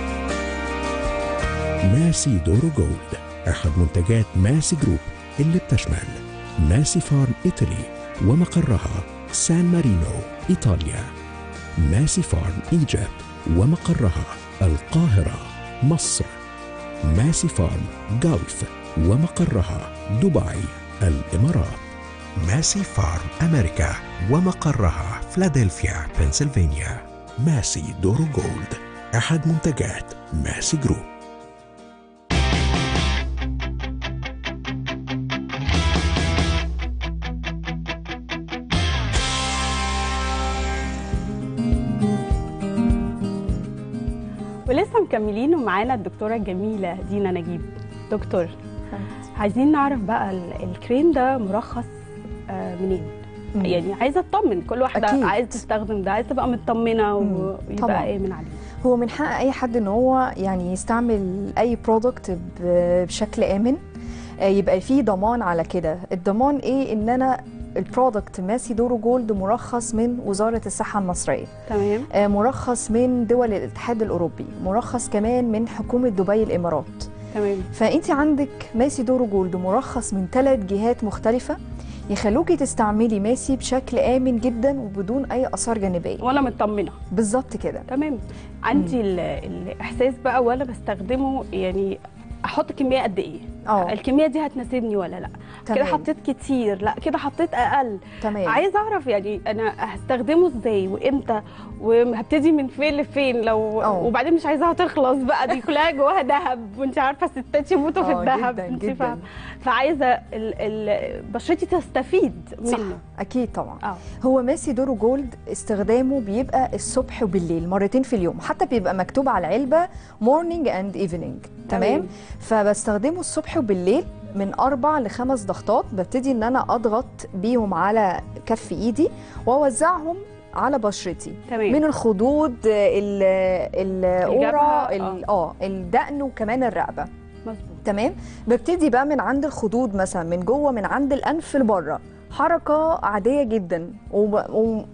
ماسي دورو جولد أحد منتجات ماسي جروب اللي بتشمل ماسي فارم إيطالي ومقرها سان مارينو إيطاليا ماسي فارم إيجيبت ومقرها القاهرة مصر ماسي فارم جلف ومقرها دبي الإمارات ماسي فارم أمريكا ومقرها فلادلفيا بنسلفانيا ماسي دورو جولد أحد منتجات ماسي جروب ولسه مكملين ومعانا الدكتوره الجميله دينا نجيب دكتور عايزين نعرف بقى ال- الكريم ده مرخص آه، منين مم. يعني عايزه اطمن كل واحده أكيد. عايزه تستخدم ده عايزه تبقى مطمنه طبعاً. ويبقى امن عليه هو من حق اي حد ان هو يعني يستعمل اي برودكت بشكل امن آه، يبقى فيه ضمان على كده الضمان ايه ان انا البرودكت ماسي دورو جولد مرخص من وزاره الصحه المصريه تمام آه، مرخص من دول الاتحاد الاوروبي مرخص كمان من حكومه دبي الامارات تمام فانت عندك ماسي دورو جولد مرخص من ثلاث جهات مختلفه يخلوكي تستعملي ماسي بشكل امن جدا وبدون اي اثار جانبيه وانا مطمنه بالظبط كده تمام عندي ال- الاحساس بقى وانا بستخدمه يعني احط كميه قد ايه اه الكميه دي هتناسبني ولا لا كده تمام. حطيت كتير لا كده حطيت اقل تمام عايز اعرف يعني انا هستخدمه ازاي وامتى وهبتدي من فين لفين لو أوه. وبعدين مش عايزاها تخلص بقى دي كلها جواها ذهب وانت عارفه الستات يموتوا في آه، الذهب جداً، انت جداً. فاهمه فعايزه ال- ال- بشرتي تستفيد صح منه اكيد طبعا اه هو ماسي دورو جولد استخدامه بيبقى الصبح وبالليل مرتين في اليوم حتى بيبقى مكتوب على العلبه مورنينج اند ايفنينج تمام تمام. فبستخدمه الصبح وبالليل من اربع لخمس ضغطات ببتدي ان انا اضغط بيهم على كف ايدي واوزعهم على بشرتي تمام. من الخدود ال- القوره الجبهة، ال- اه الدقن وكمان الرقبه مظبوط تمام ببتدي بقى من عند الخدود مثلا من جوه من عند الانف لبره حركه عاديه جدا وب... و...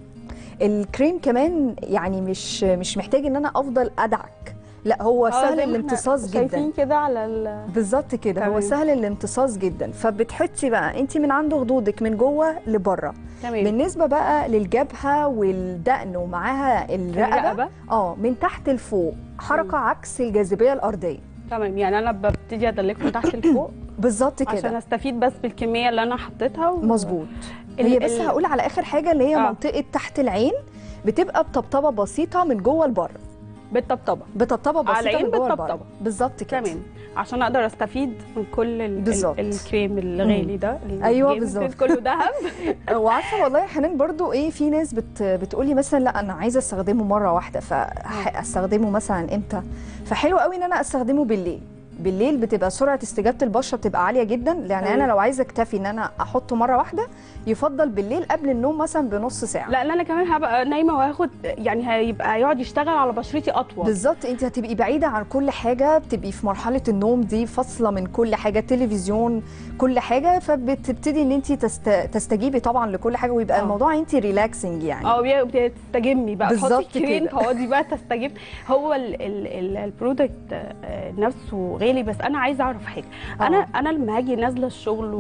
الكريم كمان يعني مش مش محتاج ان انا افضل ادعك لا هو آه، سهل زي ما احنا الامتصاص شايفين جدا كده على ال بالظبط كده هو تمام. سهل الامتصاص جدا فبتحطي بقى انت من عند خدودك من جوه لبره تمام بالنسبه بقى للجبهه والدقن ومعاها الرقبه الرقبة. اه من تحت لفوق حركه عكس الجاذبيه الارضيه تمام يعني انا ببتدي ادلكه من تحت لفوق بالظبط كده عشان استفيد بس بالكميه اللي انا حطيتها و... مظبوط ال- هي بس ال- هقول على اخر حاجه اللي هي آه. منطقه تحت العين بتبقى بطبطبه بسيطه من جوه لبره بالطبطبه بطبطبه بسيطه على العين من جوه بالطبطبة. لبره بالظبط كده تمام عشان اقدر استفيد من كل ال... بالظبط. ال... الكريم الغالي ده أيوة الجامد بالظبط. كله ذهب وعارفه والله يا حنان برضو ايه في ناس بت بتقولي مثلا لا انا عايزه استخدمه مره واحده فاستخدمه مثلا امتى فحلو قوي ان انا استخدمه بالليل بالليل بتبقى سرعه استجابه البشره بتبقى عاليه جدا لان تمام. انا لو عايزه اكتفي ان انا احطه مره واحده يفضل بالليل قبل النوم مثلا بنص ساعه لا انا كمان هبقى نايمه وهاخد يعني هيبقى يقعد يشتغل على بشرتي اطول بالظبط انت هتبقي بعيده عن كل حاجه بتبقي في مرحله النوم دي فاصله من كل حاجه تلفزيون كل حاجه فبتبتدي ان انت تست... تستجيبي طبعا لكل حاجه ويبقى اه. الموضوع انت ريلاكسنج يعني اه بي- بتستجمي بقى تحطي بالظبط كريم كده. تقعدي بقى تستجم هو ال- ال- ال- البرودكت آه، نفسه غالي بس انا عايزه اعرف حاجه انا انا لما هاجي نازله الشغل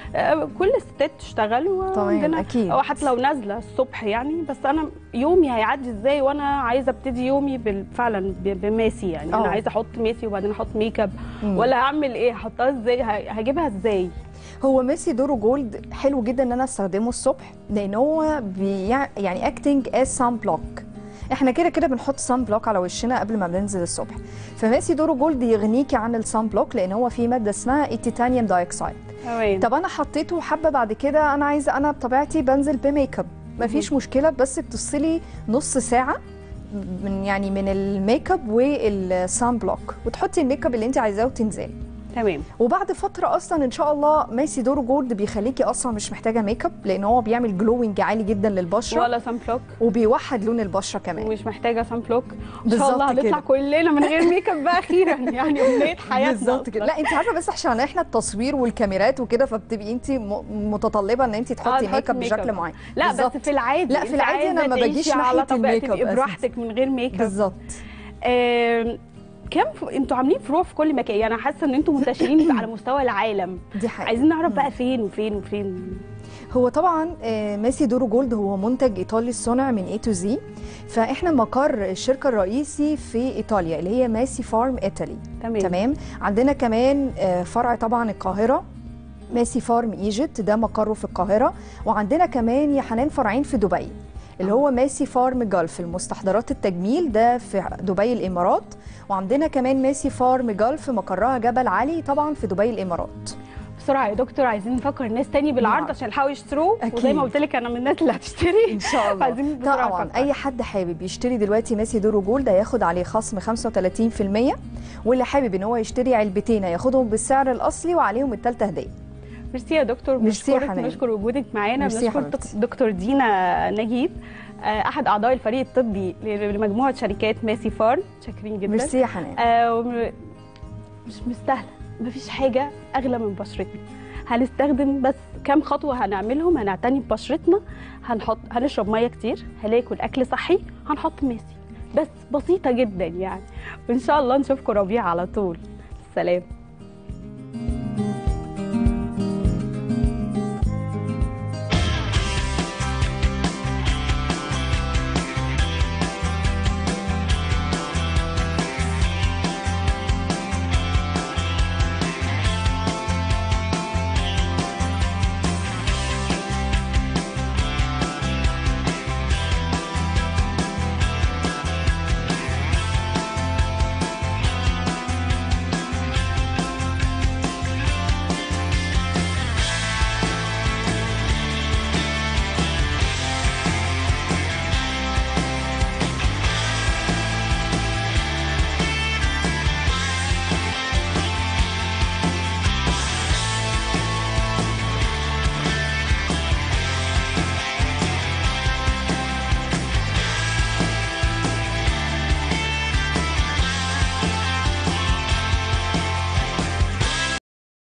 وكل الستات تشتغل تمام، وعندنا أكيد. او حتى لو نازله الصبح يعني بس انا يومي هيعدي ازاي وانا عايزه ابتدي يومي بال- فعلا ب- بماسي يعني اه. انا عايزه احط ماسي وبعدين احط ميك اب مم. ولا اعمل ايه احطها ازاي ه- هجيبها ازاي هو ميسي دورو جولد حلو جدا ان انا استخدمه الصبح لان هو بيع... يعني اكتنج از سان بلوك احنا كده كده بنحط سان بلوك على وشنا قبل ما بننزل الصبح فميسي دورو جولد يغنيكي عن السان بلوك لان هو فيه ماده اسمها التيتانيوم دايوكسيد تمام طب انا حطيته حبه بعد كده انا عايزه انا بطبيعتي بنزل بميك اب مفيش مشكله بس بتفصلي نص ساعه من يعني من الميك اب والسان بلوك وتحطي الميك اب اللي انت عايزاه وتنزلي تمام وبعد فتره اصلا ان شاء الله ميسي دورو جولد بيخليكي اصلا مش محتاجه ميك اب لان هو بيعمل جلوينج عالي جدا للبشره ولا سان بلوك وبيوحد لون البشره كمان ومش محتاجه سان بلوك ان شاء بالظبط الله هنطلع كده. كلنا من غير ميك اب بقى اخيرا يعني امنيه حياتنا بالظبط كده لا انت عارفه بس عشان احنا التصوير والكاميرات وكده فبتبقي انت م- متطلبه ان انت تحطي آه، ميك اب ميك اب. بشكل معين لا بالظبط. بس في العادي لا في العادي انا عايزة ما تعيشي باجيش على ناحيه طبيعتك، الميك اب تبقي أساساً. براحتك من غير ميك اب بالظبط آم، كام ف... انتوا عاملين فروع في كل مكان يعني انا حاسه ان انتوا منتشرين على مستوى العالم دي حقيقة. عايزين نعرف بقى فين وفين وفين هو طبعا آه، ماسي دورو جولد هو منتج ايطالي الصنع من اي تو زي فاحنا مقر الشركه الرئيسي في ايطاليا اللي هي ماسي فارم ايطالي تمام. تمام عندنا كمان آه، فرع طبعا القاهره ماسي فارم ايجيبت ده مقره في القاهره وعندنا كمان يا حنان فرعين في دبي اللي هو ماسي فارم جلف المستحضرات التجميل ده في دبي الامارات وعندنا كمان ماسي فارم جلف مقرها جبل علي طبعا في دبي الامارات بسرعه يا دكتور عايزين نفكر الناس تاني بالعرض نعم. عشان يلحقوا يشتروه أكيد. وزي ما قلت لك انا من الناس اللي هتشتري ان شاء الله عايزين بسرعه طبعا نفكر. اي حد حابب يشتري دلوقتي ماسي دورو جولد هياخد عليه خصم 35% واللي حابب ان هو يشتري علبتين هياخدهم بالسعر الاصلي وعليهم الثالثه هديه ميرسي يا دكتور ميرسي يا بنشكرك حنان. بنشكر وجودك معانا ميرسي يا بنشكر حبيبتي. دكتور دينا نجيب آه، احد اعضاء الفريق الطبي لمجموعه شركات ماسي فارم شاكرين جدا ميرسي يا حنان. آه وم- مش مستاهله مفيش حاجه اغلى من بشرتنا هنستخدم بس كام خطوه هنعملهم هنعتني ببشرتنا هنحط هنشرب ميه كتير هناكل اكل صحي هنحط ماسي بس بسيطه جدا يعني وان شاء الله نشوفكم ربيع على طول سلام